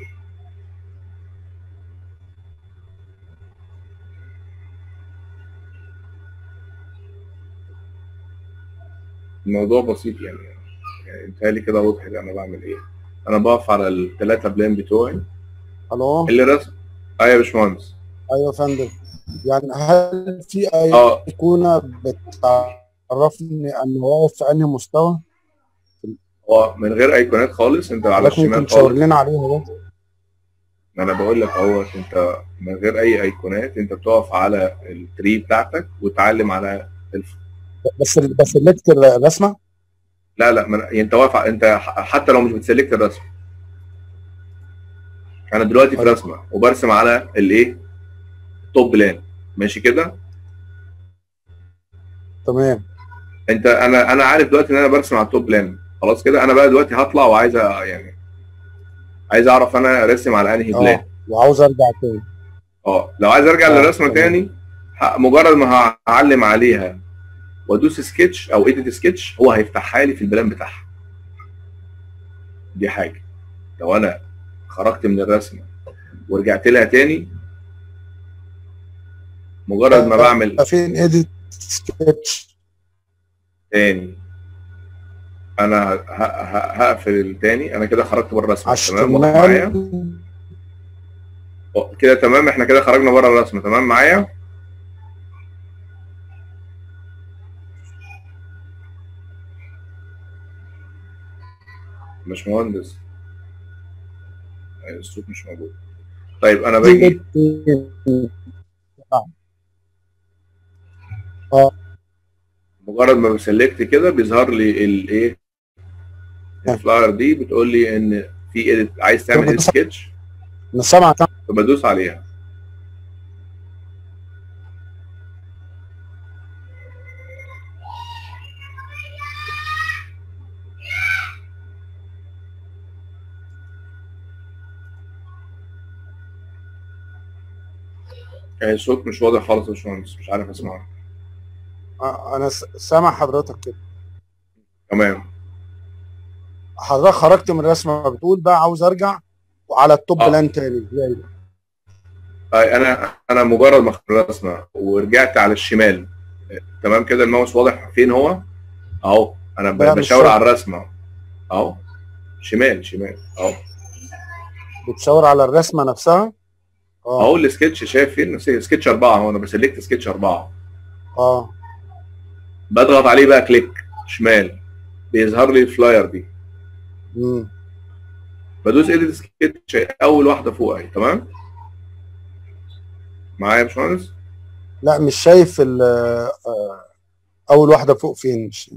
S1: الموضوع بسيط يعني يعني انتهالي كده وضحت انا بعمل ايه انا بقف على الثلاثه بلان بتوعي
S6: الو
S1: اللي رسم ايوه يا باشمهندس
S6: ايوه يا فندم يعني هل في اي
S1: اه
S6: ايقونه بتعرفني ان واقف في انهي مستوى؟
S1: هو من غير ايقونات خالص انت على
S6: حضرتك ممكن
S1: الشمال
S6: تشاور
S1: خالص
S6: لنا عليها بس
S1: ما انا بقول لك اهو انت من غير اي ايقونات انت بتقف على التري بتاعتك وتعلم على الف...
S6: بس بس سلكت الرسمه
S1: لا لا من... يعني انت واقف ع- انت ح- حتى لو مش بتسلكت الرسم انا دلوقتي في
S6: طيب.
S1: رسمه وبرسم على الايه توب بلان ماشي كده
S6: تمام
S1: انت انا انا عارف دلوقتي ان انا برسم على التوب بلان خلاص كده انا بقى دلوقتي هطلع وعايز أ- يعني عايز اعرف انا راسم على انهي بلان
S6: اه وعاوز ارجع تاني
S1: اه لو عايز ارجع
S6: آه،
S1: للرسمه
S6: تمام.
S1: تاني ه- مجرد ما هعلم عليها وادوس سكتش او ايديت سكتش هو هيفتحها لي في البلان بتاعها دي حاجه لو انا خرجت من الرسمه ورجعت لها تاني مجرد ما بعمل
S6: فين ايديت سكتش
S1: تاني انا ه- ه- هقفل التاني انا كده خرجت بره الرسمه
S6: على
S1: تمام واقف معايا
S6: الشمال
S1: اه، كده تمام احنا كده خرجنا بره الرسمه تمام معايا مش مهندس أيوة، الصوت مش موجود طيب انا باجي مجرد ما بسلكت كده بيظهر لي الايه الفلاير دي بتقول لي ان في edit عايز تعمل edit سكتش
S6: انا سامع
S1: فبدوس عليها يعني الصوت مش واضح خالص يا باشمهندس مش عارف اسمعه
S6: آه، انا س- سامع حضرتك كده
S1: تمام
S6: حضرتك خرجت من الرسمه بتقول بقى عاوز ارجع وعلى التوب
S1: آه.
S6: بلان تاني ازاي
S1: أي انا انا مجرد ما خدت الرسمه ورجعت على الشمال تمام كده الماوس واضح فين هو اهو انا ب-
S6: لا، مش
S1: بشاور
S6: شرط.
S1: على الرسمه اهو شمال شمال اهو
S6: بتشاور على الرسمه نفسها اه
S1: اهو السكتش شايف فين سكتش اربعه اهو انا بسلكت سكتش اربعه
S6: اه
S1: بضغط عليه بقى كليك شمال بيظهر لي الفلاير دي
S6: مم.
S1: بدوس ايديت سكتش اول واحده فوق اهي تمام معايا يا باشمهندس
S6: لا مش شايف ال- آه، اول واحده فوق فين مش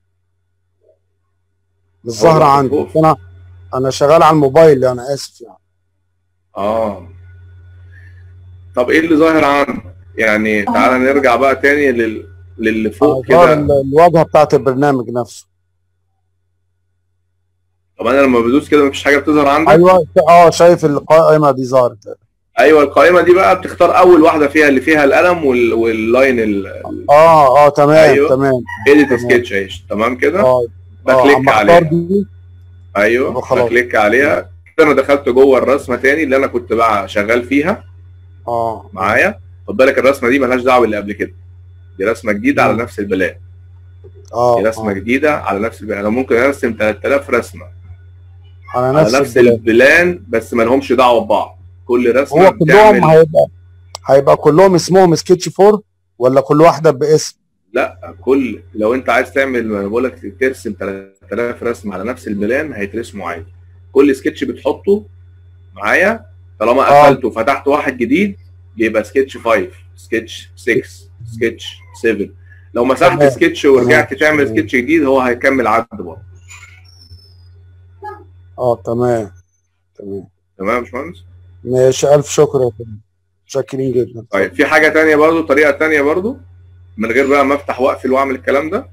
S6: مش ظاهره
S1: واحدة
S6: عندي
S1: فوق.
S6: انا انا شغال على الموبايل انا اسف يعني
S1: اه طب ايه اللي ظاهر عنه يعني تعالى نرجع بقى تاني لل... للي فوق
S6: ظاهر
S1: كده
S6: ال- الواجهه بتاعت البرنامج نفسه
S1: طب انا لما بدوس كده مفيش حاجه بتظهر عندك
S6: ايوه اه شايف القائمه دي ظهرت
S1: ايوه القائمه دي بقى بتختار اول واحده فيها اللي فيها القلم وال... واللاين ال...
S6: اه اه تمام
S1: أيوة.
S6: تمام
S1: ايديت
S6: تمام.
S1: سكتش اهي تمام كده
S6: اه اه
S1: بكليك
S6: اما
S1: عليها
S6: اختار دي
S1: ايوه
S6: خلاص.
S1: بكليك عليها كده انا دخلت جوه الرسمه تاني اللي انا كنت بقى شغال فيها
S6: اه
S1: معايا خد بالك الرسمه دي ملهاش دعوه باللي قبل كده دي رسمه جديده على نفس البلان
S6: اه
S1: دي رسمه
S6: آه.
S1: جديده على نفس البلان انا ممكن ارسم 3000 رسمه
S6: على
S1: على
S6: نفس,
S1: نفس
S6: البلان.
S1: البلان بس ما لهمش دعوه ببعض كل رسمه
S6: هو كلهم
S1: بتعمل
S6: هيبقى هيبقى كلهم اسمهم سكتش 4 ولا كل واحده باسم
S1: لا كل لو انت عايز تعمل ما بقول لك ترسم 3000 رسمه على نفس البلان هيترسموا عادي كل سكتش بتحطه معايا طالما
S6: آه.
S1: قفلته وفتحت واحد جديد بيبقى سكتش 5 سكتش 6 سكتش 7 لو مسحت
S6: تمام.
S1: سكتش ورجعت
S6: تمام.
S1: تعمل
S6: تمام.
S1: سكتش جديد هو هيكمل عد برضه
S6: اه تمام تمام
S1: تمام يا باشمهندس
S6: ماشي الف شكر يا فندم شاكرين جدا
S1: طيب في حاجه تانية برضو طريقه تانية برضو من غير بقى ما افتح واقفل واعمل الكلام ده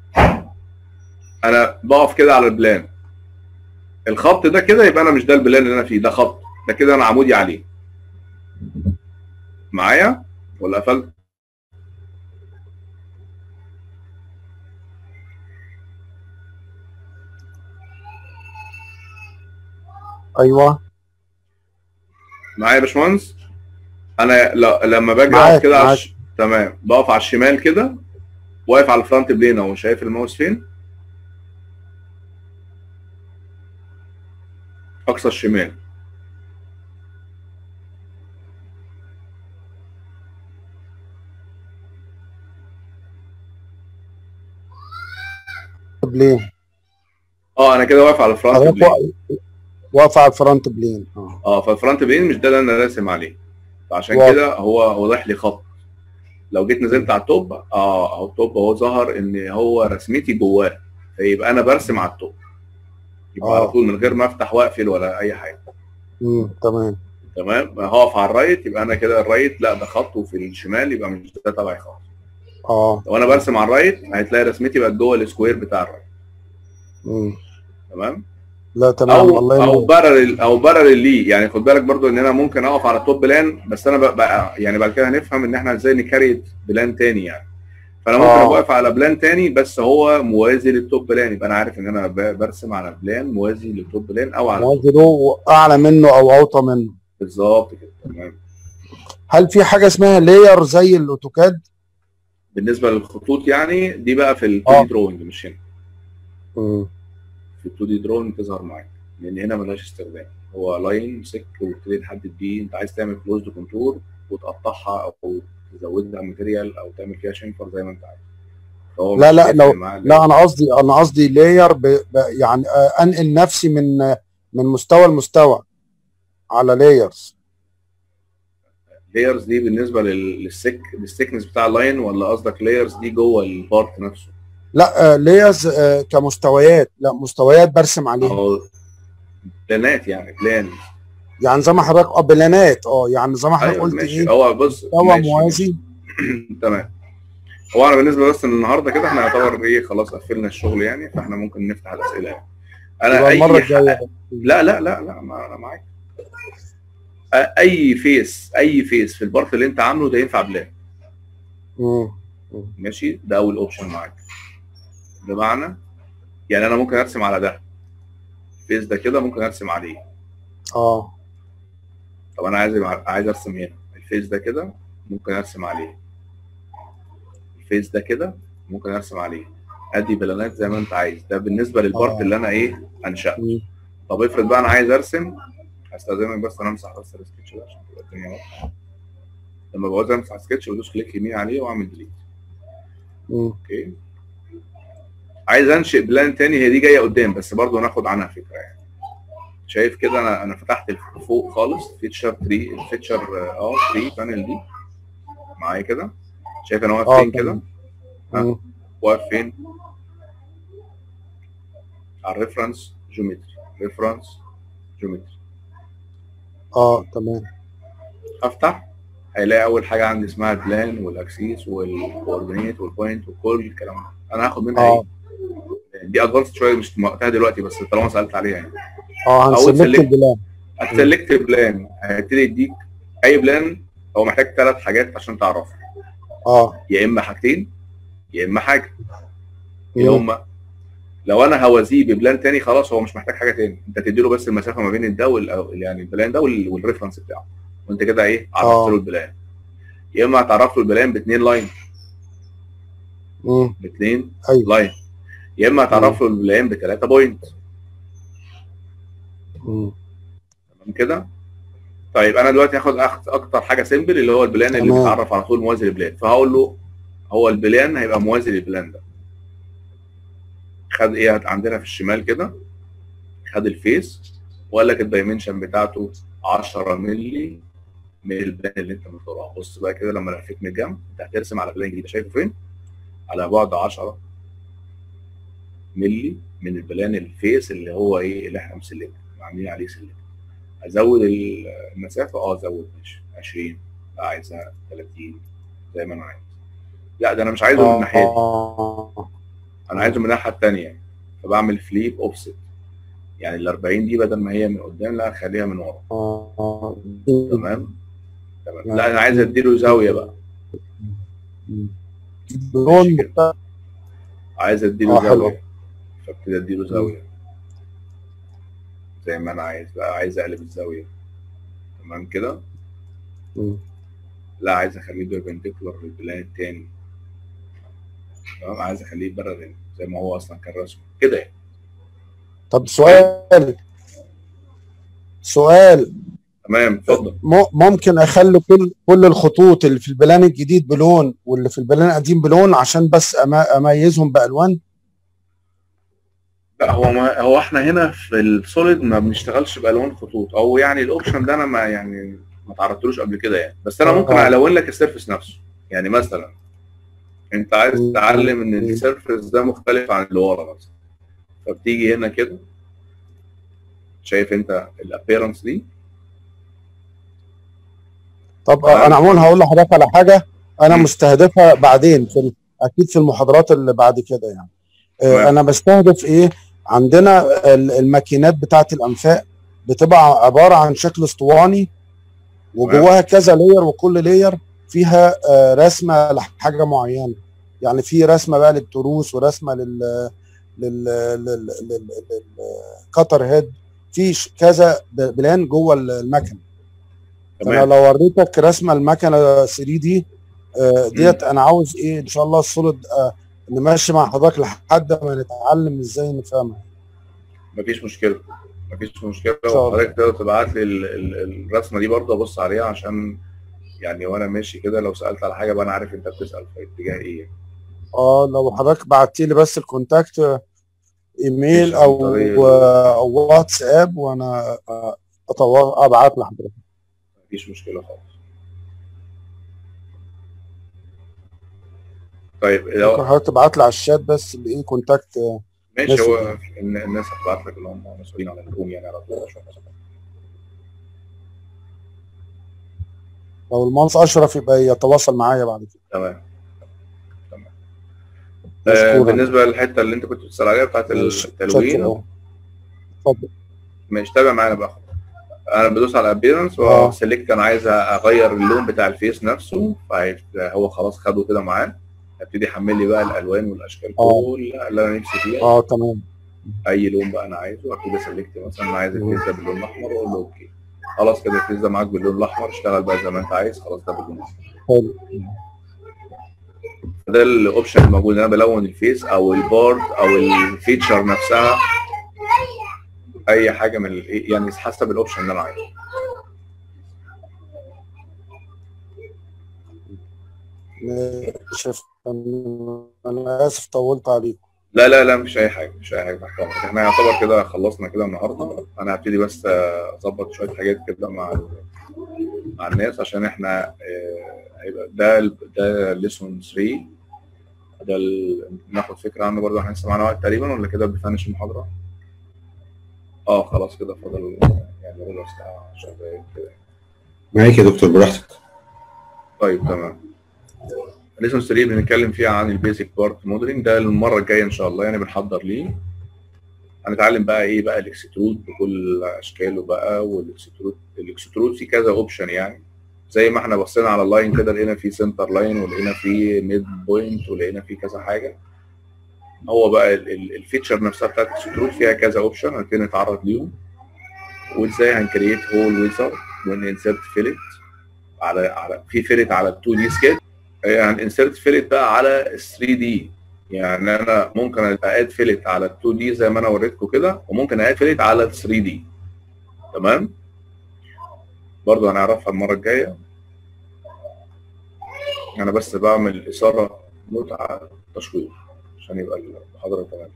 S1: انا بقف كده على البلان الخط ده كده يبقى انا مش ده البلان اللي انا فيه ده خط ده كده انا عمودي عليه معايا ولا قفلت
S6: ايوه
S1: معايا يا باشمهندس انا ل- لما باجي
S6: معاك-
S1: اقف كده على
S6: معاك.
S1: الش... تمام بقف على الشمال كده واقف على الفرونت بلين اهو شايف الماوس فين اقصى الشمال
S6: بلين
S1: اه انا كده واقف على الفرونت
S6: حضرتك
S1: بلين
S6: واقف- واقف على الفرونت بلين اه
S1: اه فالفرونت بلين مش ده اللي انا راسم عليه فعشان
S6: واضح.
S1: كده هو واضح لي خط لو جيت نزلت على التوب اه اهو التوب اهو ظهر ان هو رسمتي جواه فيبقى انا برسم على التوب يبقى
S6: آه.
S1: على طول من غير ما افتح واقفل ولا اي حاجه
S6: امم تمام
S1: تمام هقف على الرايت يبقى انا كده الرايت لا ده خط وفي الشمال يبقى مش ده تبعي خالص
S6: اه
S1: لو انا برسم على الرايت هتلاقي رسمتي بقت جوه السكوير بتاع الرايت
S6: امم
S1: تمام
S6: لا تمام
S1: او
S6: الله
S1: او
S6: ينور
S1: بارل او بارل ليه يعني خد بالك برضو ان انا ممكن اقف على التوب بلان بس انا بقى يعني بعد كده هنفهم ان احنا ازاي نكريت بلان تاني يعني فانا ممكن
S6: آه.
S1: ابقى واقف على بلان تاني بس هو موازي للتوب بلان يبقى انا عارف ان انا ب- برسم على بلان موازي للتوب بلان او على
S6: موازي له اعلى منه او اوطى منه
S1: بالظبط كده تمام
S6: هل في حاجه اسمها لاير زي الاوتوكاد
S1: بالنسبه للخطوط يعني دي بقى في ال
S6: آه.
S1: 2 دي دروينج مش هنا
S6: امم
S1: في ال 2 دي دروينج تظهر معاك لان هنا ملهاش استخدام هو لاين سك وتبتدي تحدد بيه انت عايز تعمل كلوزد كونتور وتقطعها او تزودها ماتيريال او تعمل فيها شنفر زي ما انت عايز فهو
S6: لا،
S1: مش
S6: لا،
S1: هيفرق
S6: لو-
S1: معاه
S6: لا انا قصدي انا قصدي لاير ب... ب... يعني آه، انقل نفسي من آه، من مستوى لمستوى على لايرز
S1: لايرز دي بالنسبه لل- للسك للسكنس بتاع اللاين ولا قصدك لايرز دي جوه البارت نفسه
S6: لا لايرز كمستويات لا مستويات برسم عليها
S1: او بلانات يعني بلان
S6: يعني زي ما حضرتك اه بلانات اه يعني زي ما حضرتك
S1: ايوه
S6: قلت
S1: ماشي
S6: ايه
S1: هو بص
S6: مستوى
S1: ماشي،
S6: موازي
S1: ماشي. تمام هو انا بالنسبه بس النهارده كده احنا يعتبر ايه خلاص قفلنا الشغل يعني فاحنا ممكن نفتح الاسئله يعني انا
S6: يبقى
S1: اي
S6: المره
S1: ح-
S6: الجايه
S1: لا لا لا لا ما انا معاك اي فيس اي فيس في البارت اللي انت عامله ده ينفع بلان
S6: مم.
S1: ماشي ده اول اوبشن معاك بمعنى يعني انا ممكن ارسم على ده الفيس ده كده ممكن ارسم عليه
S6: اه
S1: طب انا عايز عايز ارسم هنا الفيس ده كده ممكن ارسم عليه الفيس ده كده ممكن ارسم عليه ادي بلانات زي ما انت عايز ده بالنسبه للبارت
S6: آه.
S1: اللي انا ايه انشأته
S6: مم.
S1: طب افرض بقى انا عايز ارسم هستخدمك بس انا امسح بس السكتش ده عشان تبقى الدنيا واضحه لما بعوز امسح السكتش بدوس كليك يمين عليه واعمل ديليت
S6: مم.
S1: اوكي عايز انشئ بلان تاني هي دي جايه قدام بس برضو ناخد عنها فكره يعني شايف كده انا انا فتحت الف- فوق خالص فيتشر 3 الفيتشر اه 3 بانل دي معايا كده شايف انا واقف
S6: اه
S1: فين كده
S6: تمام.
S1: ها؟
S6: مم.
S1: واقف فين على الريفرنس جيومتري ريفرنس جيومتري
S6: اه تمام
S1: افتح هيلاقي اول حاجه عندي اسمها البلان والاكسيس والكوردينيت والبوينت وكل الكلام ده انا هاخد منها
S6: اه
S1: ايه دي ادفانس شويه مش وقتها دلوقتي بس طالما سالت عليها يعني
S6: اه
S1: أول
S6: هنسلكت
S1: select.
S6: البلان
S1: هتسلكت بلان هيبتدي يديك اي بلان هو محتاج ثلاث حاجات عشان تعرفها
S6: اه
S1: يا اما حاجتين يا اما حاجه اللي
S6: مم.
S1: هم لو انا هوازيه ببلان تاني خلاص هو مش محتاج حاجه تاني انت تديله بس المسافه ما بين الده وال يعني البلان ده وال- والريفرنس بتاعه وانت كده ايه عرفت
S6: آه.
S1: له البلان يا اما هتعرف له البلان باثنين لاين
S6: مم.
S1: باثنين
S6: ايوه
S1: لاين يا اما هتعرف له البلان بثلاثه بوينت
S6: مم.
S1: تمام كده طيب انا دلوقتي هاخد أخ- اكتر حاجه سيمبل اللي هو البلان اللي
S6: تمام.
S1: بيتعرف على طول موازي للبلان فهقول له هو البلان هيبقى موازي للبلان ده خد ايه عندنا في الشمال كده خد الفيس وقال لك الدايمنشن بتاعته 10 مللي من البلان اللي انت مختارها بص بقى كده لما لفيت من الجنب انت هترسم على بلان جديد شايفه فين؟ على بعد 10 مللي من البلان الفيس اللي هو ايه اللي احنا مسلمه عاملين عليه سلم ازود ال- المسافه اه ازود ماشي 20 لا عايزها 30 زي ما انا عايز لا ده انا مش عايزه من الناحيه دي
S6: آه.
S1: انا عايزه من الناحيه الثانيه فبعمل فليب اوفست يعني ال 40 دي بدل ما هي من قدام لا اخليها من ورا
S6: آه.
S1: تمام تمام لا انا عايز اديله زاويه بقى
S6: لون
S1: ماشي كده. عايز اديله
S6: آه، حلو.
S1: زاويه فابتدي اديله زاويه زي ما انا عايز بقى عايز اقلب الزاويه تمام كده
S6: مم.
S1: لا عايز اخليه بيربنديكولار للبلان التاني تمام عايز اخليه باراليل زي ما هو اصلا كان رسمه كده يعني
S6: طب سؤال سؤال
S1: تمام اتفضل
S6: م- ممكن اخلي كل كل الخطوط اللي في البلان الجديد بلون واللي في البلان القديم بلون عشان بس أما- اميزهم بالوان
S1: لا هو ما هو احنا هنا في السوليد ما بنشتغلش بالوان خطوط او يعني الاوبشن ده انا ما يعني ما تعرضتلوش قبل كده يعني بس انا ممكن
S6: آه.
S1: الون لك السيرفس نفسه يعني مثلا انت عايز
S6: مم.
S1: تتعلم ان السيرفس ده مختلف عن اللي ورا مثلا فبتيجي هنا كده شايف انت الابيرنس دي
S6: طب
S1: تمام.
S6: انا عموما هقول لحضرتك على حاجه انا
S1: مم.
S6: مستهدفها بعدين في ال- اكيد في المحاضرات اللي بعد كده يعني
S1: تمام.
S6: آه، انا بستهدف ايه عندنا ال- الماكينات بتاعه الانفاق بتبقى عباره عن شكل اسطواني وجواها كذا لاير وكل لاير فيها آه، رسمه لحاجه معينه يعني في رسمه بقى للتروس ورسمه لل لل لل لل للكتر هيد في ش- كذا ب- بلان جوه المكنه انا
S1: تمام
S6: لو وريتك رسمه المكنه 3 دي آه، ديت انا عاوز ايه ان شاء الله السوليد آه، نمشي مع حضرتك لحد ما نتعلم ازاي نفهمها
S1: مفيش مشكله مفيش مشكله
S6: شاء الله.
S1: وحضرتك تقدر تبعت لي ال- ال- الرسمه دي برضه ابص عليها عشان يعني وانا ماشي كده لو سالت على حاجه بقى انا عارف انت بتسال في اتجاه ايه
S6: اه لو حضرتك بعت لي بس الكونتاكت آه، ايميل
S1: ماشي، عن
S6: او
S1: طريق-
S6: آه، او واتساب وانا آه، أتوا- ابعت لحضرتك
S1: مفيش مشكله خالص طيب
S6: ممكن
S1: لو
S6: حضرتك تبعت لي على الشات بس الايه كونتاكت آه،
S1: ماشي
S6: ماشي.
S1: هو الن- الناس هتبعت لك اللي هم مسؤولين عن الروم يعني على طول عشان بس.
S6: لو المهندس اشرف يبقى يتواصل معايا بعد كده
S1: تمام تمام آه
S6: مشكورا.
S1: بالنسبه للحته اللي انت كنت بتسال عليها بتاعت
S6: ماشي.
S1: التلوين
S6: شكرا. اتفضل
S1: مش تابع معانا بقى انا بدوس على ابيرنس
S6: آه.
S1: وسيلكت انا عايز اغير اللون بتاع الفيس نفسه فهو خلاص خده كده معاه هبتدي يحمل لي بقى الالوان والاشكال
S6: آه.
S1: كلها اللي انا نفسي فيها
S6: اه تمام
S1: اي لون بقى انا عايزه ابتدي اسلكت مثلا انا عايز الفيس ده باللون الاحمر واقول له اوكي خلاص كده الفيس ده معاك باللون الاحمر اشتغل بقى زي ما انت عايز خلاص ده باللون الاحمر
S6: حلو
S1: ده الاوبشن الموجود انا بلون الفيس او البورد او الفيتشر نفسها اي حاجه من ال- يعني حسب الاوبشن اللي انا عايزه
S6: شايف انا اسف طولت عليكم
S1: لا لا لا مش اي حاجه مش اي حاجه تحت امرك احنا يعتبر كده خلصنا كده النهارده انا هبتدي بس اظبط شويه حاجات كده مع ال- مع الناس عشان احنا آه، هيبقى ده ال- ده ليسون 3 ده ال- ناخد فكره عنه برضه احنا لسه معانا وقت تقريبا ولا كده بنفنش المحاضره اه خلاص كده فاضل يعني ربع ساعه 10 دقايق كده
S7: معاك يا دكتور براحتك
S1: طيب تمام ليسون 3 بنتكلم فيها عن البيزك بارت موديلنج ده المره الجايه ان شاء الله يعني بنحضر ليه هنتعلم بقى ايه بقى الاكسترود بكل اشكاله بقى والاكسترود الاكسترود فيه كذا اوبشن يعني زي ما احنا بصينا على اللاين كده لقينا فيه سنتر لاين ولقينا فيه ميد بوينت ولقينا فيه كذا حاجه هو بقى ال- ال- الفيتشر نفسها بتاعت الاكسترود فيها كذا اوبشن هنبتدي نتعرض ليهم وازاي هنكريت هول ويزر وننسرت فيلت على على في فيلت على ال 2 دي سكيل هننسرت فيلت بقى على ال 3 دي يعني انا ممكن اد فيلت على ال 2 دي زي ما انا وريتكم كده وممكن اد فيلت على ال 3 دي تمام برضه هنعرفها المره الجايه انا بس بعمل اثاره متعه تشويق عشان يبقى المحاضره تمام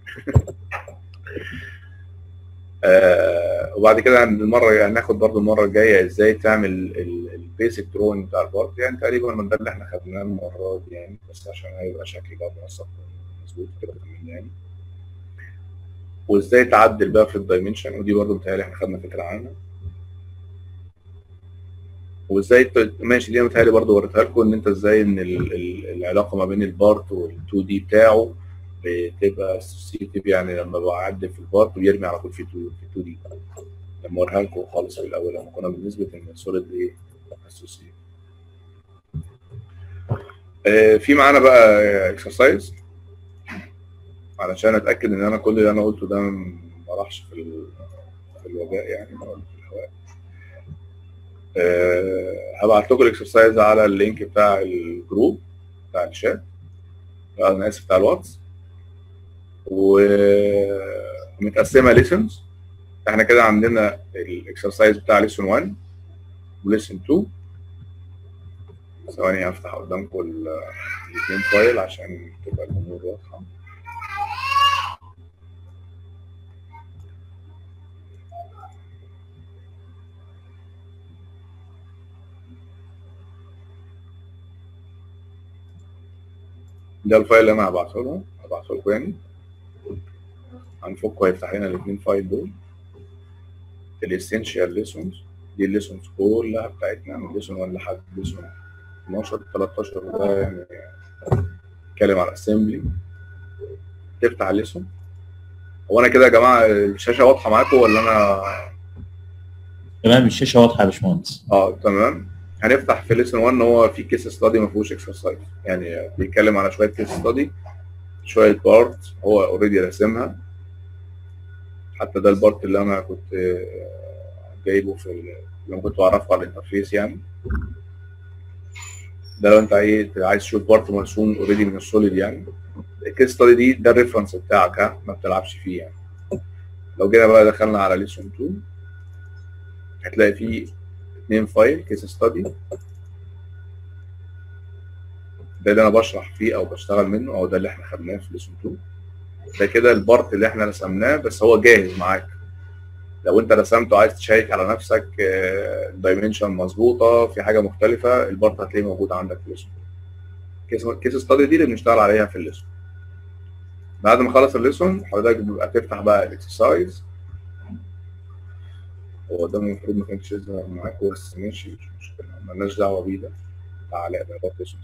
S1: آه وبعد كده عند المره هناخد برضو المره الجايه ازاي تعمل البيسك دروينج بتاع البارت يعني تقريبا من ده اللي احنا خدناه المره دي يعني بس عشان هيبقى شكل بقى منسق مظبوط كده كمان يعني وازاي تعدل بقى في الدايمنشن ودي برضو متهيألي احنا خدنا فكره عنها وازاي ت- ماشي دي متهيألي برضو وريتها لكم ان انت ازاي ان ال- ال- العلاقه ما بين البارت وال2 دي بتاعه بتبقى اسوسيتيف يعني لما بعدل في البارت بيرمي على طول في 2 في 2 دي لما اوريها لكم خالص في الاول لما كنا بنثبت ان السوليد ايه اسوسيتيف آه في معانا بقى اكسرسايز علشان اتاكد ان انا كل اللي انا قلته ده ما راحش في ال- في الوباء يعني ما راحش في الهواء آه هبعت لكم الاكسرسايز على اللينك بتاع الجروب بتاع الشات آه، انا اسف بتاع الواتس ومتقسمه ليسنز احنا كده عندنا الاكسرسايز بتاع ليسون 1 وليسون 2 ثواني هفتح قدامكم الاثنين فايل عشان تبقى الامور واضحه ده الفايل اللي انا هبعته لهم هبعته لكم يعني هنفك ويفتح لنا الاثنين فايل دول الاسينشال ليسونز دي الليسونز كلها بتاعتنا من ليسون 1 لحد ليسون 12 13 ده يعني بيتكلم على الاسمبلي تفتح الليسون هو انا كده يا جماعه الشاشه واضحه معاكم ولا انا
S2: تمام الشاشه واضحه يا باشمهندس
S1: اه تمام هنفتح في ليسون 1 هو في كيس ستادي ما فيهوش اكسرسايز يعني بيتكلم على شويه كيس ستادي شويه بارت هو اوريدي راسمها حتى ده البارت اللي انا كنت آه، جايبه في ال- لما كنت بعرفه على الانترفيس يعني ده لو انت عايز عايز تشوف بارت مرسوم اوريدي من السوليد يعني الكيس ستادي دي ده الريفرنس بتاعك ها ما بتلعبش فيه يعني لو جينا بقى دخلنا على ليسون 2 هتلاقي فيه اتنين فايل كيس ستادي ده اللي انا بشرح فيه او بشتغل منه او ده اللي احنا خدناه في ليسون 2 ده كده البارت اللي احنا رسمناه بس هو جاهز معاك لو انت رسمته عايز تشيك على نفسك الدايمنشن مظبوطه في حاجه مختلفه البارت هتلاقيه موجود عندك في الليسون كيس كيس ستادي دي اللي بنشتغل عليها في الليسون بعد ما خلص الليسون حضرتك بيبقى تفتح بقى الاكسرسايز هو ده المفروض ما كانش يظهر معاك بس ماشي مش مشكله مالناش دعوه بيه ده تعالى بقى ده ليسون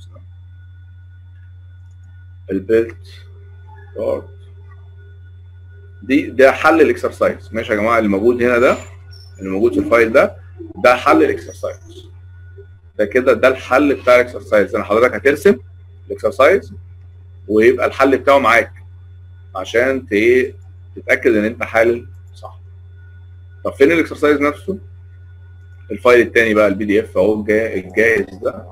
S1: البيلت بارت دي ده حل الاكسرسايز ماشي يا جماعه اللي موجود هنا ده اللي موجود في الفايل ده ده حل الاكسرسايز ده كده ده الحل بتاع الاكسرسايز انا حضرتك هترسم الاكسرسايز ويبقى الحل بتاعه معاك عشان ت- ايه تتاكد ان انت حالل صح طب فين الاكسرسايز نفسه الفايل التاني بقى البي دي اف اهو الجا- الجاهز ده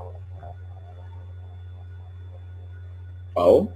S1: اهو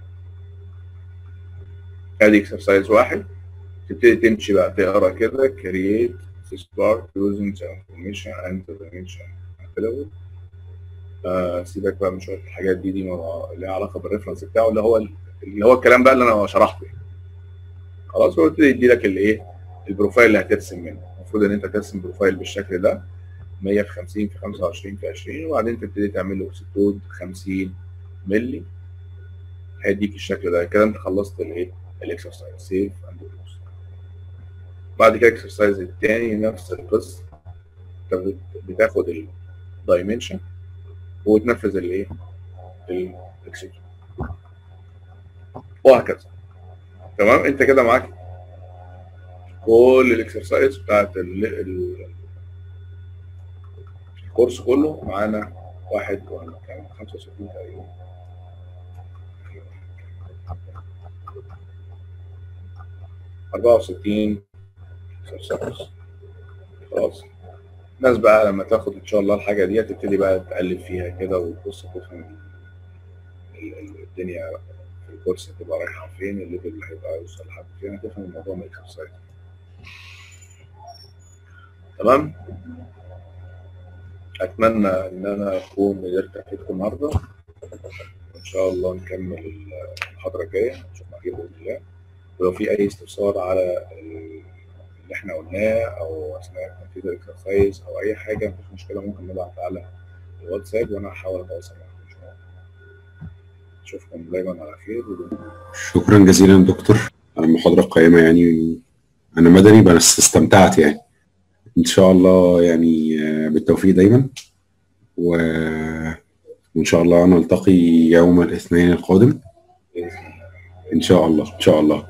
S1: ادي اكسرسايز واحد تبتدي تمشي بقى تقرا كده كرييت سبارك using the information and the dimension available آه سيبك بقى من شويه الحاجات دي دي ما ليها علاقه بالريفرنس بتاعه اللي هو اللي هو الكلام بقى اللي انا شرحته يعني. خلاص هو يبتدي يدي لك الايه البروفايل اللي هترسم منه المفروض ان انت ترسم بروفايل بالشكل ده 100 في 50 في 25 في 20 وبعدين تبتدي تعمل له اكسترود 50 مللي هيديك الشكل ده كده انت خلصت الايه الاكسرسايز سيف اند كلوز بعد كده الاكسرسايز التاني نفس القصه انت بت- بتاخد الدايمنشن وتنفذ الايه الاكسجين وهكذا تمام انت كده معاك كل الاكسرسايز بتاعت ال- ال- الكورس كله معانا واحد ولا كام 65 تقريبا أربعة وستين اكسرسايز خلاص الناس بقى لما تاخد ان شاء الله الحاجه دي تبتدي بقى تقلب فيها كده وتبص تفهم ال- ال- الدنيا في الكورس هتبقى رايحه فين الليفل اللي هيبقى يوصل لحد فين هتفهم الموضوع من الاكسرسايز تمام اتمنى ان انا اكون قدرت افيدكم النهارده وان شاء الله نكمل المحاضره الجايه نشوف معاكم باذن الله ولو في اي استفسار على ال- اللي احنا قلناه او اثناء تنفيذ الاكسرسايز او اي حاجه مفيش مشكله ممكن نبعت على الواتساب وانا هحاول اتواصل معاكم ان شاء الله اشوفكم دايما على خير
S7: شكرا جزيلا دكتور على المحاضرة القيمة يعني أنا مدني بس استمتعت يعني إن شاء الله يعني آه، بالتوفيق دايما و... وإن شاء الله نلتقي يوم الاثنين القادم
S1: باذن الله
S7: إن شاء الله إن شاء الله